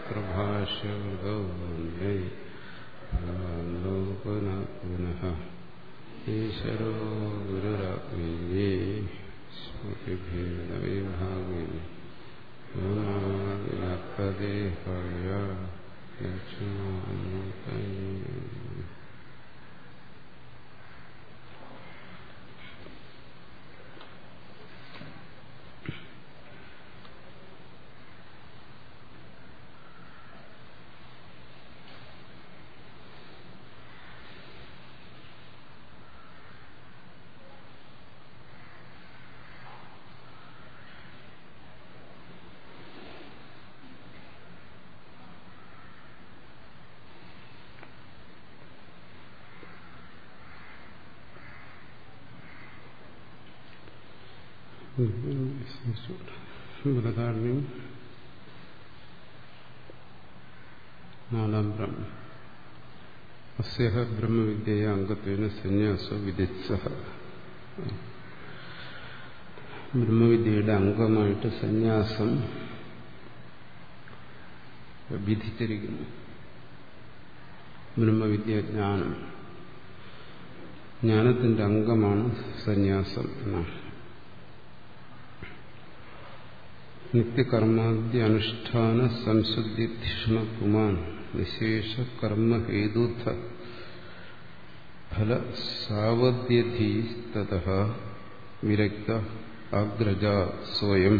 സൂത്രഭാഷ്യകൃതോ വന്ദേ ഭഗവാനോ പുനഃ പുനഃ ഈശ്വരോ ഗുരുരാത്മീയേ സ്മൃതിഭേദവിഭാഗിനി വ്യോമാവ്യാപ്തദേഹായ ദക്ഷിണാമൂർത്തയേ വ്രതാരണ്യം നാലാം ബ്രഹ്മ അസ്യ ബ്രഹ്മവിദ്യയ അംഗത്വേന സന്യാസോ വിധിച്ച ബ്രഹ്മവിദ്യയുടെ അംഗമായിട്ട് സന്യാസം വിധിച്ചിരിക്കുന്നു ബ്രഹ്മവിദ്യ ജ്ഞാനം ജ്ഞാനത്തിന്റെ അംഗമാണ് സന്യാസം എന്നാണ് നിത്യകർമാദ്യ അനുഷ്ഠാന സംശുദ്ധി ധിഷ്ണകുമാൻ വിശേഷ കർമ്മഹേതുത്ഥ ഫല സാവധ്യധീസ്തത വിരക്ത അഗ്രജ സ്വയം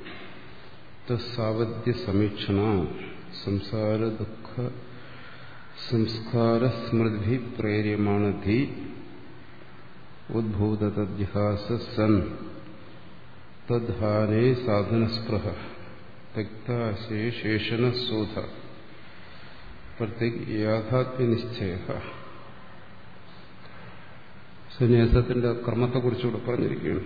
തസാവധ്യ സമീക്ഷണ സംസാര ദുഃഖ സംസ്കാര സ്മൃതി പ്രേര്യമാണധി ഉദ്ഭൂതതദ്യഹാസ സൻ തദ്ധാനേ സാധനസ്പൃഹ തക്താശേഷേഷണശോധ പ്രത്യേക യാഥാത്മ്യനിശ്ചയ സന്യാസത്തിന്റെ ക്രമത്തെക്കുറിച്ചുകൂടെ പറഞ്ഞിരിക്കുകയാണ്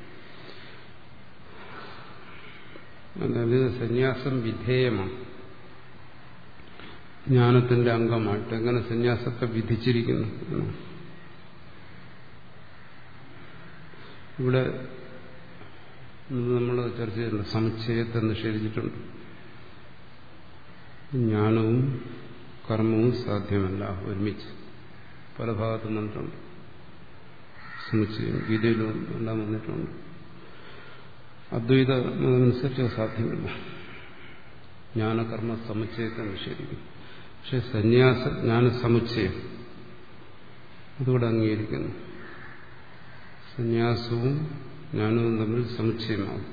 അതായത് സന്യാസം വിധേയമാണ് ജ്ഞാനത്തിന്റെ അംഗമായിട്ട് എങ്ങനെ സന്യാസത്തെ വിധിച്ചിരിക്കുന്നു ഇവിടെ നമ്മൾ ചർച്ച ചെയ്യുന്നുണ്ട് സമുച്ചയത്തെ നിഷേധിച്ചിട്ടുണ്ട് ജ്ഞാനവും കർമ്മവും സാധ്യമല്ല ഒരുമിച്ച് പല ഭാഗത്തും വന്നിട്ടുണ്ട് സമുച്ചയം ഗീതയിലും എല്ലാം വന്നിട്ടുണ്ട് അദ്വൈത മതമനുസരിച്ച് സാധ്യമല്ല ജ്ഞാനകർമ്മ സമുച്ചയത്തെ നിഷേധിക്കും പക്ഷെ സന്യാസ ജ്ഞാന സമുച്ചയം അതുകൂടെ അംഗീകരിക്കുന്നു സന്യാസവും ജ്ഞാനവും തമ്മിൽ സമുച്ചയമാകും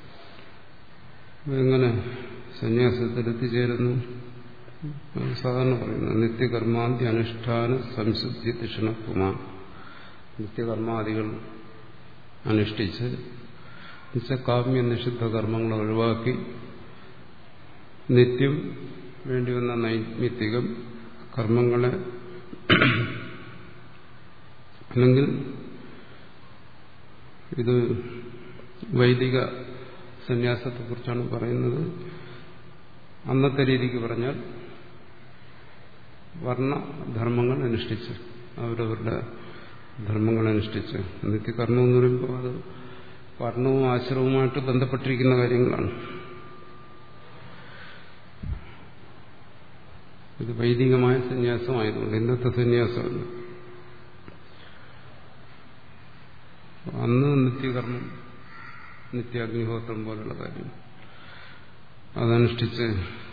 എങ്ങനെ സന്യാസത്തിൽ എത്തിച്ചേരുന്നു സാധാരണ പറയുന്നത് നിത്യകർമാന്തി അനുഷ്ഠാന സംശുദ്ധി തിഷണക്കുമാർ നിത്യകർമാദികൾ അനുഷ്ഠിച്ച് നിശ്ചകാമ്യ നിഷിദ്ധ കർമ്മങ്ങൾ ഒഴിവാക്കി നിത്യം വേണ്ടിവന്ന നൈമിത്തികം കർമ്മങ്ങളെ അല്ലെങ്കിൽ ഇത് വൈദിക സന്യാസത്തെക്കുറിച്ചാണ് പറയുന്നത് അന്നത്തെ രീതിക്ക് പറഞ്ഞാൽ വർണ്ണധർമ്മങ്ങൾ അനുഷ്ഠിച്ച് അവരവരുടെ ധർമ്മങ്ങൾ അനുഷ്ഠിച്ച് നിത്യകർമ്മം എന്ന് പറയുമ്പോൾ അത് വർണ്ണവും ആശ്രമവുമായിട്ട് ബന്ധപ്പെട്ടിരിക്കുന്ന കാര്യങ്ങളാണ് ഇത് വൈദികമായ സന്യാസമായതുകൊണ്ട് ഇന്നത്തെ സന്യാസമല്ല അന്ന് നിത്യകർമ്മം നിത്യാഗ്നിഹോത്രം പോലുള്ള കാര്യം അതനുഷ്ഠിച്ച്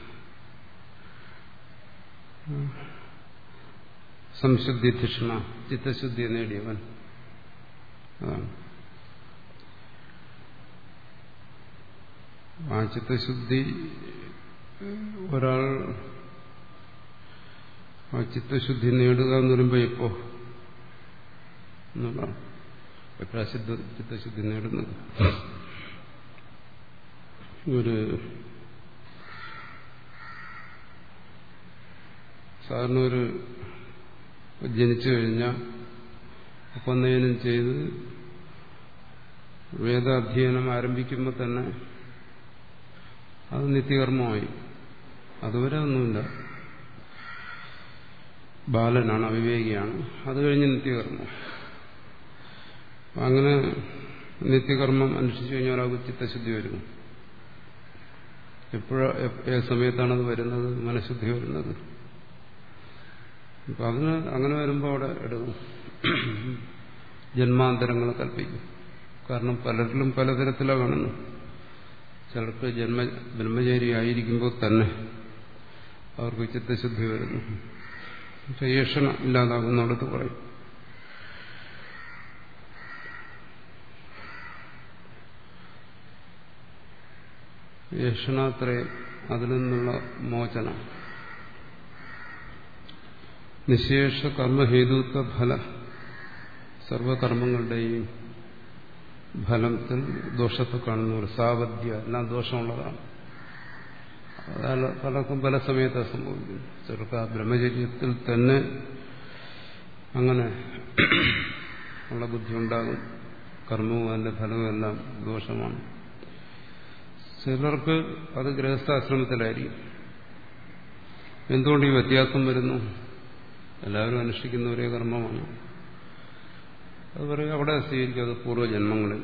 സംശുദ്ധി ധിഷ്ണ ചിത്തശുദ്ധി നേടിയവൻ അതാണ് ആ ചിത്തശുദ്ധി ഒരാൾ ആ ചിത്തശുദ്ധി നേടുക എന്ന് പറയുമ്പോൾ എപ്പോ എന്നുള്ളതാണ് എപ്പോഴാ സിദ്ധ ചിത്തശുദ്ധി നേടുന്നത് ഒരു സാധാരണ ഒരു ജനിച്ചു കഴിഞ്ഞാൽ ഉപനയനം ചെയ്ത് വേദാധ്യയനം ആരംഭിക്കുമ്പോൾ തന്നെ അത് നിത്യകർമ്മമായി അതുവരെ ഒന്നുമില്ല ബാലനാണ് അവിവേകിയാണ് അത് കഴിഞ്ഞ് നിത്യകർമ്മം അങ്ങനെ നിത്യകർമ്മം അനുഷ്ഠിച്ചു കഴിഞ്ഞാൽ ഒരാൾക്ക് ചിത്തശുദ്ധി വരുന്നു എപ്പോഴാ ഏത് സമയത്താണ് അത് വരുന്നത് മനഃശുദ്ധി വരുന്നത് അപ്പം അതിന് അങ്ങനെ വരുമ്പോൾ അവിടെ എടുക്കും ജന്മാന്തരങ്ങൾ കൽപ്പിക്കും കാരണം പലരിലും പലതരത്തിലാണ് കാണുന്നത് ചിലർക്ക് ജന്മ ബ്രഹ്മചാരി ആയിരിക്കുമ്പോൾ തന്നെ അവർക്ക് ചിത്തശുദ്ധി വരുന്നു ഏഷണ ഇല്ലാതാകുന്നിടത്ത് പറയും ഏഷണാത്രയം അതിൽ നിന്നുള്ള മോചനം നിശേഷ കർമ്മഹേതുത്വ ഫല സർവകർമ്മങ്ങളുടെയും ഫലത്തിൽ ദോഷത്തെ കാണുന്ന ഒരു സാവധ്യ എല്ലാം ദോഷമുള്ളതാണ് അതാണ് പലർക്കും പല സമയത്താണ് സംഭവിക്കുന്നത് ചെറുക്ക ബ്രഹ്മചര്യത്തിൽ തന്നെ അങ്ങനെ ഉള്ള ബുദ്ധി ഉണ്ടാകും കർമ്മവും അതിന്റെ ഫലവും എല്ലാം ദോഷമാണ് ചിലർക്ക് അത് ഗൃഹസ്ഥാശ്രമത്തിലായിരിക്കും എന്തുകൊണ്ട് ഈ വ്യത്യാസം വരുന്നു എല്ലാവരും അനുഷ്ഠിക്കുന്ന ഒരേ കർമ്മമാണ് അത് പറയും അവിടെ സ്വീകരിക്കും അത് പൂർവ്വജന്മങ്ങളിൽ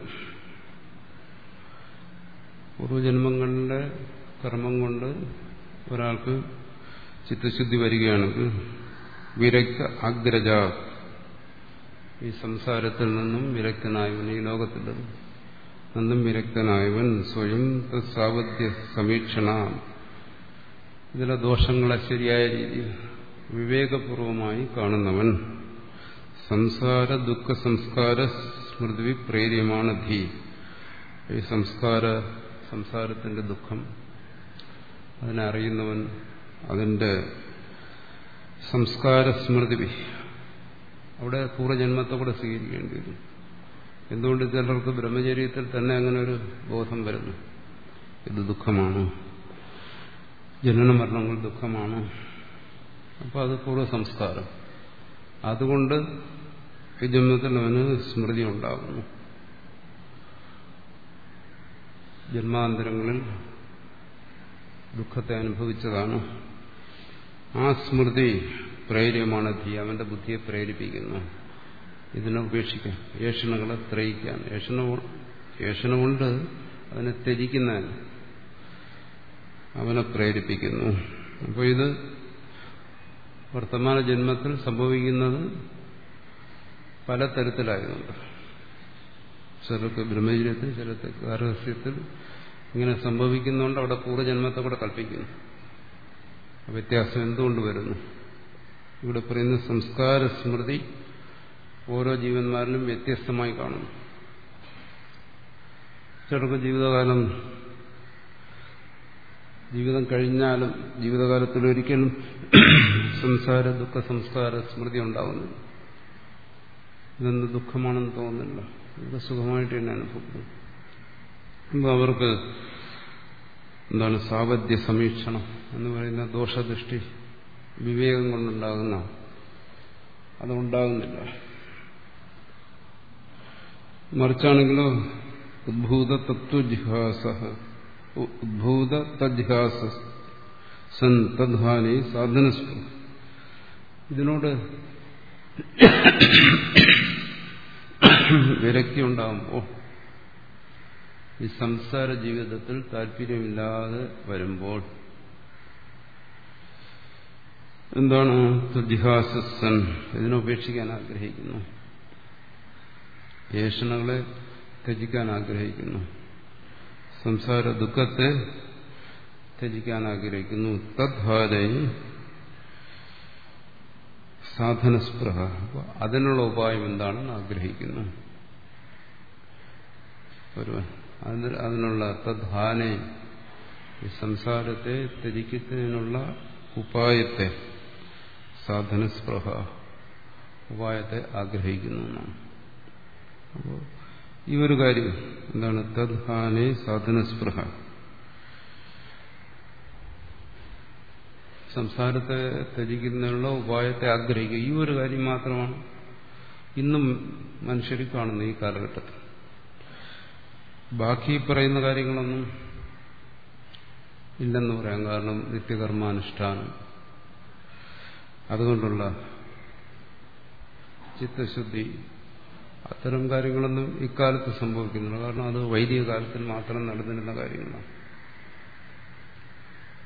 പൂർവ്വജന്മങ്ങളിലെ കർമ്മം കൊണ്ട് ഒരാൾക്ക് ചിത്തശുദ്ധി വരികയാണെങ്കിൽ വിരക്ത അഗ്രജ ഈ സംസാരത്തിൽ നിന്നും വിരക്തനായവൻ ഈ ലോകത്തിൽ നിന്നും വിരക്തനായവൻ സ്വയം സാവധ്യ സമീക്ഷണ ഇതിലെ ദോഷങ്ങളെ ശരിയായ രീതിയിൽ വിവേകപൂർവമായി കാണുന്നവൻ സംസാര ദുഃഖ സംസ്കാര സ്മൃതി പ്രേര്യമാണ് ധീ ഈ സംസ്കാര സംസാരത്തിന്റെ ദുഃഖം അതിനെ അറിയുന്നവൻ അതിന്റെ സംസ്കാര സ്മൃതി അവിടെ പൂർവ്വജന്മത്തെ കൂടെ സ്വീകരിക്കേണ്ടി വരും എന്തുകൊണ്ട് ചിലർക്ക് ബ്രഹ്മചര്യത്തിൽ തന്നെ അങ്ങനെ ഒരു ബോധം വരുന്നു ഇത് ദുഃഖമാണ് ജനന മരണങ്ങൾ ദുഃഖമാണ് അപ്പോൾ അത് പൂർവ്വ സംസ്കാരം അതുകൊണ്ട് ഈ ജന്മത്തിൽ അവന് സ്മൃതി ഉണ്ടാകുന്നു ജന്മാന്തരങ്ങളിൽ ദുഃഖത്തെ അനുഭവിച്ചതാണ് ആ സ്മൃതി പ്രേര്യമാണ് ധീ അവന്റെ ബുദ്ധിയെ പ്രേരിപ്പിക്കുന്നു ഇതിനെ ഉപേക്ഷിക്കാൻ ഏഷണകളെ ത്രയിക്കാൻ ഏഷണ ഏഷണ കൊണ്ട് അതിനെ ത്യജിക്കുന്നതിന് അവനെ പ്രേരിപ്പിക്കുന്നു അപ്പോൾ ഇത് വർത്തമാന ജന്മത്തിൽ സംഭവിക്കുന്നത് പലതരത്തിലായതുകൊണ്ട് ചിലർക്ക് ബ്രഹ്മചര്യത്തിൽ ചിലർക്ക് ഗാർഹസ്യത്തിൽ ഇങ്ങനെ സംഭവിക്കുന്നതുകൊണ്ട് അവിടെ പൂർവ്വജന്മത്തെ കൂടെ കൽപ്പിക്കുന്നു വ്യത്യാസം എന്തുകൊണ്ട് വരുന്നു ഇവിടെ പറയുന്ന സംസ്കാര സ്മൃതി ഓരോ ജീവന്മാരിലും വ്യത്യസ്തമായി കാണുന്നു ചിലർക്ക് ജീവിതകാലം ജീവിതം കഴിഞ്ഞാലും ജീവിതകാലത്തിൽ ഒരിക്കലും സംസാര ദുഃഖ സംസ്കാര സ്മൃതി ഉണ്ടാകുന്നില്ല ഇതെന്ത് ദുഃഖമാണെന്ന് തോന്നുന്നില്ല ഇത് സുഖമായിട്ട് തന്നെ അനുഭവപ്പെടുന്നു അപ്പോൾ അവർക്ക് എന്താണ് സാവധ്യ സമീക്ഷണം എന്ന് പറയുന്ന ദോഷദൃഷ്ടി വിവേകം കൊണ്ടുണ്ടാകുന്ന അതുണ്ടാകുന്നില്ല മറിച്ചാണെങ്കിലോ ഉദ്ഭൂത തത്വജിഹാസ ഉദ്ഭൂത തജ്ഹാസ സൻ തദ്ഹാനി സാധനസ്തു ഇതിനോട് വിരക്തി ഉണ്ടാകുമ്പോൾ ഈ സംസാര ജീവിതത്തിൽ താല്പര്യമില്ലാതെ വരുമ്പോൾ എന്താണ് ജിഹാസൻ ഇതിനെ ഉപേക്ഷിക്കാൻ ആഗ്രഹിക്കുന്നു ഏഷണകളെ ത്യജിക്കാൻ ആഗ്രഹിക്കുന്നു സംസാര ദുഃഖത്തെ ത്യജിക്കാൻ ആഗ്രഹിക്കുന്നു തദ്ഭാരൈ സാധനസ്പൃഹ അതിനുള്ള ഉപായം എന്താണെന്ന് ആഗ്രഹിക്കുന്നു ഒരുവൻ അതിന് അതിനുള്ള തദ്ഹാനെ ഈ സംസാരത്തെ ത്യജിക്കുന്നതിനുള്ള ഉപായത്തെ സാധനസ്പൃഹ ഉപായത്തെ ആഗ്രഹിക്കുന്നു എന്നാണ് അപ്പോൾ ഈ ഒരു കാര്യം എന്താണ് തദ്ഹാനെ സാധനസ്പൃഹ സംസാരത്തെ ത്യജിക്കുന്നതിനുള്ള ഉപായത്തെ ആഗ്രഹിക്കുക ഈ ഒരു കാര്യം മാത്രമാണ് ഇന്നും മനുഷ്യർ കാണുന്ന ഈ കാലഘട്ടത്തിൽ ബാക്കി പറയുന്ന കാര്യങ്ങളൊന്നും ഇല്ലെന്ന് പറയാം കാരണം നിത്യകർമാനുഷ്ഠാനം അതുകൊണ്ടുള്ള ചിത്തശുദ്ധി അത്തരം കാര്യങ്ങളൊന്നും ഇക്കാലത്ത് സംഭവിക്കുന്നില്ല കാരണം അത് വൈദിക കാലത്തിൽ മാത്രം നടന്നിരുന്ന കാര്യങ്ങളാണ്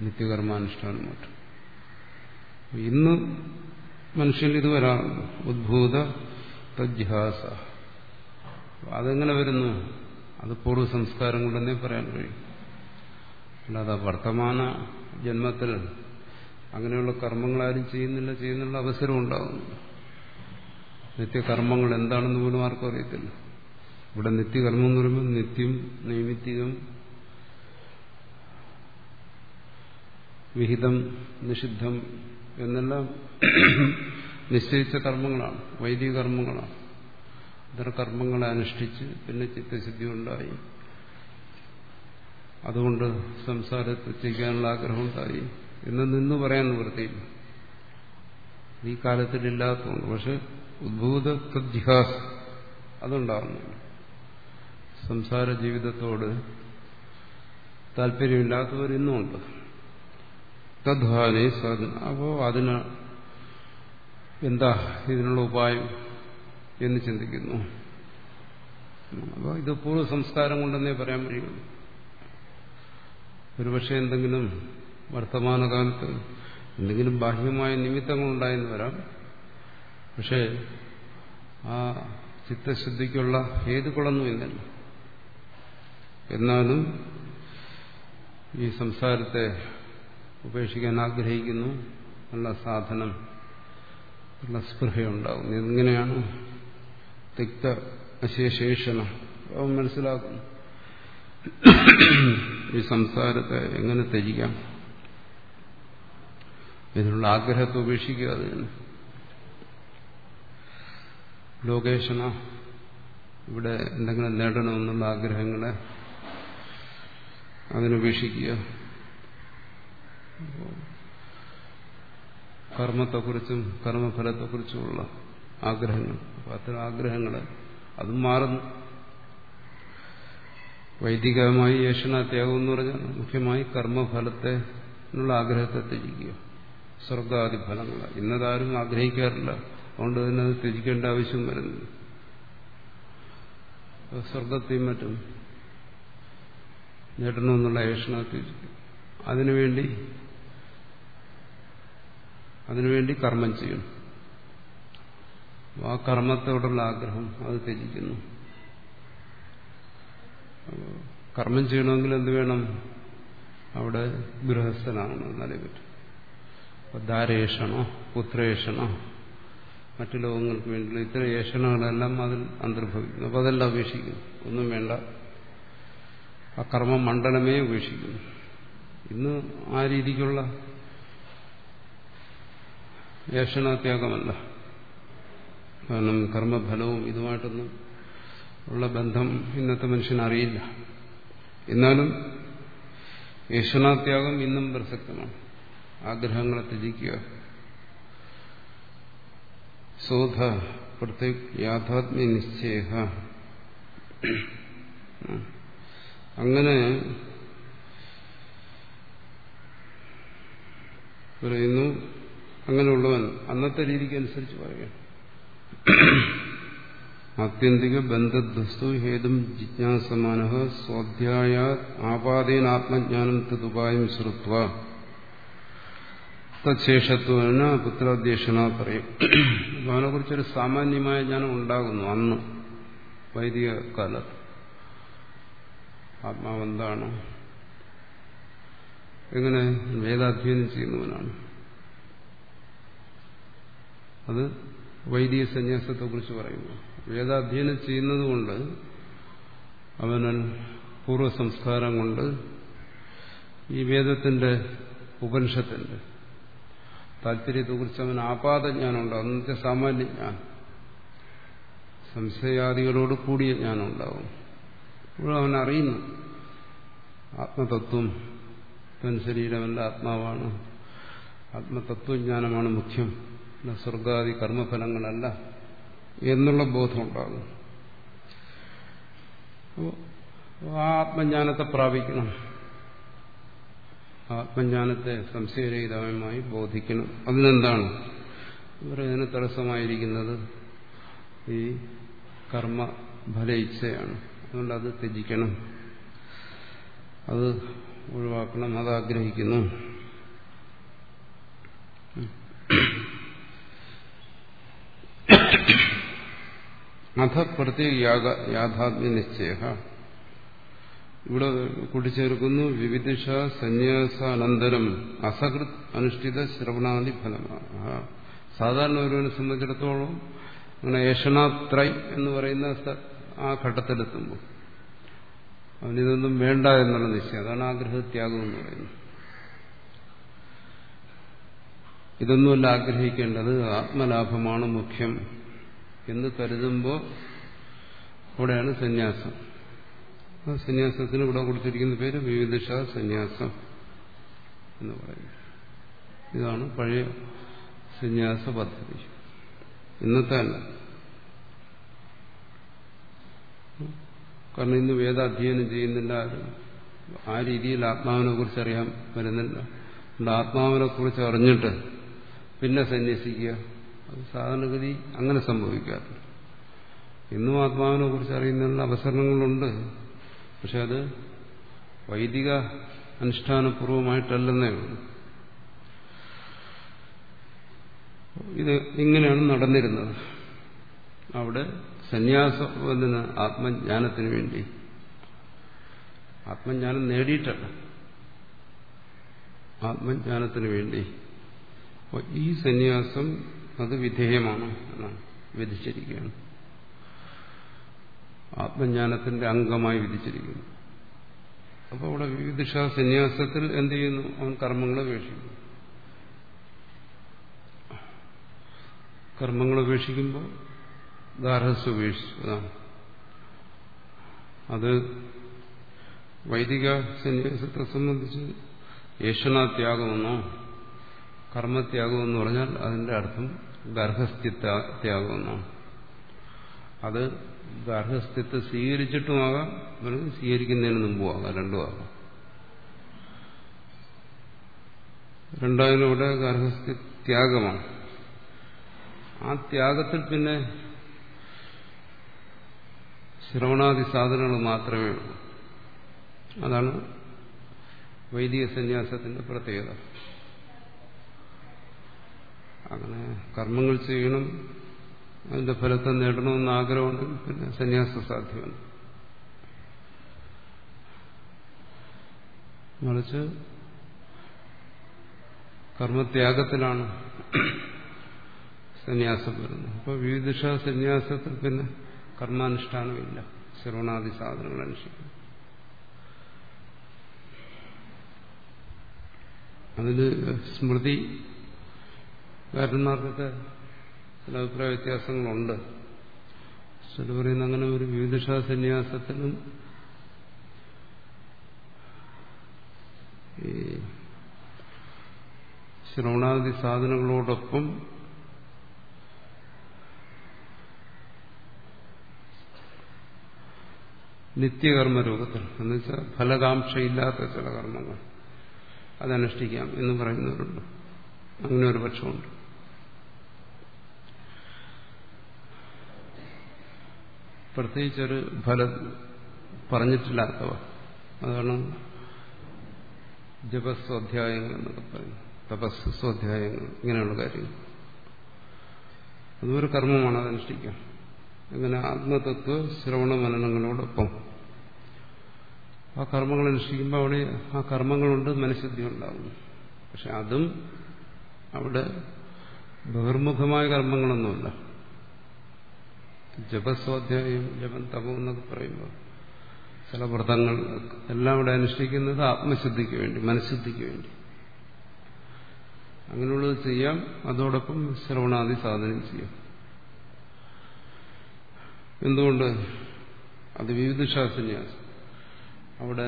നിത്യകർമാനുഷ്ഠാനം മറ്റും ഇന്ന് മനുഷ്യൻ ഇത് വരാറുണ്ട് ഉദ്ഭൂത തജ്ജിഹാസ അതെങ്ങനെ വരുന്നു അത് പൂർവ്വ സംസ്കാരം കൊണ്ടെന്നേ പറയാൻ കഴിയും അല്ലാതെ വർത്തമാന ജന്മത്തിൽ അങ്ങനെയുള്ള കർമ്മങ്ങളാരും ചെയ്യുന്നില്ല ചെയ്യുന്നുള്ള അവസരം ഉണ്ടാകുന്നു നിത്യകർമ്മങ്ങൾ എന്താണെന്ന് പോലും ആർക്കും അറിയത്തില്ല ഇവിടെ നിത്യകർമ്മം എന്ന് പറയുമ്പോൾ നിത്യം നൈമിത്തികം വിഹിതം നിഷിദ്ധം എന്നെല്ലാം നിശ്ചയിച്ച കർമ്മങ്ങളാണ് വൈദിക കർമ്മങ്ങളാണ് ഇത്തരം കർമ്മങ്ങളെ അനുഷ്ഠിച്ച് പിന്നെ ചിത്തശുദ്ധി ഉണ്ടായി അതുകൊണ്ട് സംസാരത്തിൽ ചെയ്യാനുള്ള ആഗ്രഹം ഉണ്ടായി എന്ന് നിന്ന് പറയാൻ നിവൃത്തിയില്ല ഈ കാലത്തിലില്ലാത്തതുകൊണ്ട് പക്ഷെ ഉദ്ഭൂത തദ്ജിഹാസ് അതുണ്ടാകുന്നു സംസാര ജീവിതത്തോട് താല്പര്യമില്ലാത്തവർ ഇന്നുമുണ്ട് തദ്ഹാനെ അപ്പോ അതിന് എന്താ ഇതിനുള്ള ഉപായം എന്ന് ചിന്തിക്കുന്നു അപ്പോൾ ഇത് പൂർവ്വ സംസ്കാരം കൊണ്ടെന്നേ പറയാൻ കഴിയുള്ളൂ ഒരുപക്ഷെ എന്തെങ്കിലും വർത്തമാനകാലത്ത് എന്തെങ്കിലും ബാഹ്യമായ നിമിത്തങ്ങളുണ്ടായെന്ന് വരാം പക്ഷേ ആ ചിത്തശുദ്ധിക്കുള്ള ഹേതുക്കളൊന്നും ഇല്ലല്ലോ എന്നാലും ഈ സംസാരത്തെ ഉപേക്ഷിക്കാൻ ആഗ്രഹിക്കുന്നു ഉള്ള സാധനം ഉള്ള സ്പൃഹയുണ്ടാകും എങ്ങനെയാണ് തിക്ത അശേഷേഷണം അവൻ മനസ്സിലാക്കുന്നു ഈ സംസാരത്തെ എങ്ങനെ ത്യജിക്കാം ഇതിനുള്ള ആഗ്രഹത്തെ ഉപേക്ഷിക്കുക അത് തന്നെ ലോകേഷണ ഇവിടെ എന്തെങ്കിലും നേടണമെന്നുള്ള ആഗ്രഹങ്ങളെ അതിനുപേക്ഷിക്കുക കർമ്മത്തെക്കുറിച്ചും കർമ്മഫലത്തെക്കുറിച്ചുമുള്ള ആഗ്രഹങ്ങൾ അപ്പം അത്തരം ആഗ്രഹങ്ങൾ അതും മാറുന്നു വൈദികമായി യേശനാത്യാഗം എന്ന് പറഞ്ഞാൽ മുഖ്യമായി കർമ്മഫലത്തെ എന്നുള്ള ആഗ്രഹത്തെ ത്യജിക്കുക സ്വർഗാദി ഫലങ്ങൾ ഇന്നതാരും ആഗ്രഹിക്കാറില്ല അതുകൊണ്ട് തന്നെ അത് ത്യജിക്കേണ്ട ആവശ്യം വരുന്നില്ല സ്വർഗത്തെയും മറ്റും നേടണമെന്നുള്ള ഏഷണ ത്യജിക്കും അതിനുവേണ്ടി അതിനുവേണ്ടി കർമ്മം ചെയ്യണം ആ കർമ്മത്തോടുള്ള ആഗ്രഹം അത് ത്യജിക്കുന്നു കർമ്മം ചെയ്യണമെങ്കിൽ എന്ത് വേണം അവിടെ ഗൃഹസ്ഥനാകണം എന്നാലേ പറ്റും ധാരേഷണോ പുത്രേഷണോ മറ്റു ലോകങ്ങൾക്ക് വേണ്ടിയുള്ള ഇത്തരം ഏഷണങ്ങളെല്ലാം അതിൽ അന്തർഭവിക്കുന്നു അപ്പോൾ അതെല്ലാം ഉപേക്ഷിക്കുന്നു ഒന്നും വേണ്ട ആ കർമ്മ മണ്ഡലമേ ഉപേക്ഷിക്കുന്നു ഇന്ന് ആ രീതിക്കുള്ള ഏഷണത്യാഗമല്ല കാരണം കർമ്മഫലവും ഇതുമായിട്ടൊന്നും ഉള്ള ബന്ധം ഇന്നത്തെ മനുഷ്യനറിയില്ല എന്നാലും ഏഷണാത്യാഗം ഇന്നും പ്രസക്തമാണ് ആഗ്രഹങ്ങളെ ത്യജിക്കുക സോധ പ്രത്യേക യാഥാത്മ്യ നിശ്ചയ അങ്ങനെ പറയുന്നു അങ്ങനെയുള്ളവൻ അന്നത്തെ രീതിക്ക് അനുസരിച്ച് പറയുകയാണ് ആത്യന്തിക ബന്ധദ്വസ്തു ഹേതും ജിജ്ഞാസമാന സ്വാധ്യായ ആപാദേന ആത്മജ്ഞാനം തതുപായം ശ്രുത്വ തത്ശേഷത്വന പുത്രാധ്യക്ഷണ പറയും അവനെ കുറിച്ചൊരു സാമാന്യമായ ജ്ഞാനം ഉണ്ടാകുന്നു അന്ന് വൈദിക കാലത്ത് ആത്മാവെന്താണ് എങ്ങനെ വേദാധ്യയനം ചെയ്യുന്നവനാണ് അത് വൈദിക സന്യാസത്തെക്കുറിച്ച് പറയുന്നു വേദാധ്യയനം ചെയ്യുന്നതുകൊണ്ട് അവനൻ പൂർവ്വ സംസ്കാരം കൊണ്ട് ഈ വേദത്തിന്റെ ഉപനിഷത്തിന്റെ താല്പര്യത്തെക്കുറിച്ച് അവൻ ആപാതജ്ഞാനം അന്നത്തെ സാമാന്യ ജ്ഞാനം സംശയാദികളോട് കൂടിയ ജ്ഞാനം ഉണ്ടാവും അപ്പോൾ അവൻ അറിയുന്നു ആത്മതത്വം തൻ ശരീരമല്ല ആത്മാവാണ് ആത്മതത്വജ്ഞാനമാണ് മുഖ്യം സ്വർഗാദി കർമ്മഫലങ്ങളല്ല എന്നുള്ള ബോധമുണ്ടാകും ആ ആത്മജ്ഞാനത്തെ പ്രാപിക്കണം ആത്മജ്ഞാനത്തെ സംശയരഹിതമായി ബോധിക്കണം അതിനെന്താണ് ഇവരതിന് തടസ്സമായിരിക്കുന്നത് ഈ കർമ്മ ഫല ഇച്ഛയാണ് അതുകൊണ്ട് അത് ത്യജിക്കണം അത് ഒഴിവാക്കണം അത് ആഗ്രഹിക്കുന്നു അഥ പ്രത്യേക യാഥാത്മ്യ നിശ്ചയ ഇവിടെ കൂട്ടിച്ചേർക്കുന്നു വിവിധിഷ സന്യാസാനന്തരം അസകൃത് അനുഷ്ഠിത ശ്രവണാദി ഫലമാണ് സാധാരണ ഒരുവനെ സംബന്ധിച്ചിടത്തോളം അങ്ങനെ ഏഷണാത്രൈ എന്ന് പറയുന്ന ആ ഘട്ടത്തിലെത്തുമ്പോൾ അവനിതൊന്നും വേണ്ട എന്നുള്ള നിശ്ചയം അതാണ് ആഗ്രഹത്യാഗം എന്ന് പറയുന്നത് ഇതൊന്നുമല്ല ആഗ്രഹിക്കേണ്ടത് ആത്മലാഭമാണ് മുഖ്യം എന്ന് കരുതുമ്പോൾ അവിടെയാണ് സന്യാസം ആ സന്യാസത്തിന് ഇവിടെ കൊടുത്തിരിക്കുന്ന പേര് വിവിധിഷ സന്യാസം എന്ന് പറയുന്നത് ഇതാണ് പഴയ സന്യാസ പദ്ധതി ഇന്നത്തെ അല്ല കാരണം ഇന്ന് വേദാധ്യയനം ചെയ്യുന്നില്ല ആരും ആ രീതിയിൽ ആത്മാവിനെ കുറിച്ച് അറിയാൻ വരുന്നില്ല അതുകൊണ്ട് ആത്മാവിനെ കുറിച്ച് അറിഞ്ഞിട്ട് പിന്നെ സന്യസിക്കുക അത് സാധാരണഗതി അങ്ങനെ സംഭവിക്കാറില്ല ഇന്നും ആത്മാവിനെ കുറിച്ച് അറിയുന്നതിനുള്ള അവസരങ്ങളുണ്ട് പക്ഷെ അത് വൈദിക അനുഷ്ഠാനപൂർവമായിട്ടല്ലെന്നേ ഉള്ളൂ ഇത് ഇങ്ങനെയാണ് നടന്നിരുന്നത് അവിടെ സന്യാസത്തിന് ആത്മജ്ഞാനത്തിന് വേണ്ടി ആത്മജ്ഞാനം നേടിയിട്ടല്ല ആത്മജ്ഞാനത്തിന് വേണ്ടി അപ്പോൾ ഈ സന്യാസം അത് വിധേയമാണ് എന്നാണ് വിധിച്ചിരിക്കുകയാണ് ആത്മജ്ഞാനത്തിന്റെ അംഗമായി വിധിച്ചിരിക്കുന്നു അപ്പോൾ അവിടെ വിവിധിഷ സന്യാസത്തിൽ എന്ത് ചെയ്യുന്നു അവൻ കർമ്മങ്ങളെ ഉപേക്ഷിക്കുന്നു കർമ്മങ്ങൾ ഉപേക്ഷിക്കുമ്പോൾ ഗാർഹസ് ഉപേക്ഷിച്ചു അതാണ് അത് വൈദിക സന്യാസത്തെ സംബന്ധിച്ച് ഏഷണാത്യാഗമെന്നോ കർമ്മത്യാഗമെന്ന് പറഞ്ഞാൽ അതിന്റെ അർത്ഥം ഗർഭസ്ഥ്യത്യാഗമെന്നാണ് അത് ഗാർഹസ്ഥ്യത്തെ സ്വീകരിച്ചിട്ടുമാകാം അല്ലെങ്കിൽ സ്വീകരിക്കുന്നതിന് മുമ്പുമാകാം രണ്ടും ആകാം രണ്ടായാലും ഇവിടെ ഗാർഹസ്ഥ്യ ത്യാഗമാണ് ആ ത്യാഗത്തിൽ പിന്നെ ശ്രവണാദി സാധനങ്ങൾ മാത്രമേ ഉള്ളൂ അതാണ് വൈദിക സന്യാസത്തിന്റെ പ്രത്യേകത അങ്ങനെ കർമ്മങ്ങൾ ചെയ്യണം അതിന്റെ ഫലത്തെ നേടണമെന്ന് ആഗ്രഹമുണ്ടെങ്കിൽ പിന്നെ സന്യാസം സാധ്യമാണ് മറിച്ച് കർമ്മത്യാഗത്തിലാണ് സന്യാസം വരുന്നത് അപ്പോൾ വിവിധിഷ സന്യാസത്തിൽ പിന്നെ കർമാനുഷ്ഠാനമില്ല ശ്രവണാദി സാധനങ്ങൾ അനുഷ്ഠിക്കും അതിന് സ്മൃതി കാരന്മാർക്കൊക്കെ ചില അഭിപ്രായ വ്യത്യാസങ്ങളുണ്ട് ചില പറയുന്ന അങ്ങനെ ഒരു വിവിധിഷ സന്യാസത്തിനും ഈ ശ്രവണാദി സാധനങ്ങളോടൊപ്പം നിത്യകർമ്മ രൂപത്തിൽ എന്നുവെച്ചാൽ ഫലകാംക്ഷയില്ലാത്ത ചില കർമ്മങ്ങൾ അതനുഷ്ഠിക്കാം എന്ന് പറയുന്നവരുണ്ട് അങ്ങനെ ഒരു പക്ഷമുണ്ട് പ്രത്യേകിച്ചൊരു ഫലം പറഞ്ഞിട്ടില്ലാത്തവ അതാണ് ജപസ്വാധ്യായങ്ങൾ എന്നൊക്കെ പറയുന്നു തപസ് സ്വാധ്യായങ്ങൾ ഇങ്ങനെയുള്ള കാര്യങ്ങൾ അതും ഒരു കർമ്മമാണ് അതനുഷ്ഠിക്കാം അങ്ങനെ ആത്മതത്വ ശ്രവണ മനനങ്ങളോടൊപ്പം ആ കർമ്മങ്ങൾ അനുഷ്ഠിക്കുമ്പോൾ അവിടെ ആ കർമ്മങ്ങളുണ്ട് മനഃശുദ്ധി ഉണ്ടാകുന്നു പക്ഷെ അതും അവിടെ ബഹിർമുഖമായ കർമ്മങ്ങളൊന്നുമില്ല ജപസ്വാധ്യായം ജപം തപം എന്നൊക്കെ പറയുമ്പോൾ ചില വ്രതങ്ങൾ എല്ലാം ഇവിടെ അനുഷ്ഠിക്കുന്നത് ആത്മശുദ്ധിക്ക് വേണ്ടി മനഃശുദ്ധിക്ക് വേണ്ടി അങ്ങനെയുള്ളത് ചെയ്യാം അതോടൊപ്പം ശ്രവണാദി സാധനം ചെയ്യാം എന്തുകൊണ്ട് അത് വിവിധ ശാസന്യാസം അവിടെ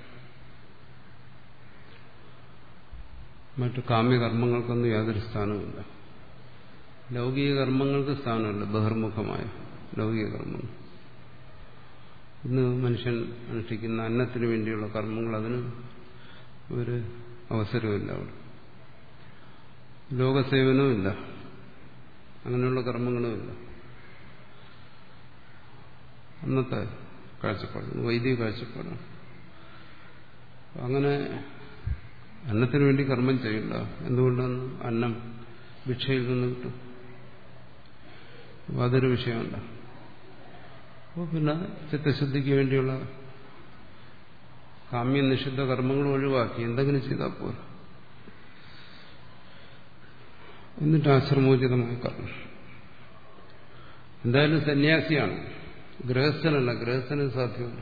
മറ്റു കാമ്യകർമ്മങ്ങൾക്കൊന്നും യാതൊരു സ്ഥാനവുമില്ല ലൗകിക കർമ്മങ്ങൾക്ക് സ്ഥാനമില്ല ബഹിർമുഖമായ ലൗകിക കർമ്മങ്ങൾ ഇന്ന് മനുഷ്യൻ അനുഷ്ഠിക്കുന്ന അന്നത്തിന് വേണ്ടിയുള്ള കർമ്മങ്ങൾ അതിന് ഒരു അവസരമില്ല അവിടെ ലോകസേവനവുമില്ല അങ്ങനെയുള്ള കർമ്മങ്ങളുമില്ല അന്നത്തെ കാഴ്ചപ്പാട് വൈദിക കാഴ്ചപ്പാടാണ് അങ്ങനെ അന്നത്തിന് വേണ്ടി കർമ്മം ചെയ്യണ്ട എന്തുകൊണ്ടാണ് അന്നം ഭിക്ഷയിൽ നിന്ന് കിട്ടും അതൊരു വിഷയമല്ല അപ്പോൾ പിന്നെ ചിത്തശുദ്ധിക്ക് വേണ്ടിയുള്ള കാമ്യ നിഷിദ്ധ കർമ്മങ്ങൾ ഒഴിവാക്കി എന്തെങ്കിലും ചെയ്താൽ പോരാ എന്നിട്ട് ആശ്രമോചിതമായ കർമ്മം എന്തായാലും സന്യാസിയാണ് ഗൃഹസ്ഥനല്ല ഗൃഹസ്ഥന് സാധ്യമല്ല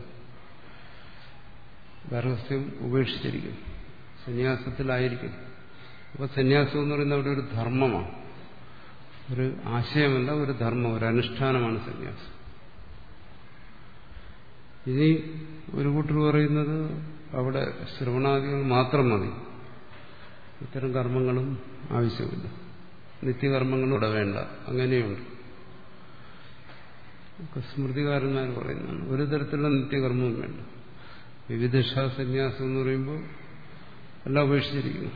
ഗർഹസ്ഥ്യം ഉപേക്ഷിച്ചിരിക്കും സന്യാസത്തിലായിരിക്കും അപ്പൊ സന്യാസം എന്ന് പറയുന്നത് അവിടെ ഒരു ധർമ്മമാണ് ഒരു ആശയമല്ല ഒരു ധർമ്മം ഒരു അനുഷ്ഠാനമാണ് സന്യാസം ഇനി ഒരു കൂട്ടർ പറയുന്നത് അവിടെ ശ്രവണാദികൾ മാത്രം മതി ഇത്തരം കർമ്മങ്ങളും ആവശ്യമില്ല നിത്യകർമ്മങ്ങളും ഇവിടെ വേണ്ട അങ്ങനെയുണ്ട് സ്മൃതികാരന്മാർ പറയുന്നതാണ് ഒരു തരത്തിലുള്ള നിത്യകർമ്മവും വേണ്ട വിവിധ സന്യാസം എന്ന് പറയുമ്പോൾ എല്ലാം ഉപേക്ഷിച്ചിരിക്കുന്നു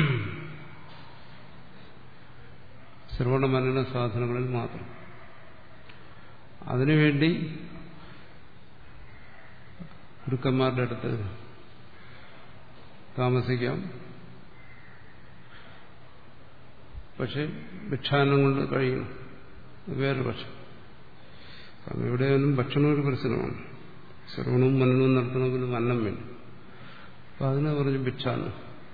ശ്രവണ മനന സാധനങ്ങളിൽ മാത്രം അതിനുവേണ്ടി ഗുരുക്കന്മാരുടെ അടുത്ത് താമസിക്കാം പക്ഷെ ഭിക്ഷാനം കൊണ്ട് കഴിയണം വേറെ പക്ഷം കാരണം എവിടെയായാലും ഭക്ഷണം ഒരു പ്രശ്നമാണ് ശ്രവണവും മനനവും നടത്തണമെങ്കിലും അന്നം വേണം അപ്പൊ അതിനെ പറഞ്ഞു ഭിക്ഷാന്ന്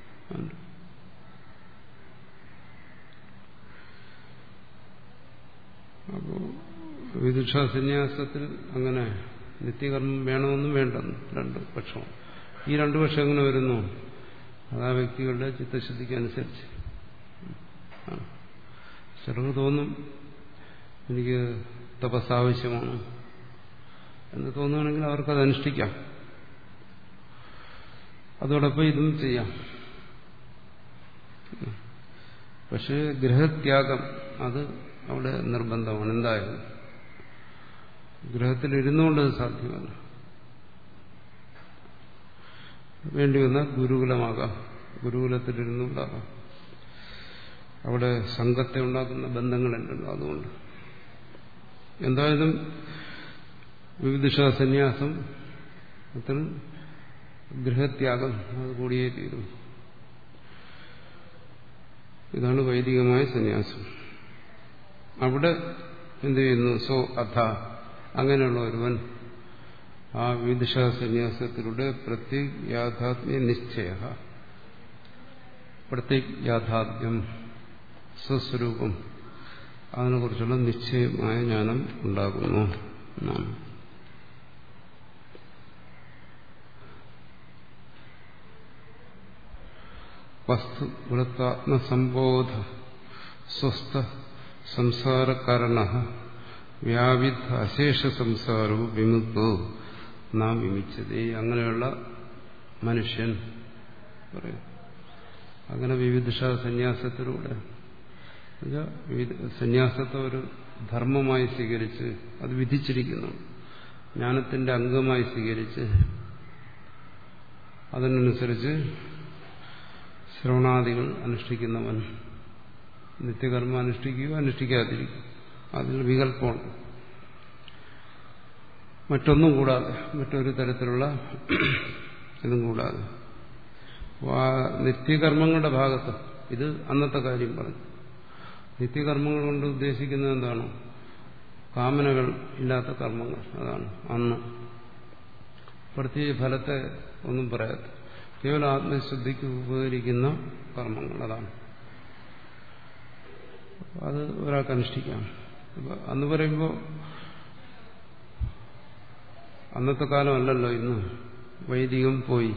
അപ്പോ വിദുഷ സന്യാസത്തിൽ അങ്ങനെ നിത്യകർമ്മം വേണമെന്നും വേണ്ടെന്നും രണ്ട് പക്ഷം ഈ രണ്ടു പക്ഷം എങ്ങനെ വരുന്നു അത് ആ വ്യക്തികളുടെ ചിത്തശുദ്ധിക്ക് അനുസരിച്ച് ചിലർക്ക് തോന്നും എനിക്ക് തപസ് ആവശ്യമാണ് എന്ന് തോന്നുകയാണെങ്കിൽ അവർക്കത് അനുഷ്ഠിക്കാം അതോടൊപ്പം ഇതും ചെയ്യാം പക്ഷേ ഗൃഹത്യാഗം അത് അവിടെ നിർബന്ധമാണ് എന്തായാലും ഗ്രഹത്തിൽ ഇരുന്നുകൊണ്ട് അത് സാധ്യമല്ല വേണ്ടി വന്നാൽ ഗുരുകുലമാകാം ഗുരുകുലത്തിലിരുന്നുണ്ടാകാം അവിടെ സംഘത്തെ ഉണ്ടാക്കുന്ന ബന്ധങ്ങളുണ്ടല്ലോ അതുകൊണ്ട് എന്തായാലും വിവിധ സന്യാസം അത്ര ഗൃഹത്യാഗം അത് കൂടിയേ തീരും ഇതാണ് വൈദികമായ സന്യാസം അവിടെ എന്ത് ചെയ്യുന്നു സോ അഥ അങ്ങനെയുള്ള ഒരുവൻ ആ വിദിഷ സന്യാസത്തിലൂടെ പ്രത്യേക യാഥാത്മ്യ നിശ്ചയ പ്രത്യേക യാഥാത്മ്യം സ്വസ്വരൂപം അതിനെക്കുറിച്ചുള്ള നിശ്ചയമായ ജ്ഞാനം ഉണ്ടാകുന്നു എന്നാണ് വസ്തു വൃത്താത്മസംബോധ സ്വസ്ഥ സംസാരകാരണ വ്യാവിധ അശേഷ സംസാരവും വിമുക്തോ നാം വിമിച്ചതേ അങ്ങനെയുള്ള മനുഷ്യൻ പറയും അങ്ങനെ വിവിധ സന്യാസത്തിലൂടെ സന്യാസത്തെ ഒരു ധർമ്മമായി സ്വീകരിച്ച് അത് വിധിച്ചിരിക്കുന്നു ജ്ഞാനത്തിന്റെ അംഗമായി സ്വീകരിച്ച് അതിനനുസരിച്ച് ശ്രവണാദികൾ അനുഷ്ഠിക്കുന്നവൻ നിത്യകർമ്മം അനുഷ്ഠിക്കുകയോ അനുഷ്ഠിക്കാതിരിക്കും അതിൽ വികല്പമുണ്ട് മറ്റൊന്നും കൂടാതെ മറ്റൊരു തരത്തിലുള്ള ഇതും കൂടാതെ ആ നിത്യകർമ്മങ്ങളുടെ ഭാഗത്ത് ഇത് അന്നത്തെ കാര്യം പറഞ്ഞു നിത്യകർമ്മങ്ങൾ കൊണ്ട് ഉദ്ദേശിക്കുന്നത് എന്താണ് കാമനകൾ ഇല്ലാത്ത കർമ്മങ്ങൾ അതാണ് അന്ന് പ്രത്യേക ഫലത്തെ ഒന്നും പറയാത്ത കേവലം ആത്മശുദ്ധിക്ക് ഉപകരിക്കുന്ന കർമ്മങ്ങൾ അതാണ് അത് ഒരാൾക്ക് അനുഷ്ഠിക്കാം അന്ന് പറയുമ്പോൾ അന്നത്തെ കാലമല്ലല്ലോ ഇന്ന് വൈദികം പോയി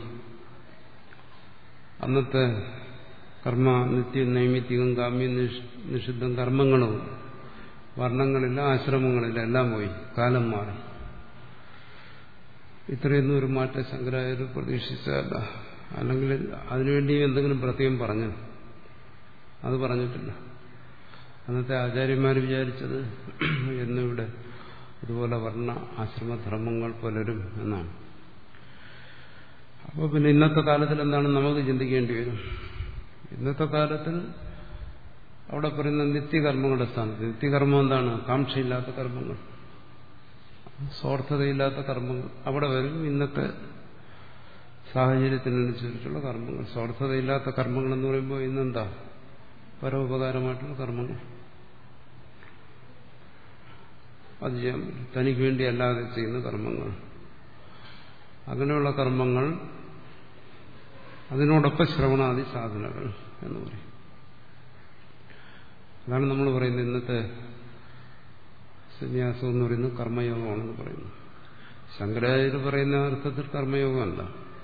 അന്നത്തെ കർമ്മ നിത്യ നൈമിത്തികം കാമ്യ നിഷിദ്ധം കർമ്മങ്ങളും വർണ്ണങ്ങളില്ല ആശ്രമങ്ങളില്ല എല്ലാം പോയി കാലം മാറി ഇത്രയൊന്നും ഒരു മാറ്റം ശങ്കരാചാര്യ പ്രതീക്ഷിച്ചതല്ല അല്ലെങ്കിൽ അതിനുവേണ്ടി എന്തെങ്കിലും പ്രത്യേകം പറഞ്ഞു അത് പറഞ്ഞിട്ടില്ല അന്നത്തെ ആചാര്യന്മാർ വിചാരിച്ചത് എന്നിവിടെ ഇതുപോലെ വർണ്ണ ആശ്രമധർമ്മങ്ങൾ പുലരും എന്നാണ് അപ്പോൾ പിന്നെ ഇന്നത്തെ കാലത്തിൽ എന്താണ് നമുക്ക് ചിന്തിക്കേണ്ടി വരും ഇന്നത്തെ കാലത്തിൽ അവിടെ പറയുന്ന നിത്യകർമ്മങ്ങളുടെ സ്ഥാനത്ത് നിത്യകർമ്മം എന്താണ് കാംക്ഷയില്ലാത്ത കർമ്മങ്ങൾ സ്വാർത്ഥതയില്ലാത്ത കർമ്മങ്ങൾ അവിടെ വരും ഇന്നത്തെ സാഹചര്യത്തിനനുസരിച്ചുള്ള കർമ്മങ്ങൾ സ്വാർത്ഥതയില്ലാത്ത കർമ്മങ്ങൾ എന്ന് പറയുമ്പോൾ ഇന്നെന്താ പരോപകാരമായിട്ടുള്ള കർമ്മങ്ങൾ അത് ചെയ്യാൻ പറ്റും തനിക്ക് വേണ്ടി അല്ലാതെ ചെയ്യുന്ന കർമ്മങ്ങൾ അങ്ങനെയുള്ള കർമ്മങ്ങൾ അതിനോടൊപ്പം ശ്രവണാദി സാധനകൾ എന്ന് പറയും അതാണ് നമ്മൾ പറയുന്നത് ഇന്നത്തെ സന്യാസം എന്ന് പറയുന്നത് കർമ്മയോഗമാണെന്ന് പറയുന്നു ശങ്കരാചാര്യർ പറയുന്ന അർത്ഥത്തിൽ കർമ്മയോഗമല്ല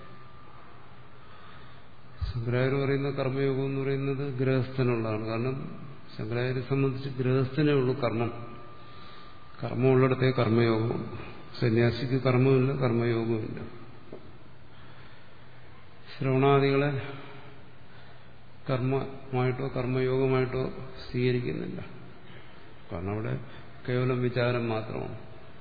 ശങ്കരാചാര്യ പറയുന്ന കർമ്മയോഗം എന്ന് പറയുന്നത് ഗൃഹസ്ഥനുള്ളതാണ് കാരണം ശങ്കരാചാര്യെ സംബന്ധിച്ച് ഗൃഹസ്ഥനേ ഉള്ളൂ കർമ്മം കർമ്മമുള്ളിടത്തേ കർമ്മയോഗമുണ്ട് സന്യാസിക്ക് കർമ്മമില്ല കർമ്മയോഗമില്ല ശ്രവണാദികളെ കർമ്മമായിട്ടോ കർമ്മയോഗമായിട്ടോ സ്വീകരിക്കുന്നില്ല കാരണം അവിടെ കേവലം വിചാരം മാത്രമാണ്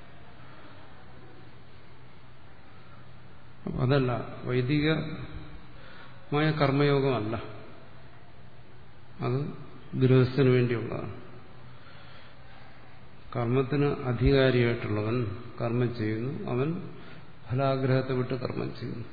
അതല്ല വൈദികമായ കർമ്മയോഗമല്ല അത് ഗൃഹസ്ഥന് വേണ്ടിയുള്ളതാണ് കർമ്മത്തിന് അധികാരിയായിട്ടുള്ളവൻ കർമ്മം ചെയ്യുന്നു അവൻ ഫലാഗ്രഹത്തെ വിട്ട് കർമ്മം ചെയ്യുന്നു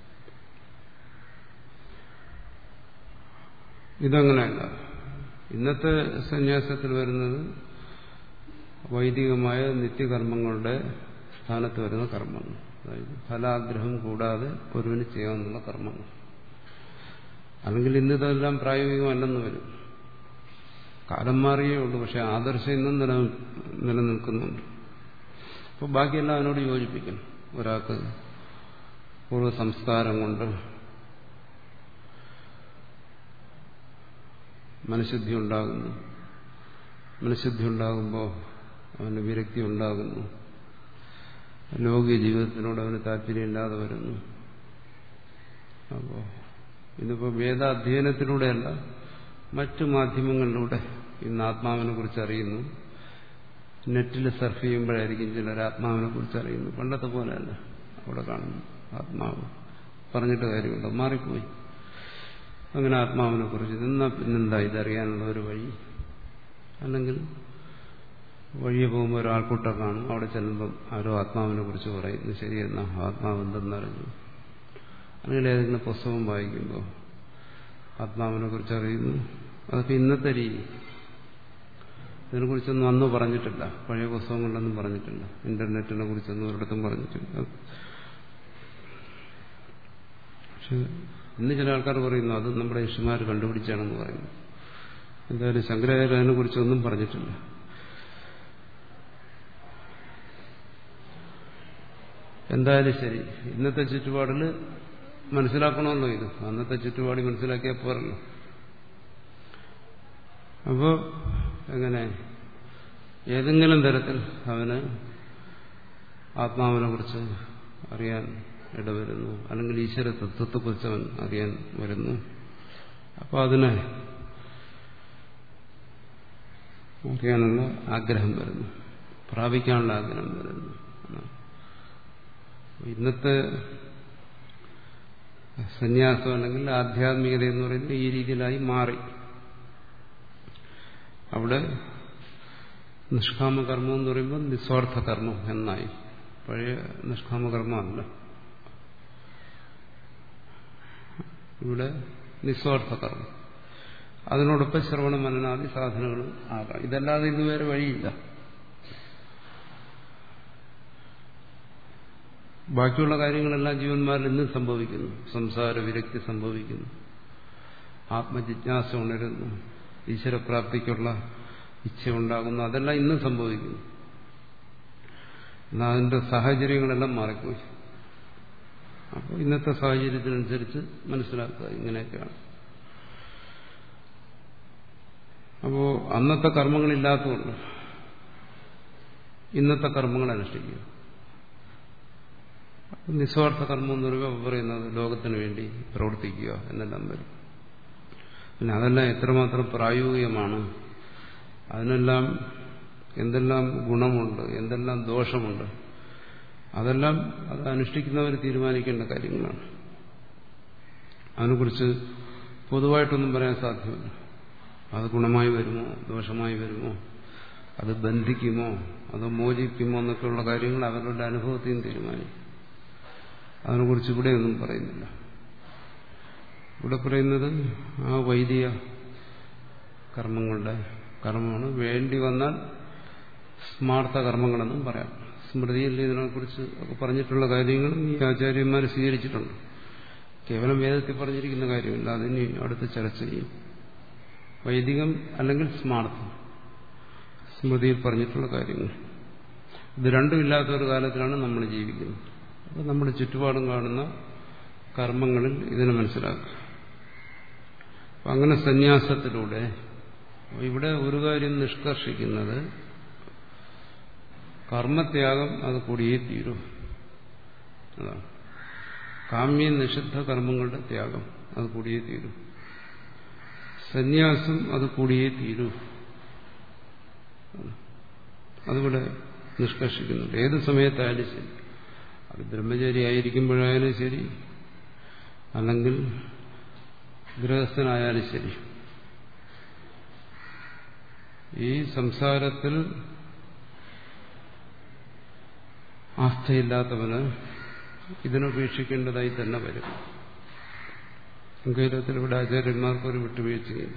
ഇതങ്ങനെയല്ല ഇന്നത്തെ സന്യാസത്തിൽ വരുന്നത് വൈദികമായ നിത്യകർമ്മങ്ങളുടെ സ്ഥാനത്ത് വരുന്ന കർമ്മങ്ങൾ അതായത് ഫലാഗ്രഹം കൂടാതെ ഒരുവിന് ചെയ്യാവുന്ന കർമ്മങ്ങൾ അല്ലെങ്കിൽ ഇന്നിതെല്ലാം പ്രായോഗികമല്ലെന്ന് വരും കാലം മാറിയേ ഉള്ളൂ പക്ഷെ ആദർശം ഇന്നും നില നിലനിൽക്കുന്നുണ്ട് അപ്പോൾ ബാക്കിയെല്ലാം അതിനോട് യോജിപ്പിക്കണം ഒരാൾക്ക് പൂർവ്വ സംസ്കാരം കൊണ്ട് മനഃശുദ്ധി ഉണ്ടാകുന്നു മനഃശുദ്ധി ഉണ്ടാകുമ്പോൾ അവന് വിരക്തി ഉണ്ടാകുന്നു ലൗകിക ജീവിതത്തിനോട് അവന് താല്പര്യമില്ലാതെ വരുന്നു അപ്പോൾ ഇതിപ്പോൾ വേദാധ്യയനത്തിലൂടെയല്ല മറ്റു മാധ്യമങ്ങളിലൂടെ ഇന്ന് ആത്മാവിനെ കുറിച്ച് അറിയുന്നു നെറ്റിൽ സർഫ് ചെയ്യുമ്പോഴായിരിക്കും ചിലർ ആത്മാവിനെ കുറിച്ച് അറിയുന്നു പണ്ടത്തെ പോലെയല്ല അവിടെ കാണുന്നു ആത്മാവ് പറഞ്ഞിട്ട് കാര്യമുണ്ടോ മാറിപ്പോയി അങ്ങനെ ആത്മാവിനെ കുറിച്ച് നിന്നാ പിന്നെന്താ ഇതറിയാനുള്ള ഒരു വഴി അല്ലെങ്കിൽ വഴിയെ പോകുമ്പോൾ ഒരാൾക്കൂട്ടം കാണും അവിടെ ചെല്ലുമ്പം ആരോ ആത്മാവിനെ കുറിച്ച് പറയുന്നു ശരിയെന്നാ ആത്മാവ് എന്തെന്നറിഞ്ഞു അല്ലെങ്കിൽ ഏതെങ്കിലും പുസ്തകം വായിക്കുമ്പോൾ ആത്മാവിനെ കുറിച്ച് അറിയുന്നു അതൊക്കെ ഇന്നത്തെ രീതി ഇതിനെക്കുറിച്ചൊന്നും അന്ന് പറഞ്ഞിട്ടില്ല പഴയ പുസ്തകങ്ങളിലൊന്നും പറഞ്ഞിട്ടില്ല ഇന്റർനെറ്റിനെ കുറിച്ചൊന്നും ഒരിടത്തും പറഞ്ഞിട്ടില്ല പക്ഷെ ഇന്ന് ചില ആൾക്കാർ പറയുന്നു അത് നമ്മുടെ ഋഷിമാർ കണ്ടുപിടിച്ചാണെന്ന് പറയുന്നു എന്തായാലും ശങ്കരാചാര്യ അതിനെ കുറിച്ചൊന്നും പറഞ്ഞിട്ടില്ല എന്തായാലും ശരി ഇന്നത്തെ ചുറ്റുപാടിൽ മനസ്സിലാക്കണമല്ലോ ഇത് അന്നത്തെ ചുറ്റുപാട് മനസ്സിലാക്കിയാൽ പോരല്ലോ അപ്പോ എങ്ങനെ ഏതെങ്കിലും തരത്തിൽ അവന് ആത്മാവിനെ കുറിച്ച് അറിയാൻ ഇടവരുന്നു അല്ലെങ്കിൽ ഈശ്വര തത്വത്തെക്കുറിച്ച് അവൻ അറിയാൻ വരുന്നു അപ്പോൾ അതിനെ അറിയാനുള്ള ആഗ്രഹം വരുന്നു പ്രാപിക്കാനുള്ള ആഗ്രഹം വരുന്നു ഇന്നത്തെ സന്യാസം അല്ലെങ്കിൽ ആധ്യാത്മികത എന്ന് പറയുന്നത് ഈ രീതിയിലായി മാറി അവിടെ നിഷ്കാമകർമ്മം എന്ന് പറയുമ്പോൾ നിസ്വാർത്ഥ കർമ്മം എന്നായി പഴയ നിഷ്കാമകർമ്മമല്ല ഇവിടെ നിസ്വാർത്ഥ കർമ്മം അതിനോടൊപ്പം ശ്രവണ മനനാദി സാധനങ്ങളും ആകാം ഇതല്ലാതെ ഇന്ന് വേറെ വഴിയില്ല ബാക്കിയുള്ള കാര്യങ്ങളെല്ലാം ജീവന്മാരിൽ ഇന്നും സംഭവിക്കുന്നു സംസാര വിരക്തി സംഭവിക്കുന്നു ആത്മജിജ്ഞാസ ഉണരുന്നു ഈശ്വരപ്രാപ്തിക്കുള്ള ഇച്ഛ ഉണ്ടാകുന്നു അതെല്ലാം ഇന്നും സംഭവിക്കുന്നു എന്നാൽ അതിന്റെ സാഹചര്യങ്ങളെല്ലാം മാറിപ്പോയി അപ്പോൾ ഇന്നത്തെ സാഹചര്യത്തിനനുസരിച്ച് മനസ്സിലാക്കുക ഇങ്ങനെയൊക്കെയാണ് അപ്പോൾ അന്നത്തെ കർമ്മങ്ങളില്ലാത്തതുകൊണ്ട് ഇന്നത്തെ കർമ്മങ്ങൾ അനുഷ്ഠിക്കുക നിസ്വാർത്ഥ കർമ്മം എന്ന് പറയുമ്പോൾ പറയുന്നത് ലോകത്തിന് വേണ്ടി പ്രവർത്തിക്കുക എന്നെല്ലാം വരും പിന്നെ അതെല്ലാം എത്രമാത്രം പ്രായോഗികമാണ് അതിനെല്ലാം എന്തെല്ലാം ഗുണമുണ്ട് എന്തെല്ലാം ദോഷമുണ്ട് അതെല്ലാം അത് അനുഷ്ഠിക്കുന്നവർ തീരുമാനിക്കേണ്ട കാര്യങ്ങളാണ് അതിനെക്കുറിച്ച് പൊതുവായിട്ടൊന്നും പറയാൻ സാധ്യമല്ല അത് ഗുണമായി വരുമോ ദോഷമായി വരുമോ അത് ബന്ധിക്കുമോ അത് മോചിക്കുമോ എന്നൊക്കെയുള്ള കാര്യങ്ങൾ അവരുടെ അനുഭവത്തെയും തീരുമാനിക്കും അതിനെക്കുറിച്ച് ഇവിടെയൊന്നും പറയുന്നില്ല ഇവിടെ പറയുന്നത് ആ വൈദിക കർമ്മങ്ങളുടെ കർമ്മമാണ് വേണ്ടി വന്നാൽ സ്മാർത്ഥ കർമ്മങ്ങളെന്നും പറയാം സ്മൃതിയിൽ ഇതിനെക്കുറിച്ച് ഒക്കെ പറഞ്ഞിട്ടുള്ള കാര്യങ്ങളും ഈ ആചാര്യന്മാർ സ്വീകരിച്ചിട്ടുണ്ട് കേവലം വേദത്തിൽ പറഞ്ഞിരിക്കുന്ന കാര്യമില്ല അതിന് അടുത്ത് ചർച്ച ചെയ്യും വൈദികം അല്ലെങ്കിൽ സ്മാർത്ഥം സ്മൃതിയിൽ പറഞ്ഞിട്ടുള്ള കാര്യങ്ങൾ ഇത് രണ്ടുമില്ലാത്ത ഒരു കാലത്തിലാണ് നമ്മൾ ജീവിക്കുന്നത് അപ്പോൾ നമ്മുടെ ചുറ്റുപാടും കാണുന്ന കർമ്മങ്ങളിൽ ഇതിനെ മനസ്സിലാക്കുക അപ്പം അങ്ങനെ സന്യാസത്തിലൂടെ ഇവിടെ ഒരു കാര്യം നിഷ്കർഷിക്കുന്നത് കർമ്മത്യാഗം അത് കൂടിയേ തീരൂ അതാണ് കാമ്യ നിഷിദ്ധ കർമ്മങ്ങളുടെ ത്യാഗം അത് കൂടിയേ തീരൂ സന്യാസം അത് കൂടിയേ തീരൂ അതിവിടെ നിഷ്കർഷിക്കുന്നുണ്ട് ഏത് സമയത്തായാലും ശരി അത് ബ്രഹ്മചാരി ആയിരിക്കുമ്പോഴായാലും ശരി അല്ലെങ്കിൽ ഗൃഹസ്ഥനായാലും ശരി ഈ സംസാരത്തിൽ ആസ്ഥയില്ലാത്തവന് ഇതിനുപേക്ഷിക്കേണ്ടതായി തന്നെ വരും കേരളത്തിൽ ഇവിടെ ആചാര്യന്മാർക്കൊരു വിട്ടുവീഴ്ചയില്ല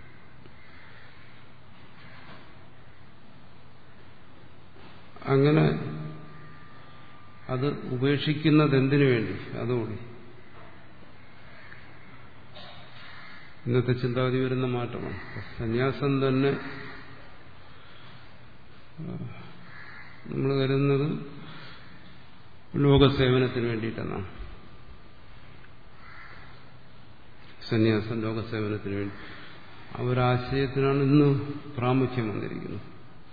അങ്ങനെ അത് ഉപേക്ഷിക്കുന്നത് എന്തിനു വേണ്ടി അതുകൂടി ഇന്നത്തെ ചിന്താഗതി വരുന്ന മാറ്റമാണ് സന്യാസം തന്നെ നമ്മൾ കരുതുന്നത് ലോകസേവനത്തിന് വേണ്ടിയിട്ടെന്നാണ് സന്യാസം ലോകസേവനത്തിന് വേണ്ടി ആ ഒരാശയത്തിനാണ് ഇന്ന് പ്രാമുഖ്യം വന്നിരിക്കുന്നത്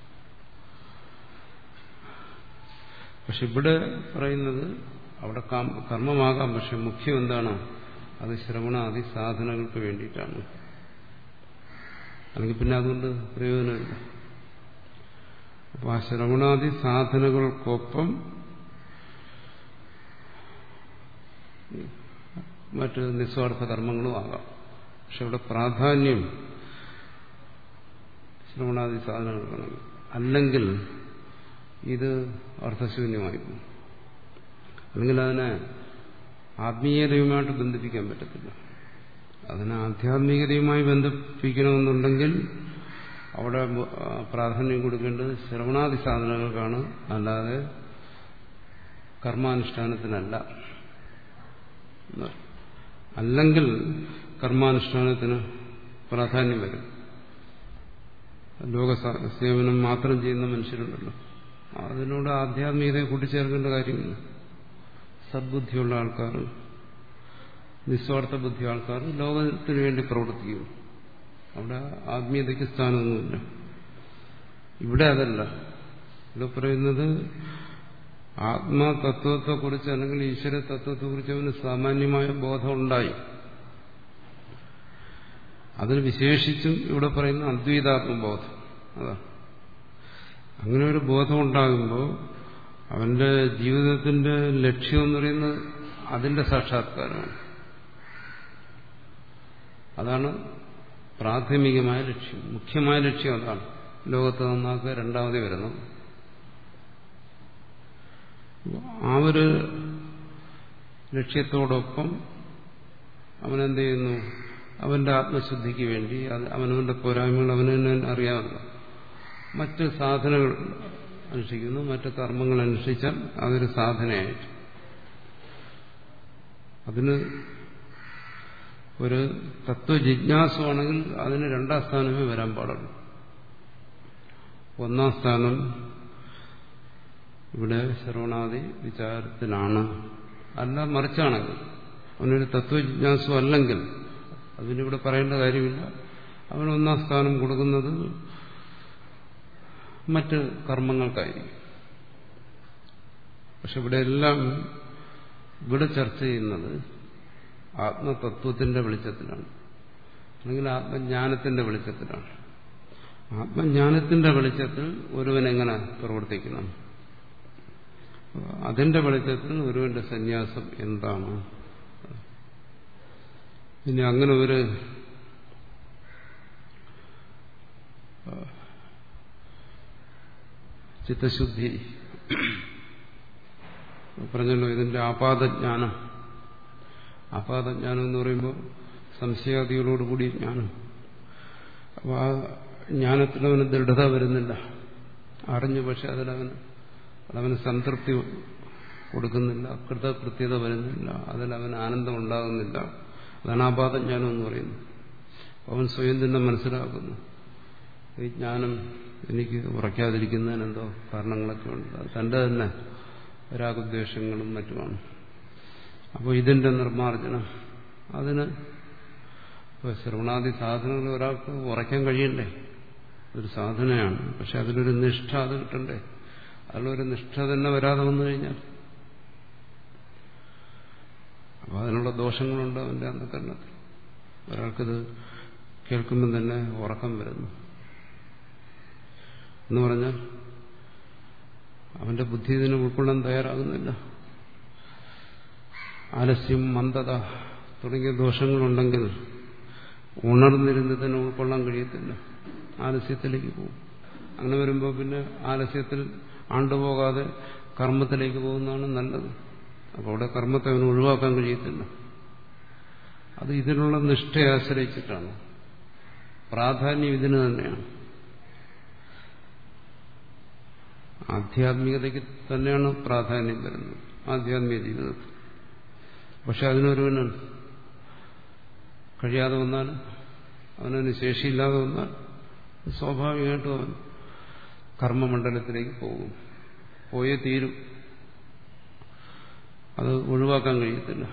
പക്ഷെ ഇവിടെ പറയുന്നത് അവിടെ കർമ്മമാകാം പക്ഷെ മുഖ്യം എന്താണ് അത് ശ്രവണാദി സാധനങ്ങൾക്ക് വേണ്ടിയിട്ടാണ് അല്ലെങ്കിൽ പിന്നെ അതുകൊണ്ട് പ്രയോജനമില്ല അപ്പൊ ആ ശ്രവണാദി സാധനകൾക്കൊപ്പം മറ്റ് നിസ്വാർത്ഥ കർമ്മങ്ങളും ആകാം പക്ഷെ ഇവിടെ പ്രാധാന്യം ശ്രവണാദി സാധനങ്ങൾക്കാണ് അല്ലെങ്കിൽ ഇത് അർത്ഥശൂന്യമായി പോകും അല്ലെങ്കിൽ അതിനെ ആത്മീയതയുമായിട്ട് ബന്ധിപ്പിക്കാൻ പറ്റത്തില്ല അതിനെ ആധ്യാത്മികതയുമായി ബന്ധിപ്പിക്കണമെന്നുണ്ടെങ്കിൽ അവിടെ പ്രാധാന്യം കൊടുക്കേണ്ടത് ശ്രവണാദി സാധനങ്ങൾക്കാണ് അല്ലാതെ കർമാനുഷ്ഠാനത്തിനല്ല അല്ലെങ്കിൽ കർമാനുഷ്ഠാനത്തിന് പ്രാധാന്യം വരും ലോക സേവനം മാത്രം ചെയ്യുന്ന മനുഷ്യരുണ്ടല്ലോ അതിനോട് ആധ്യാത്മികതയെ കൂട്ടിച്ചേർക്കേണ്ട കാര്യമില്ല സദ്ബുദ്ധിയുള്ള ആൾക്കാർ നിസ്വാർത്ഥ ബുദ്ധി ആൾക്കാർ ലോകത്തിന് വേണ്ടി പ്രവർത്തിക്കുന്നു അവിടെ ആത്മീയതയ്ക്ക് സ്ഥാനമൊന്നുമില്ല ഇവിടെ അതല്ല ഇവിടെ പറയുന്നത് ആത്മതത്വത്തെക്കുറിച്ച് അല്ലെങ്കിൽ ഈശ്വര തത്വത്തെക്കുറിച്ച് അവന് സാമാന്യമായ ബോധം ഉണ്ടായി അതിന് വിശേഷിച്ചും ഇവിടെ പറയുന്ന അദ്വൈതാത്മബോധം അതാണ് അങ്ങനെ ഒരു ബോധം ഉണ്ടാകുമ്പോൾ അവന്റെ ജീവിതത്തിന്റെ ലക്ഷ്യം എന്ന് പറയുന്നത് അതിന്റെ സാക്ഷാത്കാരമാണ് അതാണ് പ്രാഥമികമായ ലക്ഷ്യം മുഖ്യമായ ലക്ഷ്യം അതാണ് ലോകത്ത് നന്നാക്കുക രണ്ടാമത് വരുന്നത് ആ ഒരു ലക്ഷ്യത്തോടൊപ്പം അവനെന്ത് ചെയ്യുന്നു അവന്റെ ആത്മശുദ്ധിക്ക് വേണ്ടി അവനവന്റെ പോരായ്മകൾ അവന് തന്നെ അറിയാമല്ലോ മറ്റ് സാധനങ്ങൾ അനുഷ്ഠിക്കുന്നു മറ്റ് കർമ്മങ്ങൾ അനുഷ്ഠിച്ചാൽ അതൊരു സാധനയായിട്ട് അതിന് ഒരു തത്വജിജ്ഞാസമാണെങ്കിൽ അതിന് രണ്ടാം സ്ഥാനമേ വരാൻ പാടുള്ളൂ ഒന്നാം സ്ഥാനം ഇവിടെ ശ്രവണാദി വിചാരത്തിലാണ് അല്ല മറിച്ചാണെങ്കിൽ അവനൊരു തത്വജിജ്ഞാസം അല്ലെങ്കിൽ അതിനിവിടെ പറയേണ്ട കാര്യമില്ല അവൻ ഒന്നാം സ്ഥാനം കൊടുക്കുന്നത് മറ്റ് കർമ്മങ്ങൾക്കായിരിക്കും പക്ഷെ ഇവിടെ എല്ലാം ഇവിടെ ചർച്ച ചെയ്യുന്നത് ആത്മതത്വത്തിന്റെ വെളിച്ചത്തിലാണ് അല്ലെങ്കിൽ ആത്മജ്ഞാനത്തിന്റെ വെളിച്ചത്തിലാണ് ആത്മജ്ഞാനത്തിന്റെ വെളിച്ചത്തിൽ ഒരുവൻ എങ്ങനെ പ്രവർത്തിക്കണം അതിന്റെ വെളിച്ചത്തിൽ ഒരുവന്റെ സന്യാസം എന്താണ് ഇനി അങ്ങനെ ഒരു ചിത്തശുദ്ധി പറഞ്ഞല്ലോ ഇതിന്റെ ആപാദജ്ഞാനം ആപാദജ്ഞാനം എന്ന് പറയുമ്പോൾ സംശയാദികളോടുകൂടി ജ്ഞാനം അപ്പോൾ ആ ജ്ഞാനത്തിൽ അവന് ദൃഢത വരുന്നില്ല അറിഞ്ഞു പക്ഷെ അതിലവന് അതവന് സംതൃപ്തി കൊടുക്കുന്നില്ല കൃതകൃത്യത വരുന്നില്ല അതിൽ അവന് ആനന്ദം ഉണ്ടാകുന്നില്ല അതാണ് ആപാതജ്ഞാനം എന്ന് പറയുന്നത് അവൻ സ്വയം തന്നെ മനസ്സിലാക്കുന്നു ഈ ജ്ഞാനം എനിക്ക് ഉറയ്ക്കാതിരിക്കുന്നതിനെന്തോ കാരണങ്ങളൊക്കെ ഉണ്ട് അത് തൻ്റെ തന്നെ രാഗദ്വേഷങ്ങളും മറ്റുമാണ് അപ്പോൾ ഇതിന്റെ നിർമ്മാർജ്ജനം അതിന് ഇപ്പോൾ ശ്രവണാദി സാധനങ്ങൾ ഒരാൾക്ക് ഉറയ്ക്കാൻ കഴിയണ്ടേ ഒരു സാധനയാണ് പക്ഷെ അതിലൊരു നിഷ്ഠ അത് കിട്ടണ്ടേ അതിലൊരു നിഷ്ഠ തന്നെ വരാതെ വന്നു കഴിഞ്ഞാൽ അപ്പോൾ അതിനുള്ള ദോഷങ്ങളുണ്ട് അവന്റെ അന്ധകരണത്തിൽ ഒരാൾക്കിത് കേൾക്കുമ്പം തന്നെ ഉറക്കം വരുന്നു എന്ന് പറഞ്ഞാൽ അവന്റെ ബുദ്ധി ഇതിനെ ഉൾക്കൊള്ളാൻ തയ്യാറാകുന്നില്ല ആലസ്യം മന്ദത തുടങ്ങിയ ദോഷങ്ങളുണ്ടെങ്കിൽ ഉണർന്നിരുന്നതിനെ ഉൾക്കൊള്ളാൻ കഴിയത്തില്ല ആലസ്യത്തിലേക്ക് പോകും അങ്ങനെ വരുമ്പോൾ പിന്നെ ആലസ്യത്തിൽ ആണ്ടുപോകാതെ കർമ്മത്തിലേക്ക് പോകുന്നതാണ് നല്ലത് അപ്പോൾ അവിടെ കർമ്മത്തെ അവന് ഒഴിവാക്കാൻ കഴിയത്തില്ല അത് ഇതിനുള്ള നിഷ്ഠയെ ആശ്രയിച്ചിട്ടാണ് പ്രാധാന്യം ഇതിന് തന്നെയാണ് ആധ്യാത്മികതയ്ക്ക് തന്നെയാണ് പ്രാധാന്യം വരുന്നത് ആധ്യാത്മിക ജീവിതത്തിൽ പക്ഷെ അതിനൊരുവന് കഴിയാതെ വന്നാൽ അവനതിന് ശേഷിയില്ലാതെ വന്നാൽ സ്വാഭാവികമായിട്ടും അവൻ കർമ്മമണ്ഡലത്തിലേക്ക് പോകും പോയേ തീരും അത് ഒഴിവാക്കാൻ കഴിയത്തില്ല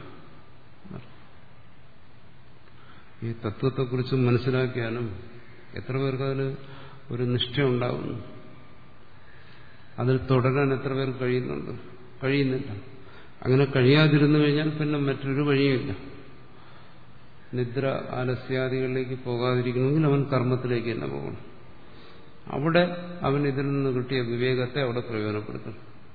ഈ തത്വത്തെക്കുറിച്ച് മനസ്സിലാക്കിയാലും എത്ര പേർക്ക് അതിൽ ഒരു നിഷ്ഠ ഉണ്ടാകുന്നു അതിൽ തുടരാൻ എത്ര പേർ കഴിയുന്നുണ്ട് കഴിയുന്നില്ല അങ്ങനെ കഴിയാതിരുന്നു കഴിഞ്ഞാൽ പിന്നെ മറ്റൊരു വഴിയുമില്ല നിദ്ര ആലസ്യാദികളിലേക്ക് പോകാതിരിക്കണമെങ്കിൽ അവൻ കർമ്മത്തിലേക്ക് തന്നെ പോകണം അവിടെ അവൻ ഇതിൽ നിന്ന് കിട്ടിയ വിവേകത്തെ അവിടെ പ്രയോജനപ്പെടുത്തും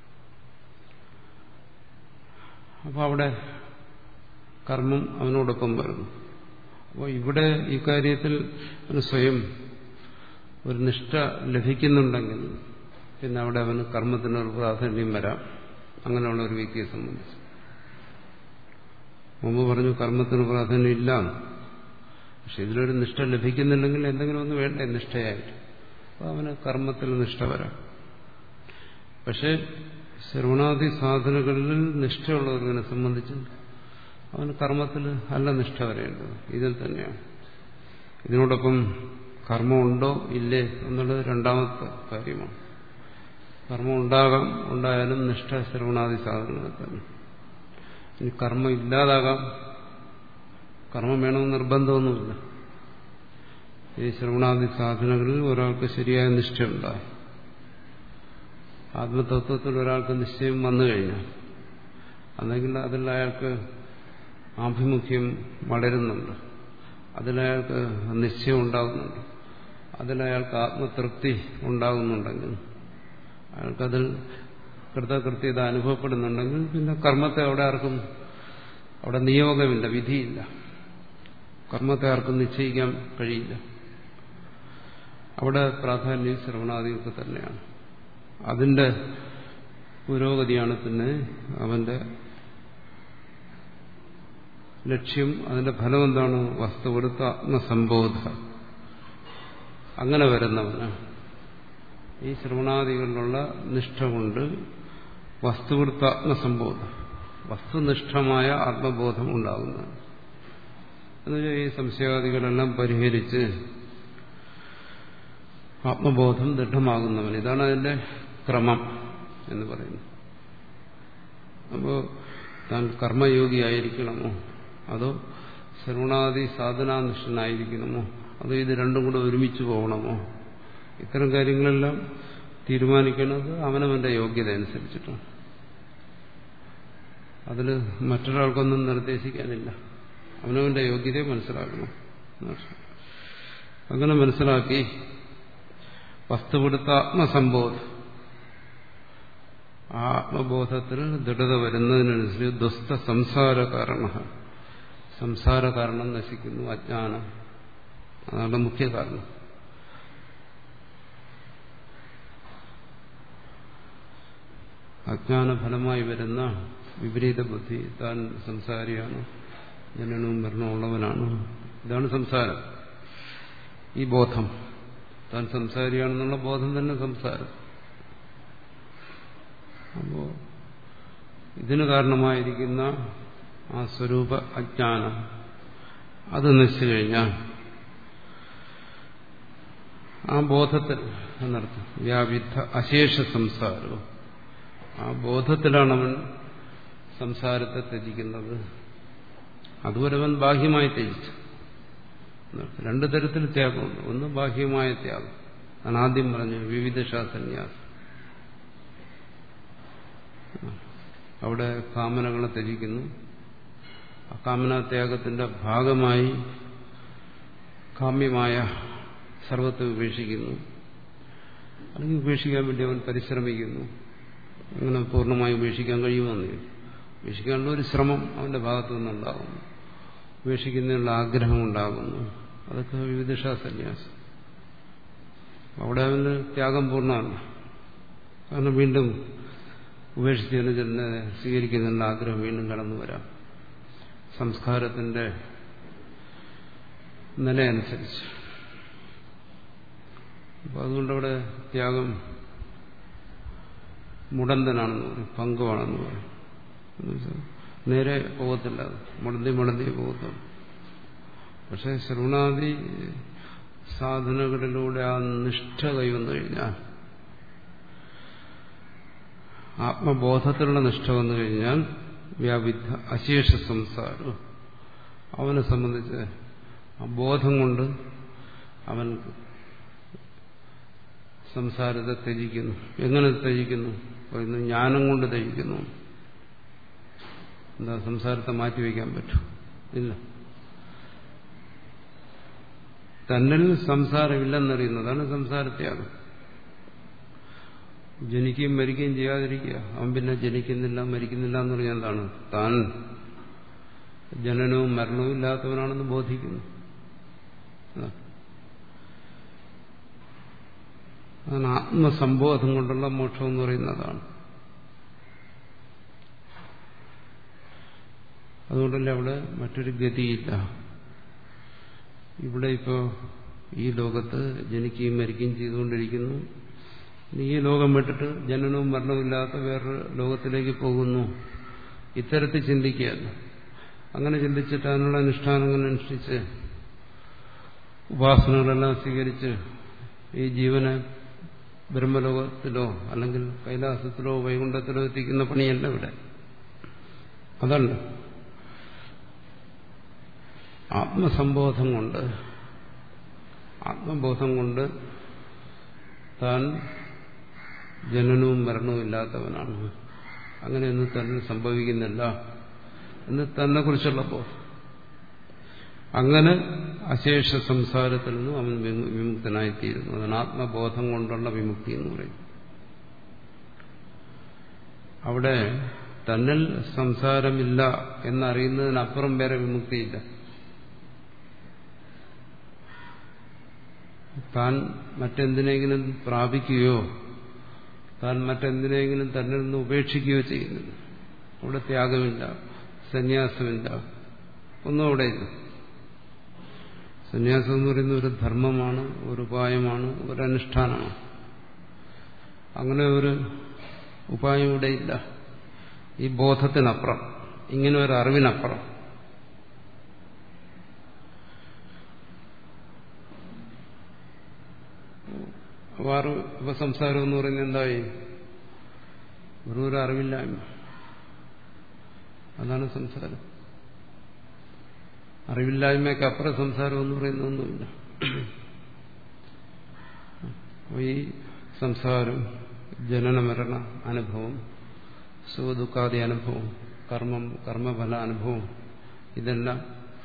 അപ്പോൾ അവിടെ കർമ്മം അവനോടൊപ്പം വരുന്നു അപ്പോൾ ഇവിടെ ഈ കാര്യത്തിൽ അവന് സ്വയം ഒരു നിഷ്ഠ ലഭിക്കുന്നുണ്ടെങ്കിൽ പിന്നെ അവിടെ അവന് കർമ്മത്തിനൊരു പ്രാധാന്യം വരാം അങ്ങനെയുള്ള ഒരു വ്യക്തിയെ സംബന്ധിച്ച് മുമ്പ് പറഞ്ഞു കർമ്മത്തിന് പ്രാധാന്യം ഇല്ല പക്ഷെ ഇതിലൊരു നിഷ്ഠ ലഭിക്കുന്നുണ്ടെങ്കിൽ എന്തെങ്കിലും ഒന്ന് വേണ്ടേ നിഷ്ഠയായിട്ട് അപ്പോൾ അവന് കർമ്മത്തിൽ നിഷ്ഠ വരാം പക്ഷെ ശ്രവണാദി സാധനകളിൽ നിഷ്ഠയുള്ളവരെ സംബന്ധിച്ച് അവന് കർമ്മത്തിൽ അല്ല നിഷ്ഠ വരേണ്ടത് ഇതിൽ തന്നെയാണ് ഇതിനോടൊപ്പം കർമ്മമുണ്ടോ ഇല്ലേ എന്നുള്ളത് രണ്ടാമത്തെ കാര്യമാണ് കർമ്മം ഉണ്ടാകാം ഉണ്ടായാലും നിഷ്ഠ ശ്രവണാദി സാധനങ്ങളിൽ തന്നെ ഇനി കർമ്മം ഇല്ലാതാകാം കർമ്മം വേണമെന്ന് നിർബന്ധമൊന്നുമില്ല ഈ ശ്രവണാദി സാധനങ്ങളിൽ ഒരാൾക്ക് ശരിയായ നിഷ്ഠയുണ്ടായി ആത്മതത്വത്തിൽ ഒരാൾക്ക് നിശ്ചയം വന്നു കഴിഞ്ഞാൽ അല്ലെങ്കിൽ അതിൽ അയാൾക്ക് ആഭിമുഖ്യം വളരുന്നുണ്ട് അതിലയാൾക്ക് നിശ്ചയം ഉണ്ടാകുന്നുണ്ട് അതിലയാൾക്ക് ആത്മതൃപ്തി ഉണ്ടാകുന്നുണ്ടെങ്കിൽ അയാൾക്കതിൽ കൃതകൃത്യത അനുഭവപ്പെടുന്നുണ്ടെങ്കിൽ പിന്നെ കർമ്മത്തെ അവിടെ ആർക്കും അവിടെ നിയോഗമില്ല വിധിയില്ല കർമ്മത്തെ ആർക്കും നിശ്ചയിക്കാൻ കഴിയില്ല അവിടെ പ്രാധാന്യം ശ്രവണാദികൾക്ക് തന്നെയാണ് അതിന്റെ പുരോഗതിയാണ് പിന്നെ അവന്റെ ലക്ഷ്യം അതിന്റെ ഫലം എന്താണ് വസ്തുവെടുത്ത ആത്മസംബോധ അങ്ങനെ വരുന്നവന് ഈ ശ്രവണാദികളിലുള്ള നിഷ്ഠ കൊണ്ട് വസ്തുവൃത്ത ആത്മസംബോധം വസ്തുനിഷ്ഠമായ ആത്മബോധം ഉണ്ടാകുന്നതാണ് എന്നുവെച്ചാൽ ഈ സംശയാദികളെല്ലാം പരിഹരിച്ച് ആത്മബോധം ദൃഢമാകുന്നവൻ ഇതാണ് അതിന്റെ ക്രമം എന്ന് പറയുന്നത് അപ്പോൾ താൻ കർമ്മയോഗിയായിരിക്കണമോ അതോ ശ്രവണാദി സാധനാനിഷ്ഠനായിരിക്കണമോ അതോ ഇത് രണ്ടും കൂടെ ഒരുമിച്ച് പോകണമോ ഇത്തരം കാര്യങ്ങളെല്ലാം തീരുമാനിക്കുന്നത് അവനവന്റെ യോഗ്യത അനുസരിച്ചിട്ടാണ് അതിൽ മറ്റൊരാൾക്കൊന്നും നിർദ്ദേശിക്കാനില്ല അവനവന്റെ യോഗ്യതയെ മനസ്സിലാക്കണം അങ്ങനെ മനസ്സിലാക്കി വസ്തുവിടുത്ത ആത്മസംബോധം ആത്മബോധത്തിൽ ദൃഢത വരുന്നതിനനുസരിച്ച് ദുസ്ത സംസാര കാരണ സംസാര കാരണം നശിക്കുന്നു അജ്ഞാനം അതാണ് മുഖ്യ കാരണം അജ്ഞാനഫലമായി വരുന്ന വിപരീത ബുദ്ധി താൻ സംസാരിയാണ് ജനനവും മരണവും ഉള്ളവനാണ് ഇതാണ് സംസാരം ഈ ബോധം താൻ സംസാരിയാണെന്നുള്ള ബോധം തന്നെ സംസാരം അപ്പോ ഇതിന് കാരണമായിരിക്കുന്ന ആ സ്വരൂപ അജ്ഞാനം അത് നശിച്ചു കഴിഞ്ഞാൽ ആ ബോധത്തിൽ എന്നർത്ഥം വ്യാവിധ അശേഷ സംസാരവും ആ ബോധത്തിലാണ് അവൻ സംസാരത്തെ ത്യജിക്കുന്നത് അതുവരെ അവൻ ബാഹ്യമായി ത്യജിച്ചു രണ്ടു തരത്തിൽ ത്യാഗമുണ്ട് ഒന്ന് ബാഹ്യമായ ത്യാഗം ഞാൻ ആദ്യം പറഞ്ഞു വിവിധ ശാസന്യാസം അവിടെ കാമനകളെ ത്യജിക്കുന്നു ആ കാമനാത്യാഗത്തിന്റെ ഭാഗമായി കാമ്യമായ സർവത്തെ ഉപേക്ഷിക്കുന്നു അല്ലെങ്കിൽ ഉപേക്ഷിക്കാൻ വേണ്ടി അവൻ പരിശ്രമിക്കുന്നു അങ്ങനെ പൂർണ്ണമായി ഉപേക്ഷിക്കാൻ കഴിയുമെന്ന് ഉപേക്ഷിക്കാനുള്ള ഒരു ശ്രമം അവന്റെ ഭാഗത്തു നിന്നുണ്ടാകുന്നു ഉപേക്ഷിക്കുന്നതിനുള്ള ആഗ്രഹം ഉണ്ടാകുന്നു അതൊക്കെ വിവിധ സന്യാസം അവിടെ അവന് ത്യാഗം പൂർണ്ണമല്ല കാരണം വീണ്ടും ഉപേക്ഷിച്ചതിന് ചെന്ന് സ്വീകരിക്കുന്നതിനുള്ള ആഗ്രഹം വീണ്ടും കടന്നു വരാം സംസ്കാരത്തിന്റെ നിലയനുസരിച്ച് അപ്പൊ അതുകൊണ്ടവിടെ ത്യാഗം മുടന്തനാണെന്ന് പറയും പങ്കുവാണെന്ന് പറയും നേരെ പോകത്തില്ല അത് മുടന്തി മുടന്തി പോകത്തുള്ളൂ പക്ഷെ ശ്രവണാദി സാധനകളിലൂടെ ആ നിഷ്ഠ കൈവന്നു കഴിഞ്ഞാൽ ആത്മബോധത്തിലുള്ള നിഷ്ഠ വന്നു കഴിഞ്ഞാൽ വ്യാവിധ അശേഷ സംസാരം അവനെ സംബന്ധിച്ച് ആ ബോധം കൊണ്ട് അവൻ സംസാരത്തെ ത്യജിക്കുന്നു എങ്ങനെ ത്യജിക്കുന്നു പറയുന്നു ജ്ഞാനം കൊണ്ട് ത്യജിക്കുന്നു എന്താ സംസാരത്തെ മാറ്റിവെക്കാൻ പറ്റും ഇല്ല തന്നിൽ സംസാരമില്ലെന്നറിയുന്നതാണ് സംസാരത്യാഗം ജനിക്കുകയും മരിക്കുകയും ചെയ്യാതിരിക്കുക അവൻ പിന്നെ ജനിക്കുന്നില്ല മരിക്കുന്നില്ല എന്ന് പറഞ്ഞാൽ എന്താണ് താൻ ജനനവും മരണവും ഇല്ലാത്തവനാണെന്ന് ബോധിക്കുന്നു അതാണ് ആത്മസംബോധം കൊണ്ടുള്ള മോക്ഷം എന്ന് പറയുന്നതാണ് അതുകൊണ്ടല്ലേ അവിടെ മറ്റൊരു ഗതിയില്ല ഇവിടെ ഇപ്പോ ഈ ലോകത്ത് ജനിക്കുകയും മരിക്കുകയും ചെയ്തുകൊണ്ടിരിക്കുന്നു ഈ ലോകം വിട്ടിട്ട് ജനനവും മരണവും ഇല്ലാത്ത വേറൊരു ലോകത്തിലേക്ക് പോകുന്നു ഇത്തരത്തിൽ ചിന്തിക്കുകയല്ല അങ്ങനെ ചിന്തിച്ചിട്ട് അതിനുള്ള അനുഷ്ഠാനങ്ങൾ അനുഷ്ഠിച്ച് ഉപാസനകളെല്ലാം സ്വീകരിച്ച് ഈ ജീവനെ ബ്രഹ്മലോകത്തിലോ അല്ലെങ്കിൽ കൈലാസത്തിലോ വൈകുണ്ഠത്തിലോ എത്തിക്കുന്ന പണിയല്ല ഇവിടെ അതല്ല ആത്മസംബോധം കൊണ്ട് ആത്മബോധം കൊണ്ട് താൻ ജനനവും മരണവും ഇല്ലാത്തവനാണ് അങ്ങനെയൊന്നും തന്നെ സംഭവിക്കുന്നില്ല എന്ന് തന്നെ കുറിച്ചുള്ള ബോധം അങ്ങനെ അശേഷ സംസാരത്തിൽ നിന്നും അവൻ വിമുക്തനായിത്തീരുന്നു അതാണ് ആത്മബോധം കൊണ്ടുള്ള വിമുക്തി എന്ന് പറയും അവിടെ തന്നിൽ സംസാരമില്ല എന്നറിയുന്നതിനപ്പുറം വേറെ വിമുക്തിയില്ല താൻ മറ്റെന്തിനെങ്കിലും പ്രാപിക്കുകയോ താൻ മറ്റെന്തിനെങ്കിലും തന്നിൽ നിന്ന് ഉപേക്ഷിക്കുകയോ ചെയ്യുന്നില്ല അവിടെ ത്യാഗമില്ല സന്യാസമില്ല ഒന്നും അവിടെ ഇല്ല സന്യാസം എന്ന് പറയുന്ന ഒരു ധർമ്മമാണ് ഒരു ഉപായമാണ് ഒരു അനുഷ്ഠാനമാണ് അങ്ങനെ ഒരു ഉപായം ഇവിടെ ഇല്ല ഈ ബോധത്തിനപ്പുറം ഇങ്ങനെ ഒരു അറിവിനപ്പുറം വാറ് ഉപസംസാരം എന്ന് പറയുന്നത് എന്തായി വെറും ഒരു അറിവില്ലായ്മ അതാണ് സംസാരം അറിവില്ലായ്മയ്ക്ക് അപ്പുറം സംസാരം എന്ന് പറയുന്നൊന്നുമില്ല ഈ സംസാരം ജനന മരണ അനുഭവം സുഖദുഃഖാദി അനുഭവം കർമ്മം കർമ്മഫല അനുഭവം ഇതെല്ലാം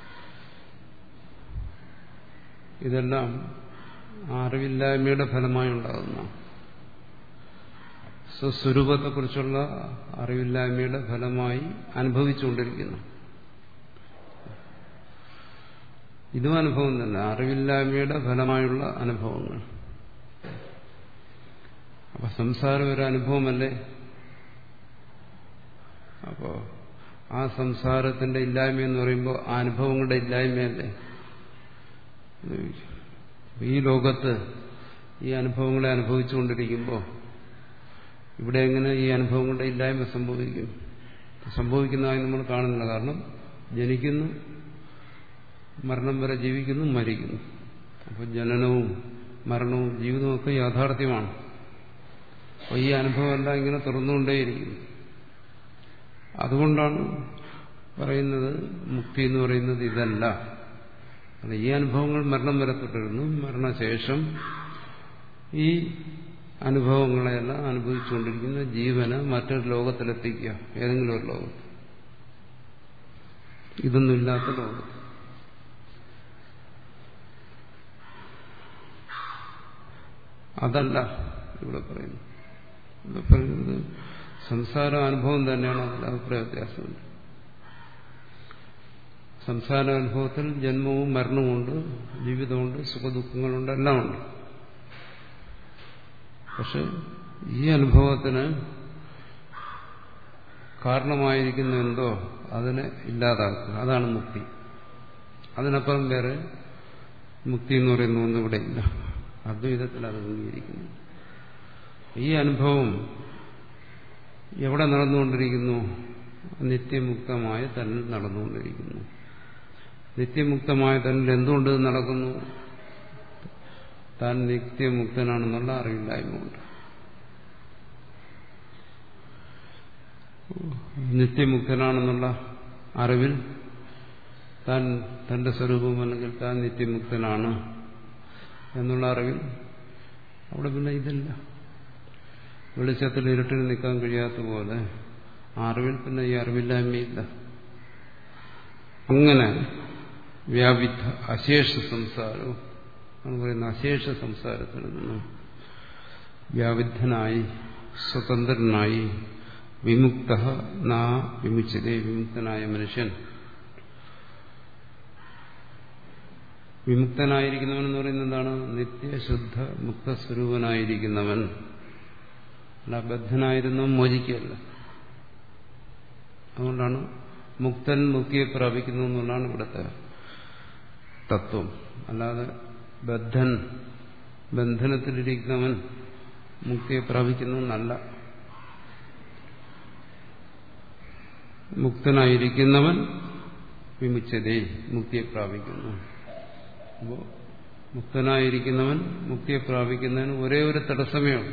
ഇതെല്ലാം അറിവില്ലായ്മയുടെ ഫലമായി ഉണ്ടാകുന്ന സ്വസ്വരൂപത്തെക്കുറിച്ചുള്ള അറിവില്ലായ്മയുടെ ഫലമായി അനുഭവിച്ചുകൊണ്ടിരിക്കുന്നു ഇതും അനുഭവം തന്നെ അറിവില്ലായ്മയുടെ ഫലമായുള്ള അനുഭവങ്ങൾ അപ്പൊ സംസാരം ഒരു അനുഭവമല്ലേ അപ്പോ ആ സംസാരത്തിന്റെ ഇല്ലായ്മ എന്ന് പറയുമ്പോൾ ആ അനുഭവങ്ങളുടെ ഇല്ലായ്മയല്ലേ ഈ ലോകത്ത് ഈ അനുഭവങ്ങളെ അനുഭവിച്ചുകൊണ്ടിരിക്കുമ്പോൾ ഇവിടെ എങ്ങനെ ഈ അനുഭവങ്ങളുടെ ഇല്ലായ്മ സംഭവിക്കും സംഭവിക്കുന്നതായി നമ്മൾ കാണുന്നില്ല കാരണം ജനിക്കുന്നു മരണം വരെ ജീവിക്കുന്നു മരിക്കുന്നു അപ്പോൾ ജനനവും മരണവും ജീവിതവും ഒക്കെ യാഥാർത്ഥ്യമാണ് അപ്പോൾ ഈ അനുഭവമെല്ലാം ഇങ്ങനെ തുറന്നുകൊണ്ടേയിരിക്കുന്നു അതുകൊണ്ടാണ് പറയുന്നത് മുക്തി എന്ന് പറയുന്നത് ഇതല്ല അത് ഈ അനുഭവങ്ങൾ മരണം വരെ തുടരുന്നു മരണശേഷം ഈ അനുഭവങ്ങളെല്ലാം അനുഭവിച്ചുകൊണ്ടിരിക്കുന്ന ജീവന് മറ്റൊരു ലോകത്തിലെത്തിക്കുക ഏതെങ്കിലും ഒരു ലോകത്ത് ഇതൊന്നുമില്ലാത്ത ലോകത്ത് അതല്ല ഇവിടെ പറയുന്നു ഇവിടെ പറയുന്നത് സംസാര അനുഭവം തന്നെയാണ് അതിൽ അഭിപ്രായ വ്യത്യാസമുണ്ട് സംസാര അനുഭവത്തിൽ ജന്മവും മരണവുമുണ്ട് ജീവിതമുണ്ട് സുഖദുഃഖങ്ങളുണ്ട് എല്ലാം ഉണ്ട് പക്ഷെ ഈ അനുഭവത്തിന് കാരണമായിരിക്കുന്ന എന്തോ അതിനെ ഇല്ലാതാക്കുക അതാണ് മുക്തി അതിനപ്പുറം വേറെ മുക്തി എന്ന് പറയുന്ന ഒന്നും ഇവിടെ ഇല്ല അദ്വൈതത്തിൽ അത് അംഗീകരിക്കുന്നു ഈ അനുഭവം എവിടെ നടന്നുകൊണ്ടിരിക്കുന്നു നിത്യമുക്തമായ തന്നിൽ നടന്നുകൊണ്ടിരിക്കുന്നു നിത്യമുക്തമായ തന്നിൽ എന്തുകൊണ്ട് ഇത് നടക്കുന്നു താൻ നിത്യമുക്തനാണെന്നുള്ള അറിവില്ലായ്മ കൊണ്ട് നിത്യമുക്തനാണെന്നുള്ള അറിവിൽ താൻ തന്റെ സ്വരൂപം അല്ലെങ്കിൽ താൻ നിത്യമുക്തനാണ് എന്നുള്ള അറിവിൽ അവിടെ പിന്നെ ഇതില്ല വെളിച്ചത്തിൽ ഇരുട്ടിൽ നിൽക്കാൻ കഴിയാത്ത പോലെ ആ അറിവിൽ പിന്നെ ഈ അറിവില്ലായ്മയില്ല അങ്ങനെ വ്യാപിദ്ധ അശേഷ സംസാരവും എന്ന് പറയുന്ന അശേഷ സംസാരത്തിൽ നിന്നും വ്യാവിദ്ധനായി സ്വതന്ത്രനായി വിമുക്ത നാ വിമുച്ചതേ വിമുക്തനായ മനുഷ്യൻ വിമുക്തനായിരിക്കുന്നവൻ എന്ന് പറയുന്നത് എന്താണ് നിത്യശുദ്ധ മുക്തസ്വരൂപനായിരിക്കുന്നവൻ അല്ല ബദ്ധനായിരുന്നു മോചിക്കുകയല്ല അതുകൊണ്ടാണ് മുക്തൻ മുക്തിയെ പ്രാപിക്കുന്നു എന്നുള്ളതാണ് ഇവിടുത്തെ തത്വം അല്ലാതെ ബദ്ധൻ ബന്ധനത്തിലിരിക്കുന്നവൻ മുക്തിയെ പ്രാപിക്കുന്നു എന്നല്ല മുക്തനായിരിക്കുന്നവൻ വിമുച്ചതേ മുക്തിയെ പ്രാപിക്കുന്നു അപ്പോൾ മുക്തനായിരിക്കുന്നവൻ മുക്തിയെ പ്രാപിക്കുന്നതിന് ഒരേ ഒരു തടസ്സമേ ഉള്ളൂ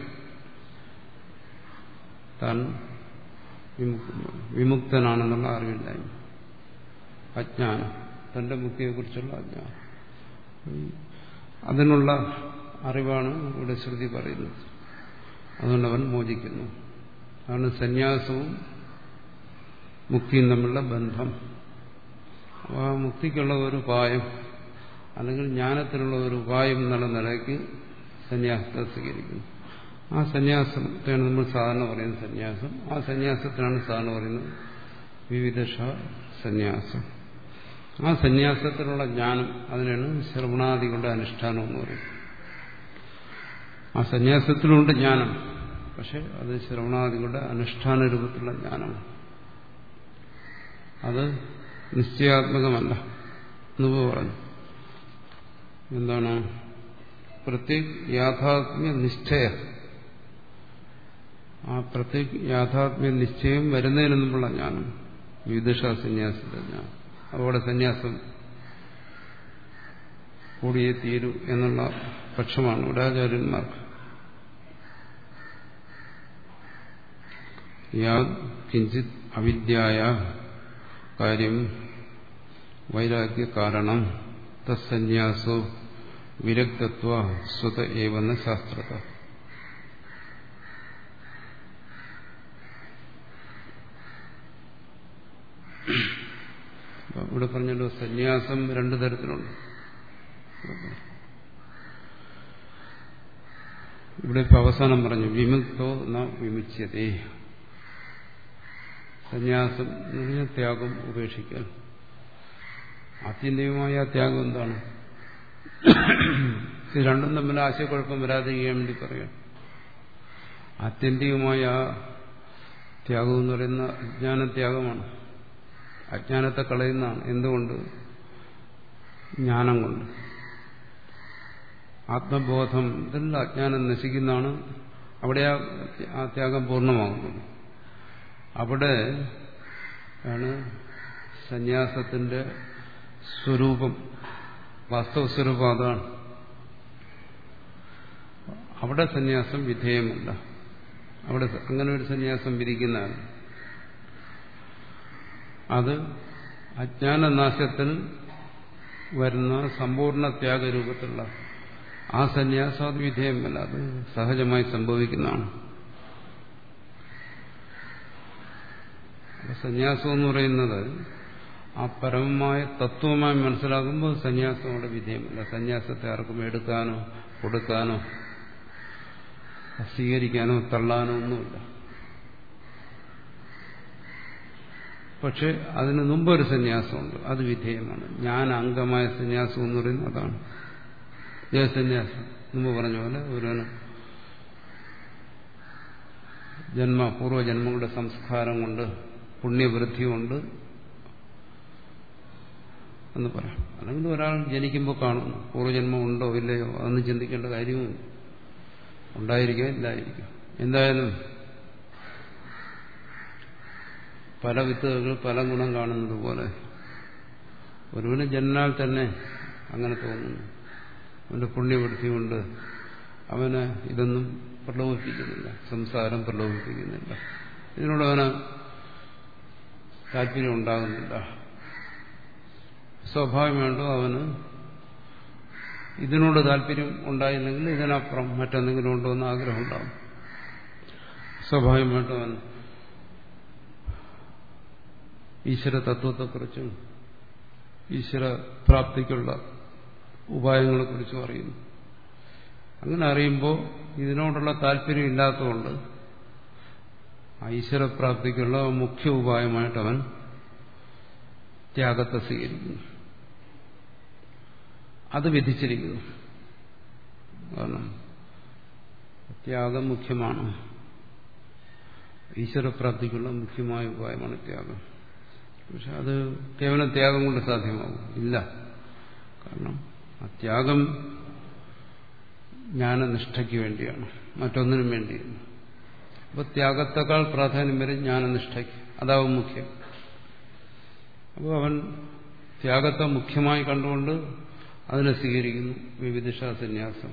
താൻ വിമുക്തനാണെന്നുള്ള അറിവില്ലായ്മ അജ്ഞാനം തന്റെ മുക്തിയെക്കുറിച്ചുള്ള അജ്ഞാനം അതിനുള്ള അറിവാണ് ഇവിടെ ശ്രുതി പറയുന്നത് അതുകൊണ്ട് അവൻ മോചിക്കുന്നു അതാണ് സന്യാസവും മുക്തിയും തമ്മിലുള്ള ബന്ധം ആ മുക്തിക്കുള്ള ഒരു ഉപായം അല്ലെങ്കിൽ ജ്ഞാനത്തിനുള്ള ഒരു ഉപായം എന്നുള്ള നിലയ്ക്ക് സന്യാസത്തെ സ്വീകരിക്കുന്നു ആ സന്യാസത്തെയാണ് നമ്മൾ സാധാരണ പറയുന്നത് സന്യാസം ആ സന്യാസത്തിനാണ് സാധാരണ പറയുന്നത് വിവിധ സന്യാസം ആ സന്യാസത്തിലുള്ള ജ്ഞാനം അതിനാണ് ശ്രവണാദികളുടെ അനുഷ്ഠാനം എന്ന് പറയുന്നത് ആ സന്യാസത്തിലുണ്ട് ജ്ഞാനം പക്ഷെ അത് ശ്രവണാദികളുടെ അനുഷ്ഠാന രൂപത്തിലുള്ള ജ്ഞാനമാണ് അത് നിശ്ചയാത്മകമല്ല എന്ന് പറഞ്ഞു എന്താണ് പ്രത്യേക യാഥാത്മ്യ നിശ്ചയ ആ പ്രത്യേക യാഥാത്മ്യ നിശ്ചയം വരുന്നതിന് മുമ്പുള്ള ജ്ഞാനം വിദുഷ സന്യാസത്തിന്റെ ജ്ഞാനം അവിടെ സന്യാസം കൂടിയേ തീരൂ എന്നുള്ള പക്ഷമാണ് ഇവിടെ ആചാര്യന്മാർക്ക് യാ കിഞ്ചിത് അവിദ്യായ കാര്യം വൈരാഗ്യ കാരണം തസ്സന്യാസോ വിരക്തത്വ സ്വത ഏവെന്ന ശാസ്ത്രത ഇവിടെ പറഞ്ഞല്ലോ സന്യാസം രണ്ടു തരത്തിലുണ്ട് ഇവിടെ ഇപ്പൊ അവസാനം പറഞ്ഞു വിമുക്തോ ന വിമുച്യതേ സന്യാസം എന്ന് പറഞ്ഞാൽ ത്യാഗം ഉപേക്ഷിക്കൽ ആത്യന്തികമായ ത്യാഗം എന്താണ് ഇത് രണ്ടും തമ്മിൽ ആശയക്കുഴപ്പം വരാതിരിക്കാൻ വേണ്ടി പറയാം ആത്യന്തികമായ ത്യാഗം എന്ന് പറയുന്ന അജ്ഞാനത്യാഗമാണ് അജ്ഞാനത്തെ കളയുന്നതാണ് എന്തുകൊണ്ട് ജ്ഞാനം കൊണ്ട് ആത്മബോധത്തിൽ അജ്ഞാനം നശിക്കുന്നതാണ് അവിടെ ആ ത്യാഗം പൂർണ്ണമാകുന്നു അവിടെ ആണ് സന്യാസത്തിന്റെ സ്വരൂപം വാസ്തവ സ്വരൂപം അതാണ് അവിടെ സന്യാസം വിധേയമല്ല അവിടെ അങ്ങനെ ഒരു സന്യാസം വിധിക്കുന്നതാണ് അത് അജ്ഞാനനാശത്തിൽ വരുന്ന സമ്പൂർണ്ണ ത്യാഗരൂപത്തിലുള്ള ആ സന്യാസം അത് വിധേയമല്ല അത് സഹജമായി സംഭവിക്കുന്നതാണ് സന്യാസം എന്ന് പറയുന്നത് ആ പരമമായ തത്വമായി മനസ്സിലാകുമ്പോൾ സന്യാസം അവിടെ വിധേയമല്ല സന്യാസത്തെ ആർക്കും എടുക്കാനോ കൊടുക്കാനോ സ്വീകരിക്കാനോ തള്ളാനോ ഒന്നുമില്ല പക്ഷെ അതിന് മുമ്പ് ഒരു സന്യാസമുണ്ട് അത് വിധേയമാണ് ഞാൻ അംഗമായ സന്യാസം എന്ന് പറയുന്നത് അതാണ് ദേഹസന്യാസം മുമ്പ് പറഞ്ഞ പോലെ ഒരുവന് ജന്മ പൂർവ്വജന്മങ്ങളുടെ സംസ്കാരം കൊണ്ട് പുണ്യവൃദ്ധി കൊണ്ട് എന്ന് പറയാം അല്ലെങ്കിൽ ഒരാൾ ജനിക്കുമ്പോൾ കാണുന്നു പൂർവ്വജന്മം ഉണ്ടോ ഇല്ലയോ അതൊന്നും ചിന്തിക്കേണ്ട കാര്യവും ഉണ്ടായിരിക്കാം ഇല്ലായിരിക്കാം എന്തായാലും പല വിത്തുകൾ പല ഗുണം കാണുന്നത് പോലെ ഒരുവന് ജന്നാൽ തന്നെ അങ്ങനെ തോന്നുന്നു അവന്റെ പുണ്യവൃത്തി കൊണ്ട് അവന് ഇതൊന്നും പ്രലോഭിപ്പിക്കുന്നില്ല സംസാരം പ്രലോഭിപ്പിക്കുന്നില്ല ഇതിനോട് അവന് താല്പര്യം ഉണ്ടാകുന്നില്ല സ്വാഭാവികമായിട്ടോ അവന് ഇതിനോട് താല്പര്യം ഉണ്ടായില്ലെങ്കിൽ ഇതിനപ്പുറം മറ്റെന്തെങ്കിലും ഉണ്ടോ എന്ന് ആഗ്രഹം ഉണ്ടാവും സ്വാഭാവികമായിട്ടും അവൻ ഈശ്വര തത്വത്തെക്കുറിച്ചും ഈശ്വര പ്രാപ്തിക്കുള്ള ഉപായങ്ങളെക്കുറിച്ചും അറിയുന്നു അങ്ങനെ അറിയുമ്പോൾ ഇതിനോടുള്ള താല്പര്യം ഇല്ലാത്തതുകൊണ്ട് ഈശ്വരപ്രാപ്തിക്കുള്ള മുഖ്യ ഉപായമായിട്ട് അവൻ ത്യാഗത്തെ സ്വീകരിക്കുന്നു അത് വിധിച്ചിരിക്കുന്നു കാരണം ത്യാഗം മുഖ്യമാണ് ഈശ്വരപ്രാപ്തിക്കുള്ള മുഖ്യമായ ഉപായമാണ് ത്യാഗം പക്ഷെ അത് കേവലം ത്യാഗം കൊണ്ട് സാധ്യമാകും ഇല്ല കാരണം ആ ത്യാഗം ജ്ഞാനനിഷ്ഠയ്ക്ക് വേണ്ടിയാണ് മറ്റൊന്നിനും വേണ്ടിയില്ല അപ്പൊ ത്യാഗത്തെക്കാൾ പ്രാധാന്യം വരും ജ്ഞാനനിഷ്ഠയ്ക്ക് അതാവും മുഖ്യം അപ്പോൾ അവൻ ത്യാഗത്തെ മുഖ്യമായി കണ്ടുകൊണ്ട് അതിനെ സ്വീകരിക്കുന്നു വിവിധിഷ സന്യാസം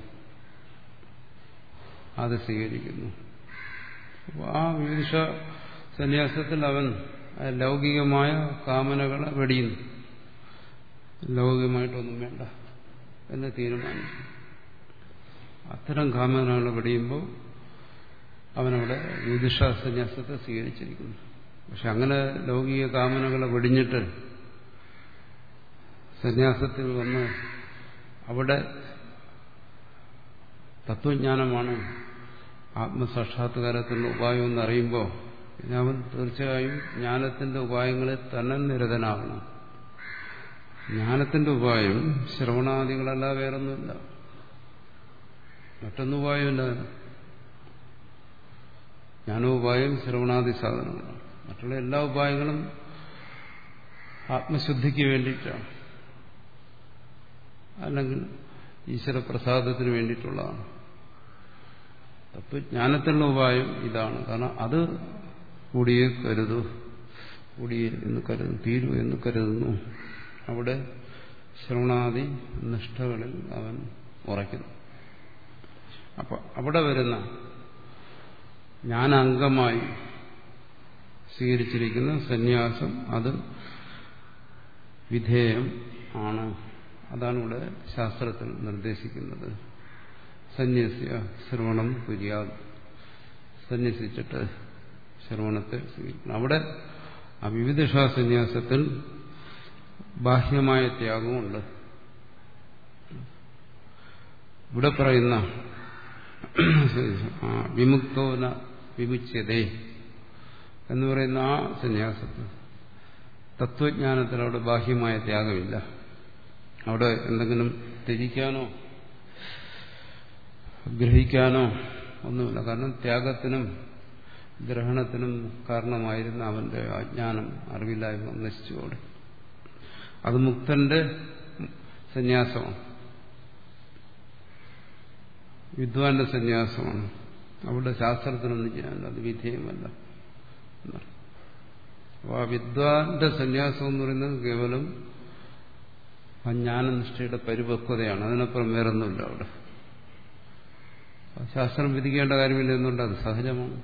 അത് സ്വീകരിക്കുന്നു അപ്പോൾ ആ വിവിധിഷ സന്യാസത്തിൽ അവൻ ലൗകികമായ കാമനകളെ വെടിയുന്നു ലൗകികമായിട്ടൊന്നും വേണ്ട എന്ന് തീരുമാനിച്ചു അത്തരം കാമനകളെ വെടിയുമ്പോൾ അവനവിടെ വിവിധിഷ സന്യാസത്തെ സ്വീകരിച്ചിരിക്കുന്നു പക്ഷെ അങ്ങനെ ലൗകിക കാമനകളെ വെടിഞ്ഞിട്ട് സന്യാസത്തിൽ വന്ന് അവിടെ തത്വജ്ഞാനമാണ് ആത്മസാക്ഷാത്കാരത്തിനുള്ള ഉപായം എന്ന് അറിയുമ്പോൾ പിന്നെ അവൻ തീർച്ചയായും ജ്ഞാനത്തിന്റെ ഉപായങ്ങളിൽ തന്നെ നിരതനാകണം ജ്ഞാനത്തിന്റെ ഉപായം ശ്രവണാദികളല്ല വേറൊന്നുമില്ല മറ്റൊന്നും ഉപായമില്ല ജ്ഞാനോപായം ശ്രവണാദി സാധനങ്ങളാണ് മറ്റുള്ള എല്ലാ ഉപായങ്ങളും ആത്മശുദ്ധിക്ക് വേണ്ടിയിട്ടാണ് അല്ലെങ്കിൽ ഈശ്വരപ്രസാദത്തിന് വേണ്ടിയിട്ടുള്ളതാണ് തത്വജ്ഞാനത്തിനുള്ള ഉപായം ഇതാണ് കാരണം അത് കൂടിയേ കരുതൂ കൂടിയേ എന്ന് കരുതുന്നു തീരൂ എന്ന് കരുതുന്നു അവിടെ ശ്രവണാദി നിഷ്ഠകളിൽ അവൻ ഉറയ്ക്കുന്നു അപ്പൊ അവിടെ വരുന്ന ജ്ഞാനാംഗമായി സ്വീകരിച്ചിരിക്കുന്ന സന്യാസം അത് വിധേയം ആണ് അതാണ് ഇവിടെ ശാസ്ത്രത്തിൽ നിർദ്ദേശിക്കുന്നത് സന്യസ്യ ശ്രവണം കുര്യാ സന്യസിച്ചിട്ട് ശ്രവണത്തെ സ്വീകരിക്കണം അവിടെ ആ വിവിധ സന്യാസത്തിൽ ബാഹ്യമായ ത്യാഗമുണ്ട് ഇവിടെ പറയുന്ന വിമുക്തോന വിമുച്യതേ എന്ന് പറയുന്ന ആ സന്യാസത്തിൽ തത്വജ്ഞാനത്തിൽ അവിടെ ബാഹ്യമായ ത്യാഗമില്ല അവിടെ എന്തെങ്കിലും ത്യജിക്കാനോ ഗ്രഹിക്കാനോ ഒന്നുമില്ല കാരണം ത്യാഗത്തിനും ഗ്രഹണത്തിനും കാരണമായിരുന്ന അവന്റെ അജ്ഞാനം അറിവില്ലായ്മ നശിച്ചുകൂടെ അത് മുക്തന്റെ സന്യാസമാണ് വിദ്വാന്റെ സന്യാസമാണ് അവിടെ ശാസ്ത്രത്തിനൊന്നും ചെയ്യാനില്ല അത് വിധേയമല്ല അപ്പോൾ ആ വിദ്വാന്റെ സന്യാസം എന്ന് പറയുന്നത് കേവലം ആ ജ്ഞാനനിഷ്ഠയുടെ പരിപക്വതയാണ് അതിനപ്പുറം വേറൊന്നുമില്ല അവിടെ ശാസ്ത്രം വിധിക്കേണ്ട കാര്യമില്ല എന്നുണ്ട് അത് സഹജമാണ്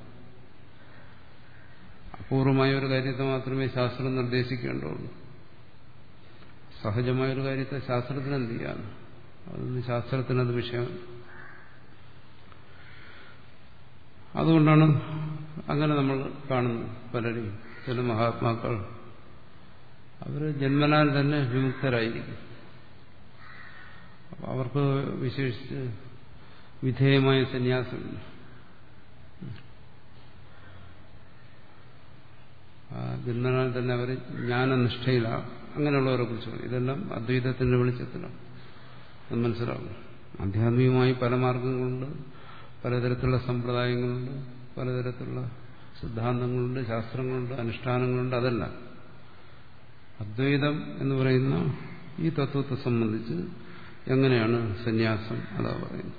അപൂർവമായ ഒരു കാര്യത്തെ മാത്രമേ ശാസ്ത്രം നിർദ്ദേശിക്കേണ്ടുള്ളൂ സഹജമായ ഒരു കാര്യത്തെ ശാസ്ത്രത്തിന് എന്ത് ചെയ്യാൻ അതൊന്നും ശാസ്ത്രത്തിനത് വിഷയമല്ല അതുകൊണ്ടാണ് അങ്ങനെ നമ്മൾ കാണുന്നു പലരും ചില മഹാത്മാക്കൾ അവർ ജന്മനാൽ തന്നെ വിമുക്തരായിരിക്കും അവർക്ക് വിശേഷിച്ച് വിധേയമായ സന്യാസമില്ല ജന്മനാൽ തന്നെ അവർ ജ്ഞാനനിഷ്ഠയിലാണ് അങ്ങനെയുള്ളവരെ കുറിച്ച് ഇതെല്ലാം അദ്വൈതത്തിന്റെ വെളിച്ചത്തിലാണ് അത് മനസ്സിലാവും ആധ്യാത്മികമായി പല മാർഗങ്ങളുണ്ട് പലതരത്തിലുള്ള സമ്പ്രദായങ്ങളുണ്ട് പലതരത്തിലുള്ള സിദ്ധാന്തങ്ങളുണ്ട് ശാസ്ത്രങ്ങളുണ്ട് അനുഷ്ഠാനങ്ങളുണ്ട് അതല്ല അദ്വൈതം എന്ന് പറയുന്ന ഈ തത്വത്തെ സംബന്ധിച്ച് എങ്ങനെയാണ് സന്യാസം അതാ പറയുന്നത്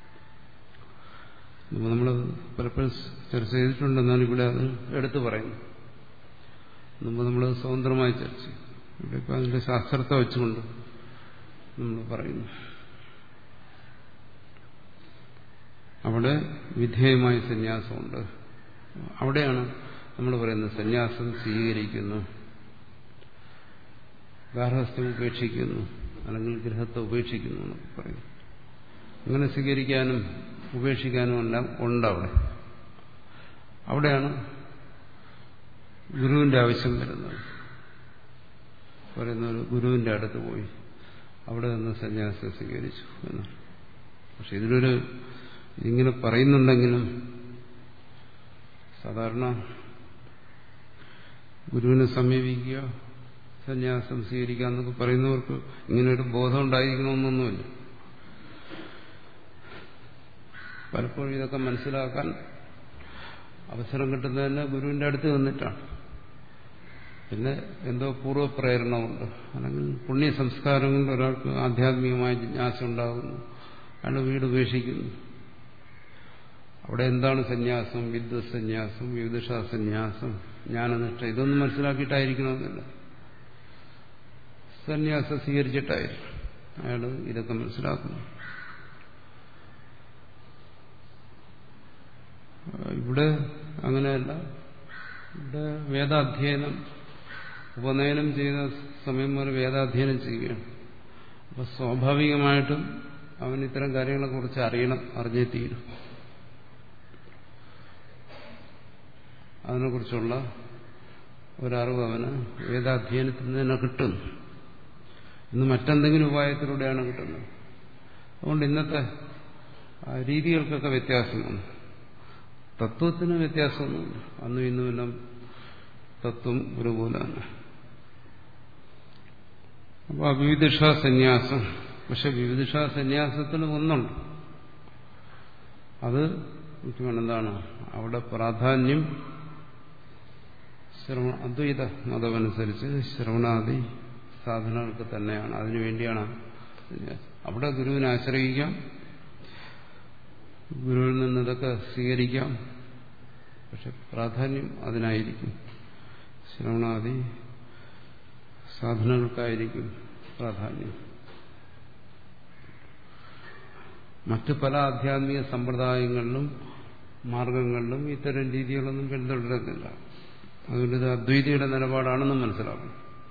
നമ്മൾ പലപ്പോഴും ചർച്ച ചെയ്തിട്ടുണ്ടെന്നാണ് ഇവിടെ അത് എടുത്തു പറയുന്നു മുമ്പ് നമ്മൾ സ്വതന്ത്രമായി ചർച്ച ചെയ്യും ഇവിടെ ഇപ്പം അതിന്റെ ശാസ്ത്രത്തെ വെച്ചുകൊണ്ട് നമ്മൾ പറയുന്നു അവിടെ വിധേയമായ സന്യാസമുണ്ട് അവിടെയാണ് നമ്മൾ പറയുന്നത് സന്യാസം സ്വീകരിക്കുന്നു ഗാർഹസ്ഥ്യം ഉപേക്ഷിക്കുന്നു അല്ലെങ്കിൽ ഗൃഹത്തെ ഉപേക്ഷിക്കുന്നു എന്നൊക്കെ പറയും അങ്ങനെ സ്വീകരിക്കാനും ഉപേക്ഷിക്കാനും എല്ലാം ഉണ്ട് അവിടെ അവിടെയാണ് ഗുരുവിന്റെ ആവശ്യം വരുന്നത് പറയുന്ന ഒരു ഗുരുവിന്റെ അടുത്ത് പോയി അവിടെ നിന്ന് സന്യാസം സ്വീകരിച്ചു എന്നാണ് പക്ഷെ ഇതിലൊരു ഇങ്ങനെ പറയുന്നുണ്ടെങ്കിലും സാധാരണ ഗുരുവിനെ സമീപിക്കുക സന്യാസം സ്വീകരിക്കുക എന്നൊക്കെ പറയുന്നവർക്ക് ഇങ്ങനെയൊരു ബോധം ഉണ്ടായിരിക്കണമെന്നൊന്നുമില്ല പലപ്പോഴും ഇതൊക്കെ മനസ്സിലാക്കാൻ അവസരം കിട്ടുന്നതന്നെ ഗുരുവിന്റെ അടുത്ത് നിന്നിട്ടാണ് പിന്നെ എന്തോ പൂർവ്വപ്രേരണമുണ്ട് അല്ലെങ്കിൽ പുണ്യ സംസ്കാരം കൊണ്ട് ഒരാൾക്ക് ആധ്യാത്മികമായ ജിജ്ഞാസ ഉണ്ടാകുന്നു അയാൾ വീട് ഉപേക്ഷിക്കുന്നു അവിടെ എന്താണ് സന്യാസം വിദ്വത് സന്യാസം വിവിധ സന്യാസം ജ്ഞാനനിഷ്ഠ ഇതൊന്നും മനസ്സിലാക്കിയിട്ടായിരിക്കണമെന്നില്ല സന്യാസം സ്വീകരിച്ചിട്ടായിരിക്കും അയാൾ ഇതൊക്കെ മനസ്സിലാക്കുന്നു ഇവിടെ അങ്ങനെയല്ല ഇവിടെ വേദാധ്യയനം ഉപനയനം ചെയ്ത സമയം മുതൽ വേദാധ്യയനം ചെയ്യുകയാണ് അപ്പൊ സ്വാഭാവികമായിട്ടും അവൻ ഇത്തരം കാര്യങ്ങളെ കുറിച്ച് അറിയണം അറിഞ്ഞേ തീരും അതിനെക്കുറിച്ചുള്ള ഒരറിവ് അവന് വേദാധ്യയനത്തിൽ നിന്ന് തന്നെ കിട്ടുന്നു ഇന്ന് മറ്റെന്തെങ്കിലും ഉപായത്തിലൂടെയാണ് കിട്ടുന്നത് അതുകൊണ്ട് ഇന്നത്തെ രീതികൾക്കൊക്കെ വ്യത്യാസം വന്നു തത്വത്തിന് വ്യത്യാസമൊന്നുമില്ല അന്നും ഇന്നുമെല്ലാം തത്വം ഒരുപോലാണ് അപ്പോൾ വിവിധിഷ സന്യാസം പക്ഷെ വിവിധിഷ സന്യാസത്തിന് ഒന്നുണ്ട് അത് മുഖ്യമാണ് എന്താണ് അവിടെ പ്രാധാന്യം ശ്രവണ അദ്വൈത മതമനുസരിച്ച് ശ്രവണാദി സാധനങ്ങൾക്ക് തന്നെയാണ് അതിനുവേണ്ടിയാണ് അവിടെ ഗുരുവിനെ ആശ്രയിക്കാം ഗുരുവിൽ നിന്ന് ഇതൊക്കെ സ്വീകരിക്കാം പക്ഷെ പ്രാധാന്യം അതിനായിരിക്കും ശ്രവണാദി സാധനങ്ങൾക്കായിരിക്കും പ്രാധാന്യം മറ്റു പല ആധ്യാത്മിക സമ്പ്രദായങ്ങളിലും മാർഗങ്ങളിലും ഇത്തരം രീതികളൊന്നും പിന്തുടരുന്നില്ല അതുകൊണ്ട് ഇത് അദ്വൈതിയുടെ നിലപാടാണെന്ന് മനസ്സിലാക്കും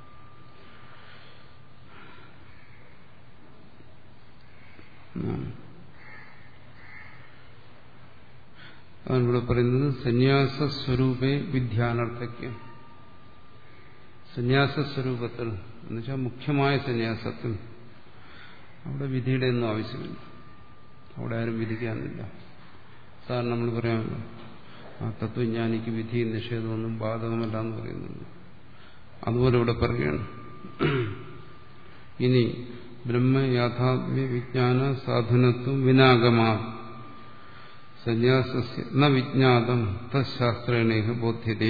അതാണ് ഇവിടെ പറയുന്നത് സന്യാസ സ്വരൂപേ വിദ്യാനർത്ഥയ്ക്ക് സന്യാസ സ്വരൂപത്തിൽ എന്നുവെച്ചാൽ മുഖ്യമായ സന്യാസത്തിൽ അവിടെ വിധിയുടെ ഒന്നും ആവശ്യമില്ല അവിടെ ആരും വിധിക്കാനില്ല സാറിന് നമ്മൾ പറയാമല്ലോ ആ തത്വജ്ഞാനിക്ക് വിധി നിഷേധമൊന്നും ബാധകമല്ല എന്ന് പറയുന്നുണ്ട് അതുപോലെ ഇവിടെ പറയുകയാണ് ഇനി ബ്രഹ്മയാഥാത്മ്യ വിജ്ഞാന സാധനത്വം വിനാഗമാ സന്യാസസ്യ ന വിജ്ഞാതം തശാസ്ത്രേണേഹ ബോധ്യതേ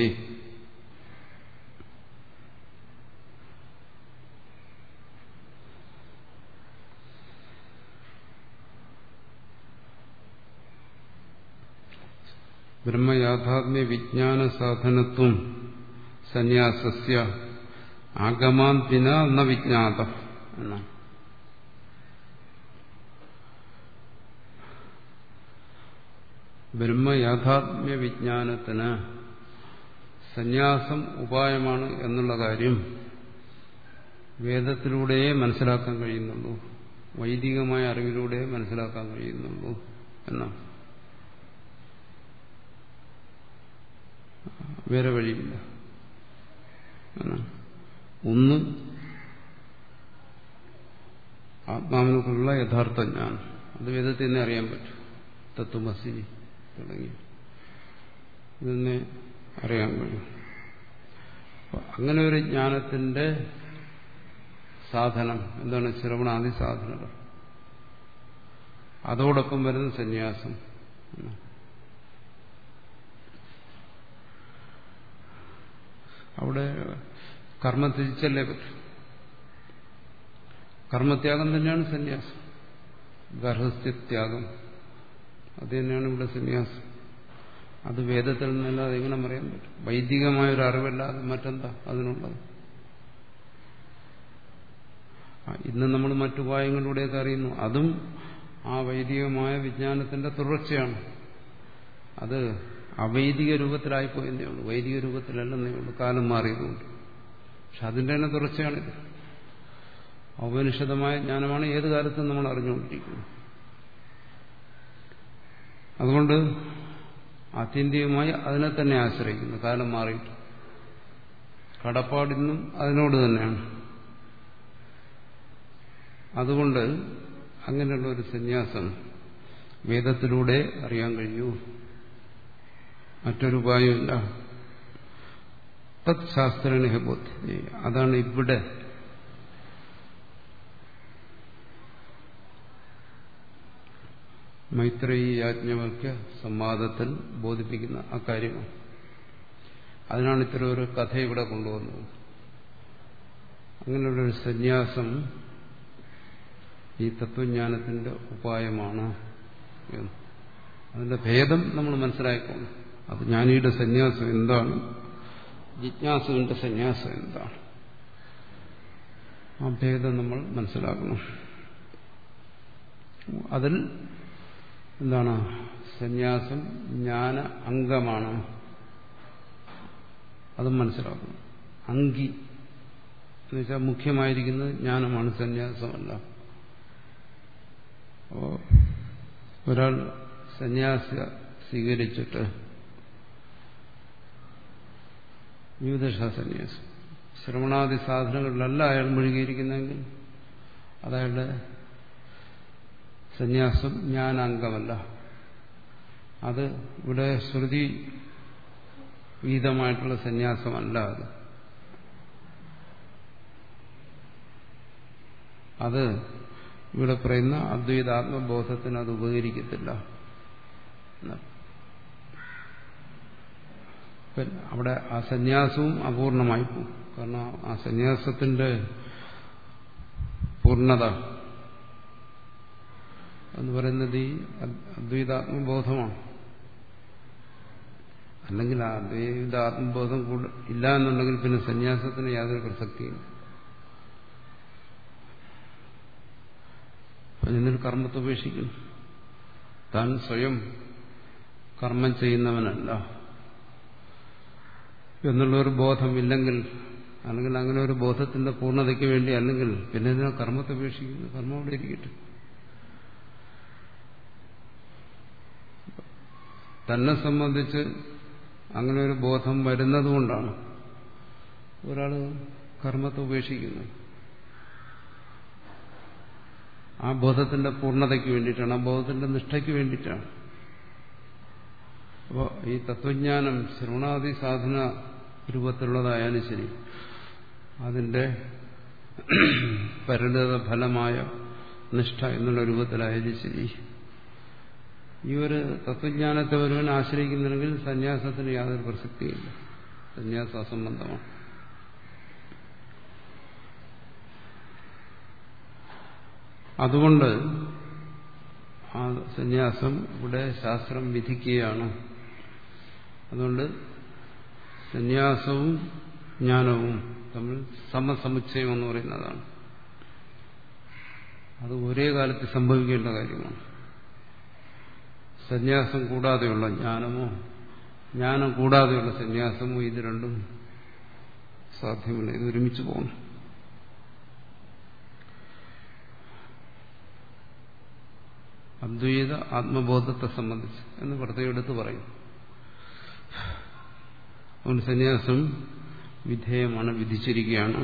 ബ്രഹ്മയാഥാത്മ്യ വിജ്ഞാന സാധനത്വം സന്യാസസ്യ ആഗമാന്തിന ന വിജ്ഞാത എന്നാണ് ബ്രഹ്മയാഥാത്മ്യ വിജ്ഞാനത്തിന് സന്യാസം ഉപായമാണ് എന്നുള്ള കാര്യം വേദത്തിലൂടെയേ മനസ്സിലാക്കാൻ കഴിയുന്നുള്ളൂ വൈദികമായ അറിവിലൂടെ മനസ്സിലാക്കാൻ കഴിയുന്നുള്ളൂ എന്നാണ് വേറെ വഴിയില്ല ഒന്ന് ആത്മാവിനെക്കുറിച്ചുള്ള യഥാർത്ഥ ജ്ഞാനം അത് വേദത്തിൽ തന്നെ അറിയാൻ പറ്റും തത്വമസി തുടങ്ങി ഇതെന്നെ അറിയാൻ കഴിയും അങ്ങനെ ഒരു ജ്ഞാനത്തിന്റെ സാധനം എന്താണ് ശ്രവണാദി സാധനങ്ങൾ അതോടൊപ്പം വരുന്ന സന്യാസം അവിടെ കർമ്മ തിരിച്ചല്ലേ പറ്റൂ കർമ്മത്യാഗം തന്നെയാണ് സന്യാസം ഗർഹസ്ഥ്യത്യാഗം അത് തന്നെയാണ് ഇവിടെ സന്യാസം അത് വേദത്തിൽ നിന്നല്ലാതെ എങ്ങനെ പറയാൻ പറ്റും വൈദികമായ ഒരു അറിവല്ലാതെ മറ്റെന്താ അതിനുള്ളത് ഇന്ന് നമ്മൾ മറ്റുപായങ്ങളിലൂടെയൊക്കെ അറിയുന്നു അതും ആ വൈദികമായ വിജ്ഞാനത്തിന്റെ തുടർച്ചയാണ് അത് അവൈദിക രൂപത്തിലായിപ്പോയെന്നേ ഉള്ളൂ വൈദിക രൂപത്തിലല്ലെന്നേ ഉള്ളൂ കാലം മാറിയതുകൊണ്ട് പക്ഷെ അതിന്റെ തന്നെ തുടർച്ചയാണിത് ഔപനിഷതമായ ജ്ഞാനമാണ് ഏത് കാലത്തും നമ്മൾ അറിഞ്ഞുകൊണ്ടിരിക്കുന്നത് അതുകൊണ്ട് ആത്യന്തികമായി അതിനെ തന്നെ ആശ്രയിക്കുന്നു കാലം മാറിയിട്ട് കടപ്പാടിന്നും അതിനോട് തന്നെയാണ് അതുകൊണ്ട് അങ്ങനെയുള്ള ഒരു സന്യാസം വേദത്തിലൂടെ അറിയാൻ കഴിയൂ മറ്റൊരു ഉപായമില്ല തത് ശാസ്ത്രേണ ബോധ്യത അതാണ് ഇവിടെ മൈത്രേയി യാജ്ഞവൽക്യ സംവാദത്തിൽ ബോധിപ്പിക്കുന്ന ആ കാര്യമാണ് അതിനാണ് ഇത്തരം ഒരു കഥ ഇവിടെ കൊണ്ടുവന്നത് അങ്ങനെയുള്ളൊരു സന്യാസം ഈ തത്വജ്ഞാനത്തിന്റെ ഉപായമാണ് എന്ന് അതിന്റെ ഭേദം നമ്മൾ മനസ്സിലാക്കണം അത് ജ്ഞാനിയുടെ സന്യാസം എന്താണ് ജിജ്ഞാസുവിന്റെ സന്യാസം എന്താണ് ആ ഭേദം നമ്മൾ മനസ്സിലാക്കണം അതിൽ എന്താണ് സന്യാസം ജ്ഞാന അംഗമാണ് അതും മനസ്സിലാക്കണം അങ്കി എന്ന് വെച്ചാൽ മുഖ്യമായിരിക്കുന്നത് ജ്ഞാനമാണ് സന്യാസമല്ല അപ്പോ ഒരാൾ സന്യാസ സ്വീകരിച്ചിട്ട് വിവിധ സന്യാസം ശ്രവണാദി സാധനങ്ങളിലല്ല അയാൾ മുഴുകിയിരിക്കുന്നെങ്കിൽ അതയാളുടെ സന്യാസം ജ്ഞാനാംഗമല്ല അത് ഇവിടെ ശ്രുതി വീതമായിട്ടുള്ള സന്യാസമല്ല അത് അത് ഇവിടെ പറയുന്ന അദ്വൈതാത്മബോധത്തിന് അത് ഉപകരിക്കത്തില്ല അവിടെ ആ സന്യാസവും അപൂർണമായി പോകും കാരണം ആ സന്യാസത്തിന്റെ പൂർണ്ണത എന്ന് പറയുന്നത് ഈ അദ്വൈതാത്മബോധമാണ് അല്ലെങ്കിൽ ആ അദ്വൈത ആത്മബോധം കൂടെ ഇല്ല എന്നുണ്ടെങ്കിൽ പിന്നെ സന്യാസത്തിന് യാതൊരു പ്രസക്തിയും എന്നിട്ട് കർമ്മത്തെ ഉപേക്ഷിക്കുന്നു താൻ സ്വയം കർമ്മം ചെയ്യുന്നവനല്ല എന്നുള്ളൊരു ബോധമില്ലെങ്കിൽ അല്ലെങ്കിൽ അങ്ങനെ ഒരു ബോധത്തിന്റെ പൂർണ്ണതയ്ക്ക് വേണ്ടി അല്ലെങ്കിൽ പിന്നെ ഇതിനെ കർമ്മത്തെ ഉപേക്ഷിക്കുന്നു കർമ്മം അവിടെ ഇരിക്കട്ടെ തന്നെ സംബന്ധിച്ച് അങ്ങനെ ഒരു ബോധം വരുന്നതുകൊണ്ടാണ് ഒരാൾ കർമ്മത്തെ ഉപേക്ഷിക്കുന്നത് ആ ബോധത്തിന്റെ പൂർണ്ണതയ്ക്ക് വേണ്ടിയിട്ടാണ് ആ ബോധത്തിന്റെ നിഷ്ഠയ്ക്ക് വേണ്ടിയിട്ടാണ് അപ്പോൾ ഈ തത്വജ്ഞാനം ശ്രവണാദി സാധന രൂപത്തിലുള്ളതായാലും ശരി അതിന്റെ പരിണിത ഫലമായ നിഷ്ഠ എന്നുള്ള രൂപത്തിലായാലും ശരി ഈ ഒരു തത്വജ്ഞാനത്തെ ഒരുവൻ ആശ്രയിക്കുന്നുണ്ടെങ്കിൽ സന്യാസത്തിന് യാതൊരു പ്രസക്തിയില്ല സന്യാസ അസംബന്ധമാണ് അതുകൊണ്ട് ആ സന്യാസം ഇവിടെ ശാസ്ത്രം വിധിക്കുകയാണ് അതുകൊണ്ട് സന്യാസവും ജ്ഞാനവും തമ്മിൽ സമസമുച്ചയം എന്ന് പറയുന്നതാണ് അത് ഒരേ കാലത്ത് സംഭവിക്കേണ്ട കാര്യമാണ് സന്യാസം കൂടാതെയുള്ള ജ്ഞാനമോ ജ്ഞാനം കൂടാതെയുള്ള സന്യാസമോ ഇത് രണ്ടും സാധ്യമല്ല ഇത് ഒരുമിച്ച് പോകണം അദ്വൈത ആത്മബോധത്തെ സംബന്ധിച്ച് എന്ന് പ്രത്യേകം എടുത്ത് പറയും അതുകൊണ്ട് സന്യാസം വിധേയമാണ് വിധിച്ചിരിക്കുകയാണ്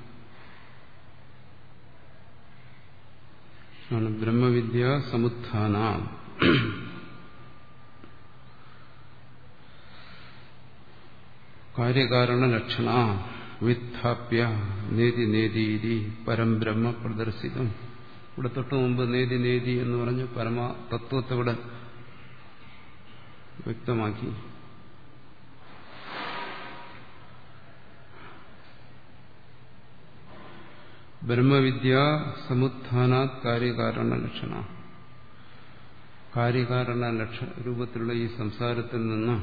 ആണ് ബ്രഹ്മവിദ്യ സമുത്ഥാന കാര്യകാരണ ലക്ഷണ വിത്ഥാപ്യ നേതി നേതീതി പരംബ്രഹ്മ പ്രദർശിതം ഇവിടെ തൊട്ടു മുമ്പ് നേതി നേതി എന്ന് പറഞ്ഞ് പരമ തത്വത്തെ ഇവിടെ വ്യക്തമാക്കി ബ്രഹ്മവിദ്യ സമുത്ഥാനാത് കാര്യകാരണ ലക്ഷണ കാര്യകാരണ ലക്ഷ രൂപത്തിലുള്ള ഈ സംസാരത്തിൽ നിന്ന്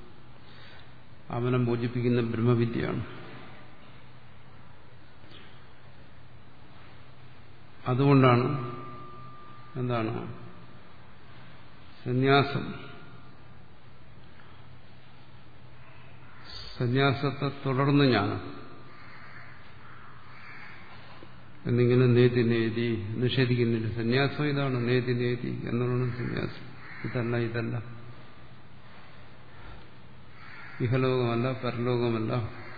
അവനെ മോചിപ്പിക്കുന്ന ബ്രഹ്മവിദ്യയാണ് അതുകൊണ്ടാണ് എന്താണ് സന്യാസം സന്യാസത്തെ തുടർന്ന് ജ്ഞാനം എന്നിങ്ങനെ നേതി നേതി നിഷേധിക്കുന്നില്ല സന്യാസം ഇതാണ് നേതി നേതി എന്നുള്ളതാണ് സന്യാസം ഇതല്ല ഇതല്ല ഇഹലോകമല്ല പരലോകമല്ല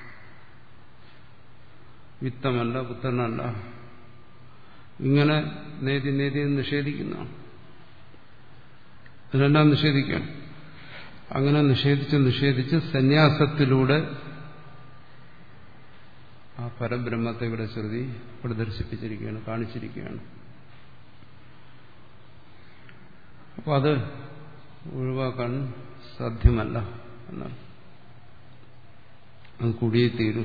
വിത്തമല്ല പുത്രനല്ല ഇങ്ങനെ നേതി നേതി നിഷേധിക്കുന്നതാണ് ഇതിനെല്ലാം നിഷേധിക്കണം അങ്ങനെ നിഷേധിച്ച് നിഷേധിച്ച് സന്യാസത്തിലൂടെ ആ പരബ്രഹ്മത്തെ ഇവിടെ ശ്രുതി പ്രദർശിപ്പിച്ചിരിക്കുകയാണ് കാണിച്ചിരിക്കുകയാണ് അപ്പോൾ അത് ഒഴിവാക്കാൻ സാധ്യമല്ല എന്നാണ് അത് കൂടിയേ തീരും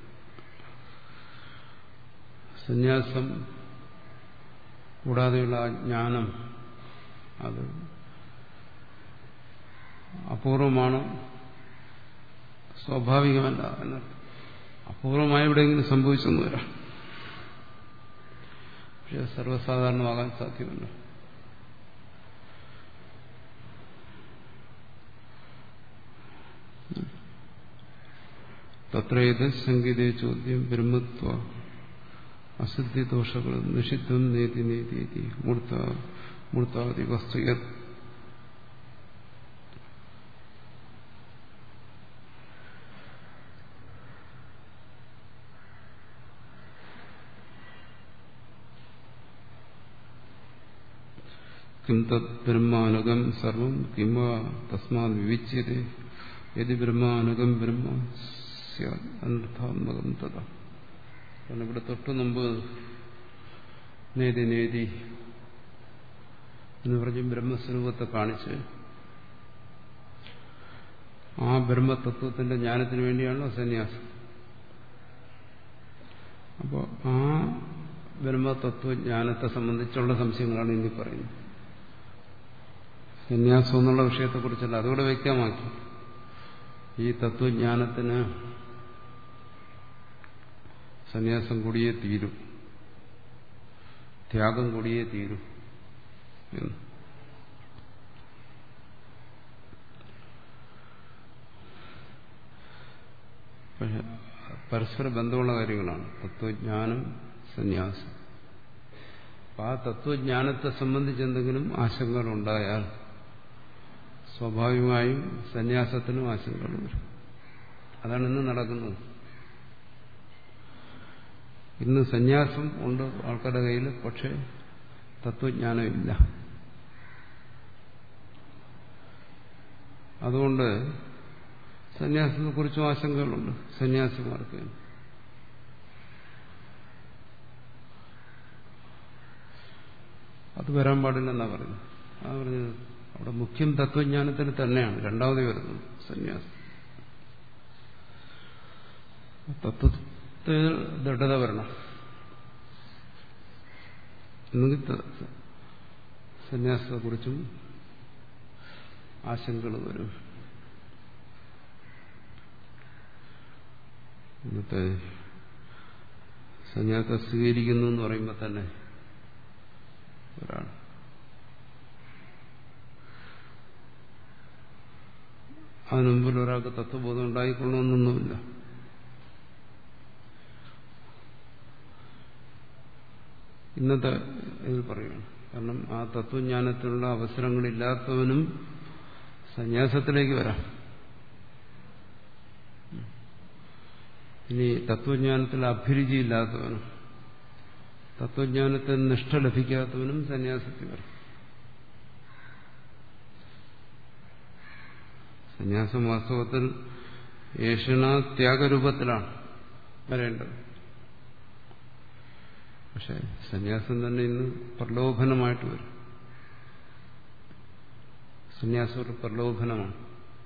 സന്യാസം കൂടാതെയുള്ള ആ ജ്ഞാനം അത് അപൂർവമാണ് സ്വാഭാവികമല്ല എന്നർത്ഥം അപൂർവമായി എവിടെയെങ്കിലും സംഭവിച്ചെന്ന് വരാം പക്ഷെ സർവ്വസാധാരണമാകാൻ സാധ്യമല്ല തത്രേത് സംഗീതേ ചോദ്യം ബ്രഹ്മത്വ അസിദ്ധിദോഷങ്ങൾ നിഷിദ്ധം നേതി നേതി മൂർത്ത മൂർത്താദി വസ്തു കിം തത് ബ്രഹ്മാനുഗം സർവം കിം തസ്മാത് വിവിച്യത്തെ യതി ബ്രഹ്മാനുഗം ബ്രഹ്മ അനർത്ഥാത്മകം തഥ കാരണം ഇവിടെ തൊട്ടു മുമ്പ് നേതി നേതി എന്ന് പറഞ്ഞ് ബ്രഹ്മസ്വരൂപത്തെ കാണിച്ച് ആ ബ്രഹ്മതത്വത്തിന്റെ ജ്ഞാനത്തിന് വേണ്ടിയാണല്ലോ സന്യാസം അപ്പോൾ ആ ബ്രഹ്മതത്വജ്ഞാനത്തെ സംബന്ധിച്ചുള്ള സംശയങ്ങളാണ് ഇനി പറയുന്നത് സന്യാസം എന്നുള്ള വിഷയത്തെക്കുറിച്ചല്ല അതുകൂടെ വ്യക്തമാക്കി ഈ തത്വജ്ഞാനത്തിന് സന്യാസം കൂടിയേ തീരും ത്യാഗം കൂടിയേ തീരും എന്ന് പക്ഷെ പരസ്പര ബന്ധമുള്ള കാര്യങ്ങളാണ് തത്വജ്ഞാനം സന്യാസം ആ തത്വജ്ഞാനത്തെ സംബന്ധിച്ച് എന്തെങ്കിലും ആശങ്കകൾ ഉണ്ടായാൽ സ്വാഭാവികമായും സന്യാസത്തിനും ആശങ്കകൾ വരും അതാണ് ഇന്ന് നടക്കുന്നത് ഇന്ന് സന്യാസം ഉണ്ട് ആൾക്കാരുടെ കയ്യിൽ പക്ഷെ തത്വജ്ഞാനമില്ല അതുകൊണ്ട് സന്യാസത്തെക്കുറിച്ചും ആശങ്കകളുണ്ട് സന്യാസിമാർക്ക് അത് വരാൻ പാടില്ലെന്നാ പറഞ്ഞത് ആ പറഞ്ഞത് അവിടെ മുഖ്യം തത്വജ്ഞാനത്തിന് തന്നെയാണ് രണ്ടാമത് വരുന്നത് സന്യാസം തത്വത്തിൽ ദൃഢത വരണം എന്നെങ്കിൽ സന്യാസത്തെക്കുറിച്ചും ആശങ്കകൾ വരും ഇന്നത്തെ സന്യാസം സ്വീകരിക്കുന്നു എന്ന് പറയുമ്പോൾ തന്നെ ഒരാൾ അതിനു മുമ്പിൽ ഒരാൾക്ക് തത്വബോധം ഉണ്ടായിക്കൊള്ളണമെന്നൊന്നുമില്ല ഇന്നത്തെ ഇതിൽ പറയുകയാണ് കാരണം ആ തത്വജ്ഞാനത്തിനുള്ള അവസരങ്ങളില്ലാത്തവനും സന്യാസത്തിലേക്ക് വരാം ഇനി തത്വജ്ഞാനത്തിൽ അഭിരുചിയില്ലാത്തവനും തത്വജ്ഞാനത്തിൽ നിഷ്ഠ ലഭിക്കാത്തവനും സന്യാസത്തിൽ വരാം സന്യാസം വാസ്തവത്തിൽ ഏഷണ ത്യാഗരൂപത്തിലാണ് വരേണ്ടത് പക്ഷെ സന്യാസം തന്നെ ഇന്ന് പ്രലോഭനമായിട്ട് വരും സന്യാസം ഒരു പ്രലോഭനമാണ്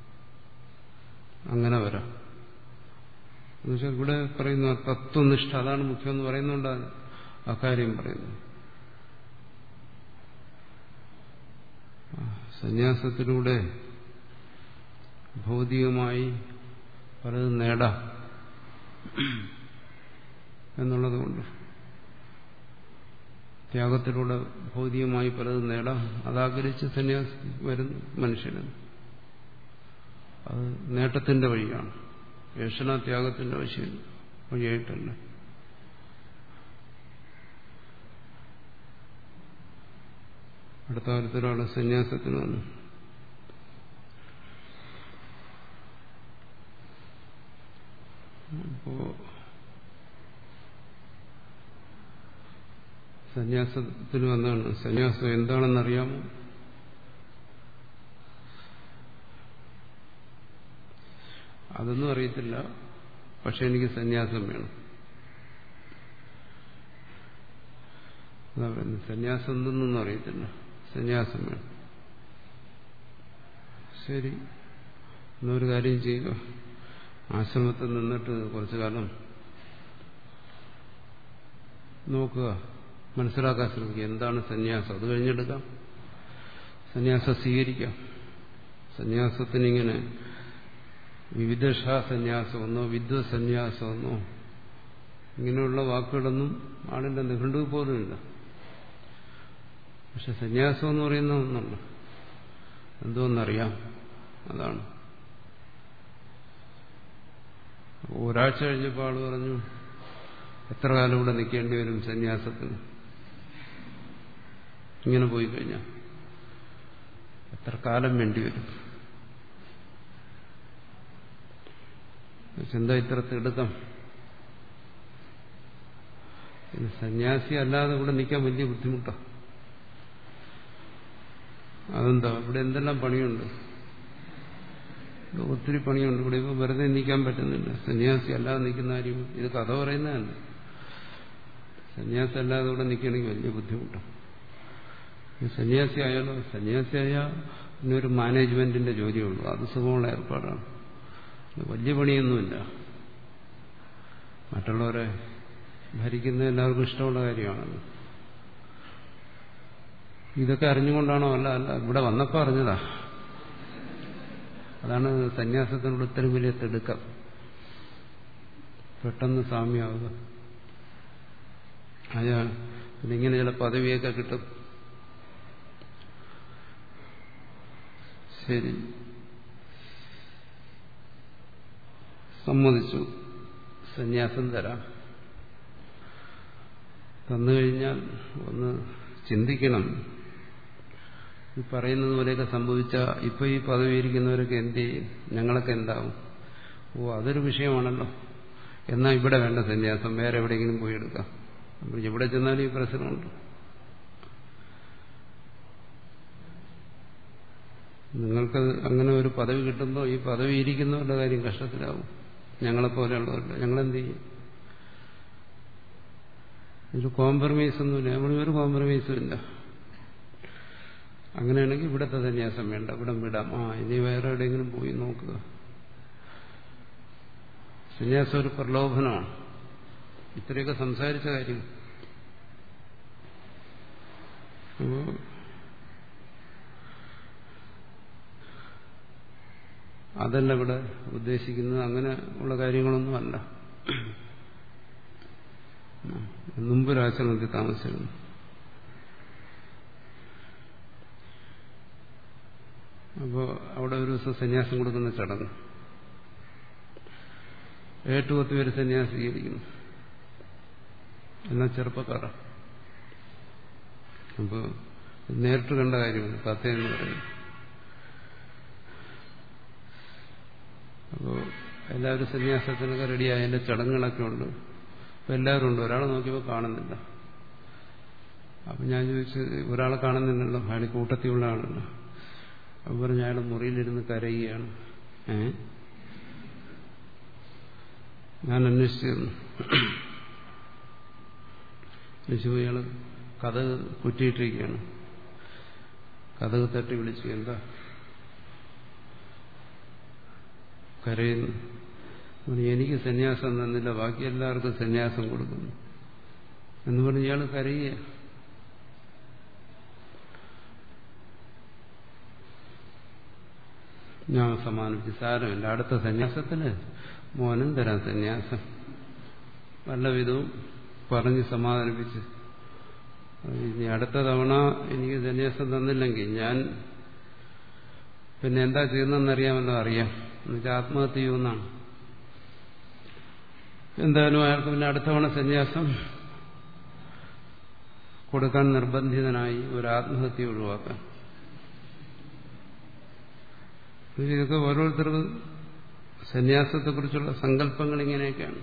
അങ്ങനെ വരാം എന്നുവെച്ചാൽ ഇവിടെ പറയുന്ന തത്വനിഷ്ഠ അതാണ് മുഖ്യം എന്ന് പറയുന്നുണ്ടാണ് അക്കാര്യം പറയുന്നു സന്യാസത്തിലൂടെ ഭൗതികമായി പലതും നേടാം എന്നുള്ളതുകൊണ്ട് ത്യാഗത്തിലൂടെ ഭൗതികമായി പലതും നേടാം അതാഗ്രഹിച്ച് സന്യാസി വരുന്നു മനുഷ്യന് അത് നേട്ടത്തിന്റെ വഴിയാണ് യേശന ത്യാഗത്തിന്റെ വശി വഴിയായിട്ടല്ല അടുത്ത കാലത്തൊരാള് സന്യാസത്തിന് വന്നു അപ്പോ സന്യാസത്തിന് വന്നാണ് സന്യാസം എന്താണെന്നറിയാമോ അതൊന്നും അറിയത്തില്ല പക്ഷെ എനിക്ക് സന്യാസം വേണം അതാ പറയുന്നത് സന്യാസം എന്തെന്നൊന്നും അറിയത്തില്ല സന്യാസം വേണം ശരി എന്നൊരു കാര്യം ചെയ്യുക ആശ്രമത്തിൽ നിന്നിട്ട് കുറച്ചു കാലം നോക്കുക മനസ്സിലാക്കാൻ ശ്രമിക്കുക എന്താണ് സന്യാസം അത് കഴിഞ്ഞെടുക്കാം സന്യാസം സ്വീകരിക്കാം സന്യാസത്തിനിങ്ങനെ വിവിധ സന്യാസമെന്നോ വിദ്വ സന്യാസമെന്നോ ഇങ്ങനെയുള്ള വാക്കുകളൊന്നും ആളിന്റെ നിഘണ്ടു പോലുമില്ല പക്ഷെ സന്യാസം എന്ന് പറയുന്ന ഒന്നുണ്ട് എന്തോന്നറിയാം അതാണ് ഒരാഴ്ച കഴിഞ്ഞപ്പോൾ ആള് പറഞ്ഞു എത്ര കാലം ഇവിടെ നിൽക്കേണ്ടി വരും സന്യാസത്തിന് ഇങ്ങനെ പോയി കഴിഞ്ഞാൽ എത്ര കാലം വേണ്ടി വരും എന്താ ഇത്ര തിടുക്കം ഇത് സന്യാസി അല്ലാതെ ഇവിടെ നിൽക്കാൻ വലിയ ബുദ്ധിമുട്ടാണ് അതെന്താ ഇവിടെ എന്തെല്ലാം പണിയുണ്ട് ഒത്തിരി പണിയുണ്ട് ഇവിടെ ഇപ്പൊ വെറുതെ നിൽക്കാൻ പറ്റുന്നില്ല സന്യാസി അല്ലാതെ നിൽക്കുന്ന കാര്യം ഇത് കഥ പറയുന്നതല്ല സന്യാസി അല്ലാതെ ഇവിടെ നിൽക്കണമെങ്കിൽ വലിയ ബുദ്ധിമുട്ടാണ് സന്യാസി ആയാലോ സന്യാസി ആയാൽ ഇന്നൊരു മാനേജ്മെന്റിന്റെ ജോലിയുള്ളൂ അത് സുഖമുള്ള ഏർപ്പാടാണ് വലിയ പണിയൊന്നുമില്ല മറ്റുള്ളവരെ ഭരിക്കുന്ന എല്ലാവർക്കും ഇഷ്ടമുള്ള കാര്യമാണല്ലോ ഇതൊക്കെ അറിഞ്ഞുകൊണ്ടാണോ അല്ല അല്ല ഇവിടെ വന്നപ്പോൾ അറിഞ്ഞതാ അതാണ് സന്യാസത്തിനുള്ള ഇത്രയും വലിയ തിടുക്കം പെട്ടെന്ന് സാമ്യാവുക അയാ ഇതിങ്ങനെ ചില പദവിയൊക്കെ കിട്ടും ശരി സമ്മതിച്ചു സന്യാസം തരാം തന്നു കഴിഞ്ഞാൽ ഒന്ന് ചിന്തിക്കണം ഈ പറയുന്നത് പോലെയൊക്കെ സംഭവിച്ച ഇപ്പൊ ഈ പദവി ഇരിക്കുന്നവരൊക്കെ എന്ത് ചെയ്യും ഞങ്ങളൊക്കെ എന്താവും ഓ അതൊരു വിഷയമാണല്ലോ എന്നാൽ ഇവിടെ വേണ്ട സന്യാസം വേറെ എവിടെയെങ്കിലും പോയി എടുക്കാം അപ്പോൾ എവിടെ ചെന്നാലും ഈ പ്രശ്നമുണ്ട് നിങ്ങൾക്ക് അങ്ങനെ ഒരു പദവി കിട്ടുമ്പോൾ ഈ പദവി ഇരിക്കുന്നവരുടെ കാര്യം കഷ്ടത്തിലാവും ഞങ്ങളെപ്പോലെയുള്ളവരുടെ ഞങ്ങളെന്ത് ചെയ്യും ഇതിൽ കോംപ്രമൈസ് ഒന്നുമില്ല നമ്മൾ ഒരു കോംപ്രമൈസും ഇല്ല അങ്ങനെയാണെങ്കിൽ ഇവിടത്തെ സന്യാസം വേണ്ട ഇവിടെ വിടാം ആ ഇനി വേറെ എവിടെയെങ്കിലും പോയി നോക്കുക സന്യാസം ഒരു പ്രലോഭനമാണ് ഇത്രയൊക്കെ സംസാരിച്ച കാര്യം അപ്പോ അതല്ല ഇവിടെ ഉദ്ദേശിക്കുന്നത് അങ്ങനെ ഉള്ള കാര്യങ്ങളൊന്നും അല്ല മുമ്പ് രാശ്രമത്തിൽ താമസിച്ചിരുന്നു അപ്പോൾ അവിടെ ഒരു ദിവസം സന്യാസം കൊടുക്കുന്ന ചടങ്ങ് എട്ട് പത്ത് പേര് സന്യാസം സ്വീകരിക്കുന്നു എന്നാൽ ചെറുപ്പക്കാരാ അപ്പോൾ നേരിട്ട് കണ്ട കാര്യമാണ് കഥയെന്ന് പറയുന്നത് അപ്പോൾ എല്ലാവരും സന്യാസത്തിനൊക്കെ റെഡിയായി അതിന്റെ ചടങ്ങുകളൊക്കെ ഉണ്ട് അപ്പം എല്ലാവരും ഉണ്ട് ഒരാളെ നോക്കിയപ്പോൾ കാണുന്നില്ല അപ്പം ഞാൻ ചോദിച്ചു ഒരാളെ കാണുന്നില്ലല്ലോ അയാൾ കൂട്ടത്തിലുള്ള ആളല്ലോ അപ്പം പറഞ്ഞു അയാൾ മുറിയിലിരുന്ന് കരയുകയാണ് ഏ ഞാൻ അന്വേഷിച്ചിരുന്നു അന്വേഷിച്ചു ഇയാൾ കഥ കുറ്റിയിട്ടിരിക്കുകയാണ് കഥ തട്ടി വിളിച്ചു എന്താ കരയുന്നു എനിക്ക് സന്യാസം തന്നില്ല ബാക്കി എല്ലാവർക്കും സന്യാസം കൊടുക്കുന്നു എന്ന് പറഞ്ഞ് ഇയാൾ കരയുക ഞാൻ സമാനിപ്പിച്ച് സാരമില്ല അടുത്ത സന്യാസത്തിന് മോനും തരാം സന്യാസം വല്ല വിധവും പറഞ്ഞ് സമാധാനിപ്പിച്ച് ഇനി അടുത്ത തവണ എനിക്ക് സന്യാസം തന്നില്ലെങ്കിൽ ഞാൻ പിന്നെ എന്താ ചെയ്യുന്നതെന്നറിയാമല്ലോ അറിയാം എന്നുവെച്ചാൽ ആത്മഹത്യ ചെയ്യുമെന്നാണ് എന്തായാലും അയാൾക്ക് പിന്നെ അടുത്ത തവണ സന്യാസം കൊടുക്കാൻ നിർബന്ധിതനായി ഒരു ആത്മഹത്യ ഒഴിവാക്കാൻ ഇതൊക്കെ ഓരോരുത്തർക്കും സന്യാസത്തെക്കുറിച്ചുള്ള സങ്കല്പങ്ങൾ ഇങ്ങനെയൊക്കെയാണ്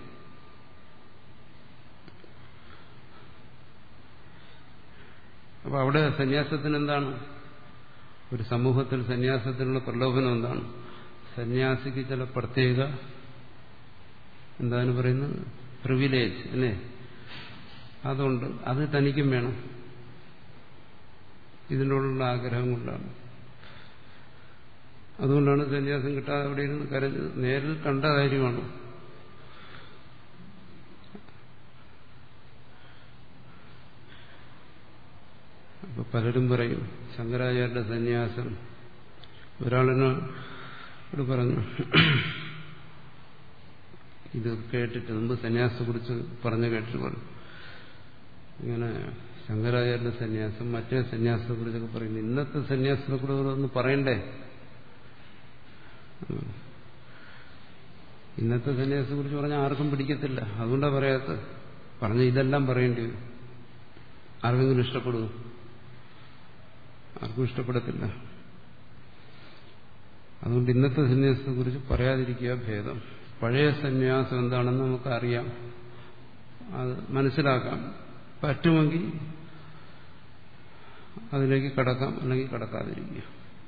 അപ്പൊ അവിടെ സന്യാസത്തിന് എന്താണ് ഒരു സമൂഹത്തിൽ സന്യാസത്തിനുള്ള പ്രലോഭനം എന്താണ് സന്യാസിക്ക് ചില പ്രത്യേക എന്താണ് പറയുന്നത് പ്രിവിലേജ് അല്ലേ അതുകൊണ്ട് അത് തനിക്കും വേണം ഇതിനോടുള്ള ആഗ്രഹം കൊണ്ടാണ് അതുകൊണ്ടാണ് സന്യാസം കിട്ടാതെ അവിടെ ഇരുന്ന് കരഞ്ഞത് നേരിൽ കണ്ട കാര്യമാണ് അപ്പൊ പലരും പറയും ശങ്കരാചാര്യന്റെ സന്യാസം ഒരാളിനോട് പറഞ്ഞു ഇത് കേട്ടിട്ട് മുമ്പ് സന്യാസത്തെക്കുറിച്ച് പറഞ്ഞു കേട്ടിട്ട് പറഞ്ഞു ഇങ്ങനെ ശങ്കരാചാര്യന്റെ സന്യാസം മറ്റേ സന്യാസത്തെക്കുറിച്ചൊക്കെ പറയുന്നു ഇന്നത്തെ സന്യാസത്തെക്കുറിച്ച് ഒന്ന് പറയണ്ടേ ഇന്നത്തെ സന്യാസത്തെക്കുറിച്ച് പറഞ്ഞാൽ ആർക്കും പിടിക്കത്തില്ല അതുകൊണ്ടാണ് പറയാത്തത് പറഞ്ഞ ഇതെല്ലാം പറയേണ്ടി വരും ആർക്കെങ്കിലും ഇഷ്ടപ്പെടുമോ ആർക്കും ഇഷ്ടപ്പെടത്തില്ല അതുകൊണ്ട് ഇന്നത്തെ സന്യാസത്തെക്കുറിച്ച് പറയാതിരിക്കുക ഭേദം പഴയ സന്യാസം എന്താണെന്ന് നമുക്ക് അറിയാം അത് മനസ്സിലാക്കാം പറ്റുമെങ്കിൽ അതിലേക്ക് കടക്കാം അല്ലെങ്കിൽ കടക്കാതിരിക്കുക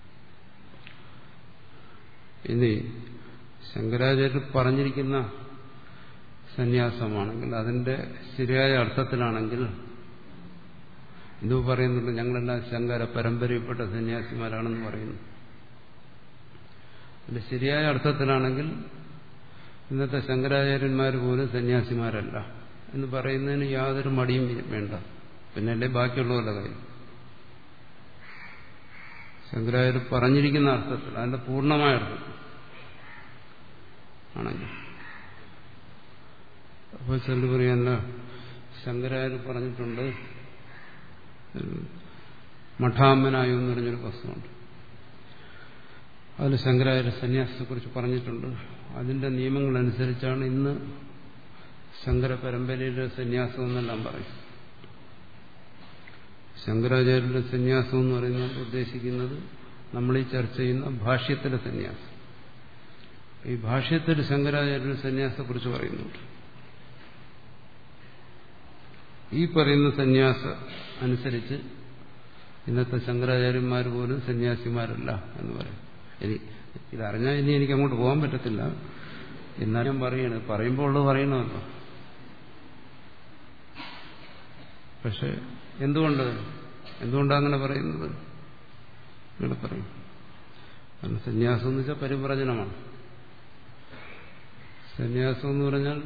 ഇനി ശങ്കരാചാര്യർ പറഞ്ഞിരിക്കുന്ന സന്യാസമാണെങ്കിൽ അതിന്റെ ശരിയായ അർത്ഥത്തിലാണെങ്കിൽ ഇത് പറയുന്നുണ്ട് ഞങ്ങളെല്ലാം ശങ്കര പരമ്പരയിൽപ്പെട്ട സന്യാസിമാരാണെന്ന് പറയുന്നു അതിന്റെ ശരിയായ അർത്ഥത്തിലാണെങ്കിൽ ഇന്നത്തെ ശങ്കരാചാര്യന്മാർ പോലും സന്യാസിമാരല്ല എന്ന് പറയുന്നതിന് യാതൊരു മടിയും വേണ്ട പിന്നെ അല്ലേ ബാക്കിയുള്ളവരുടെ കാര്യം ശങ്കരാചാര്യർ പറഞ്ഞിരിക്കുന്ന അർത്ഥത്തിൽ അതിന്റെ പൂർണ്ണമായ അർത്ഥത്തിൽ ആണെങ്കിൽ അപ്പോൾ ചിലർ പറയാല്ല ശങ്കരാചാര്യർ പറഞ്ഞിട്ടുണ്ട് മഠാമനായോ എന്ന് പറഞ്ഞൊരു പുസ്തകമുണ്ട് അതിൽ ശങ്കരാചാര്യ സന്യാസത്തെക്കുറിച്ച് പറഞ്ഞിട്ടുണ്ട് അതിന്റെ നിയമങ്ങളനുസരിച്ചാണ് ഇന്ന് ശങ്കര പരമ്പരയിലെ സന്യാസം എന്നെല്ലാം പറയും ശങ്കരാചാര്യരുടെ സന്യാസം എന്ന് പറയുന്നത് ഉദ്ദേശിക്കുന്നത് നമ്മൾ ഈ ചർച്ച ചെയ്യുന്ന ഭാഷ്യത്തിലെ സന്യാസം ഈ ഭാഷ്യത്തിൽ ശങ്കരാചാര്യരുടെ സന്യാസത്തെക്കുറിച്ച് പറയുന്നുണ്ട് ഈ പറയുന്ന സന്യാസ അനുസരിച്ച് ഇന്നത്തെ ശങ്കരാചാര്യന്മാർ പോലും സന്യാസിമാരല്ല എന്ന് പറയും ഇനി ഇതറിഞ്ഞാൽ ഇനി എനിക്ക് അങ്ങോട്ട് പോകാൻ പറ്റത്തില്ല എന്നാലും ഞാൻ പറയണത് പറയുമ്പോൾ ഉള്ളത് പറയണമല്ലോ പക്ഷെ എന്തുകൊണ്ട് എന്തുകൊണ്ടാണ് അങ്ങനെ പറയുന്നത് ഇവിടെ പറയും കാരണം സന്യാസം എന്ന് വെച്ചാൽ പരിവ്രജനമാണ് സന്യാസം എന്ന് പറഞ്ഞാൽ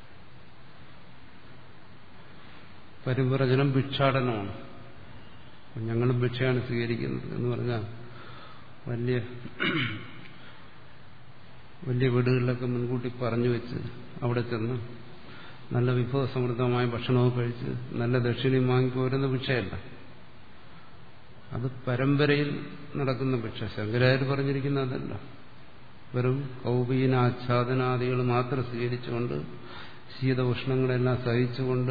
പരിവ്രജനം ഭിക്ഷാടനമാണ് ഞങ്ങളും ഭിക്ഷയാണ് സ്വീകരിക്കുന്നത് എന്ന് പറഞ്ഞാൽ വലിയ വലിയ വീടുകളിലൊക്കെ മുൻകൂട്ടി പറഞ്ഞു വെച്ച് അവിടെ ചെന്ന് നല്ല വിഭവസമൃദ്ധമായ ഭക്ഷണവും കഴിച്ച് നല്ല ദക്ഷിണയും വാങ്ങി പോരുന്ന ഭിക്ഷയല്ല അത് പരമ്പരയിൽ നടക്കുന്ന ഭിക്ഷ ശങ്കരായർ പറഞ്ഞിരിക്കുന്ന അതല്ല വെറും കൗപീന ആച്ഛാദനാദികൾ മാത്രം സ്വീകരിച്ചുകൊണ്ട് ശീത ഉഷ്ണങ്ങളെല്ലാം സഹിച്ചുകൊണ്ട്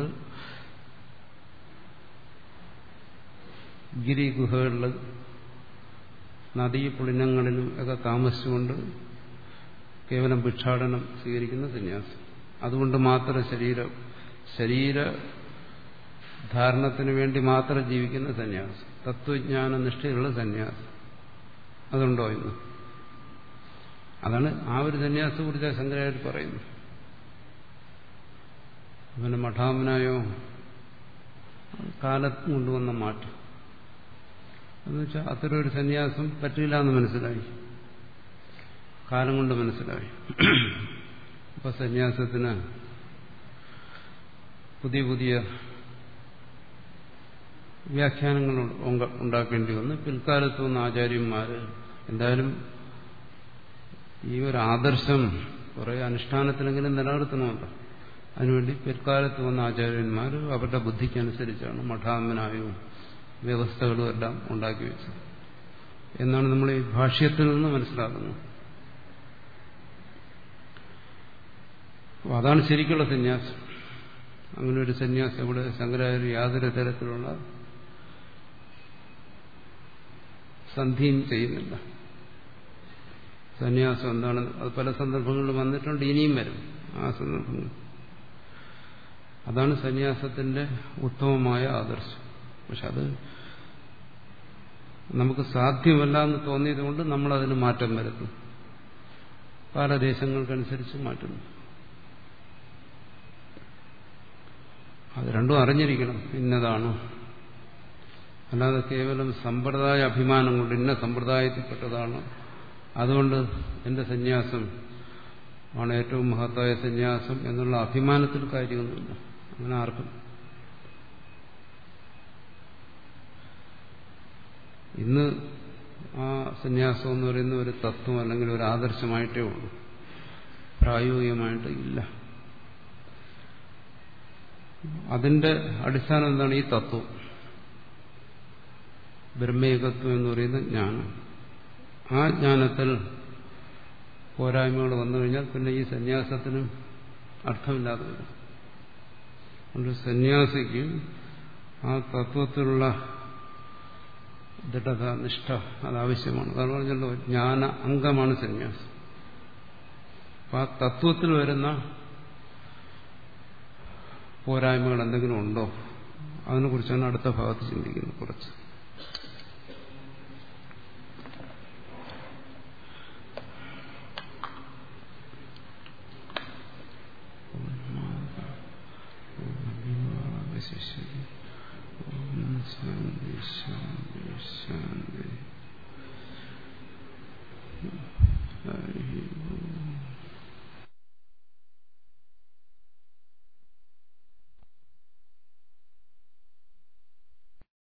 ഗിരിഗുഹകളിൽ നദീപുളിനങ്ങളിലും ഒക്കെ താമസിച്ചുകൊണ്ട് കേവലം ഭിക്ഷാടനം സ്വീകരിക്കുന്ന സന്യാസം അതുകൊണ്ട് മാത്രം ശരീര ശരീര ധാരണത്തിന് വേണ്ടി മാത്രം ജീവിക്കുന്ന സന്യാസം തത്വജ്ഞാന നിഷ്ഠയുള്ള സന്യാസം അതുണ്ടോ ഇന്ന് അതാണ് ആ ഒരു സന്യാസത്തെ കുറിച്ച് ശങ്കരാചാര്യ പറയുന്നു അവന് മഠാമനായോ കാലം കൊണ്ടുവന്ന മാറ്റം എന്നുവെച്ചാൽ അത്തരം ഒരു സന്യാസം പറ്റില്ല എന്ന് മനസ്സിലായി കാലം കൊണ്ട് മനസ്സിലായി അപ്പൊ സന്യാസത്തിന് പുതിയ പുതിയ വ്യാഖ്യാനങ്ങൾ ഉണ്ടാക്കേണ്ടി വന്നു പിൽക്കാലത്ത് വന്ന ആചാര്യന്മാര് എന്തായാലും ഈ ഒരു ആദർശം കുറെ അനുഷ്ഠാനത്തിലെങ്കിലും നിലനിർത്തണമല്ലോ അതിനുവേണ്ടി പിൽക്കാലത്ത് വന്ന ആചാര്യന്മാർ അവരുടെ ബുദ്ധിക്കനുസരിച്ചാണ് മഠാമനായും വ്യവസ്ഥകളും എല്ലാം ഉണ്ടാക്കി വെച്ചത് എന്നാണ് നമ്മൾ ഈ ഭാഷ്യത്തിൽ നിന്ന് മനസ്സിലാക്കുന്നത് അതാണ് ശരിക്കുള്ള സന്യാസം അങ്ങനെ ഒരു സന്യാസം ഇവിടെ ശങ്കരാചാര്യ യാതൊരു തരത്തിലുള്ള സന്ധിയും ചെയ്യുന്നില്ല സന്യാസം എന്താണ് അത് പല സന്ദർഭങ്ങളിലും വന്നിട്ടുണ്ട് ഇനിയും വരും ആ സന്ദർഭങ്ങൾ അതാണ് സന്യാസത്തിന്റെ ഉത്തമമായ ആദർശം പക്ഷെ അത് നമുക്ക് സാധ്യമല്ല എന്ന് തോന്നിയത് കൊണ്ട് നമ്മളതിന് മാറ്റം വരുത്തും പല ദേശങ്ങൾക്കനുസരിച്ച് മാറ്റുന്നു അത് രണ്ടും അറിഞ്ഞിരിക്കണം ഇന്നതാണ് അല്ലാതെ കേവലം സമ്പ്രദായ അഭിമാനം കൊണ്ട് ഇന്ന സമ്പ്രദായത്തിൽപ്പെട്ടതാണ് അതുകൊണ്ട് എന്റെ സന്യാസം ആണ് ഏറ്റവും മഹത്തായ സന്യാസം എന്നുള്ള അഭിമാനത്തിൽ കാര്യമൊന്നുമില്ല അങ്ങനെ ആർക്കും ഇന്ന് ആ സന്യാസം എന്ന് പറയുന്ന ഒരു തത്വം അല്ലെങ്കിൽ ഒരു ആദർശമായിട്ടേ ഉള്ളൂ പ്രായോഗികമായിട്ട് ഇല്ല അതിന്റെ അടിസ്ഥാനം എന്താണ് ഈ തത്വം ബ്രഹ്മേകത്വം എന്ന് പറയുന്ന ജ്ഞാനം ആ ജ്ഞാനത്തിൽ പോരായ്മകൾ വന്നു കഴിഞ്ഞാൽ പിന്നെ ഈ സന്യാസത്തിന് അർത്ഥമില്ലാതെ വരും അതുകൊണ്ട് സന്യാസിക്ക് ആ തത്വത്തിലുള്ള ദൃഢത നിഷ്ഠ അതാവശ്യമാണ് അതാണ് പറഞ്ഞല്ലോ ജ്ഞാന അംഗമാണ് സന്യാസം അപ്പൊ ആ തത്വത്തിൽ വരുന്ന പോരായ്മകൾ എന്തെങ്കിലും ഉണ്ടോ അതിനെക്കുറിച്ചാണ് അടുത്ത ഭാഗത്ത് ചിന്തിക്കുന്നത് കുറച്ച്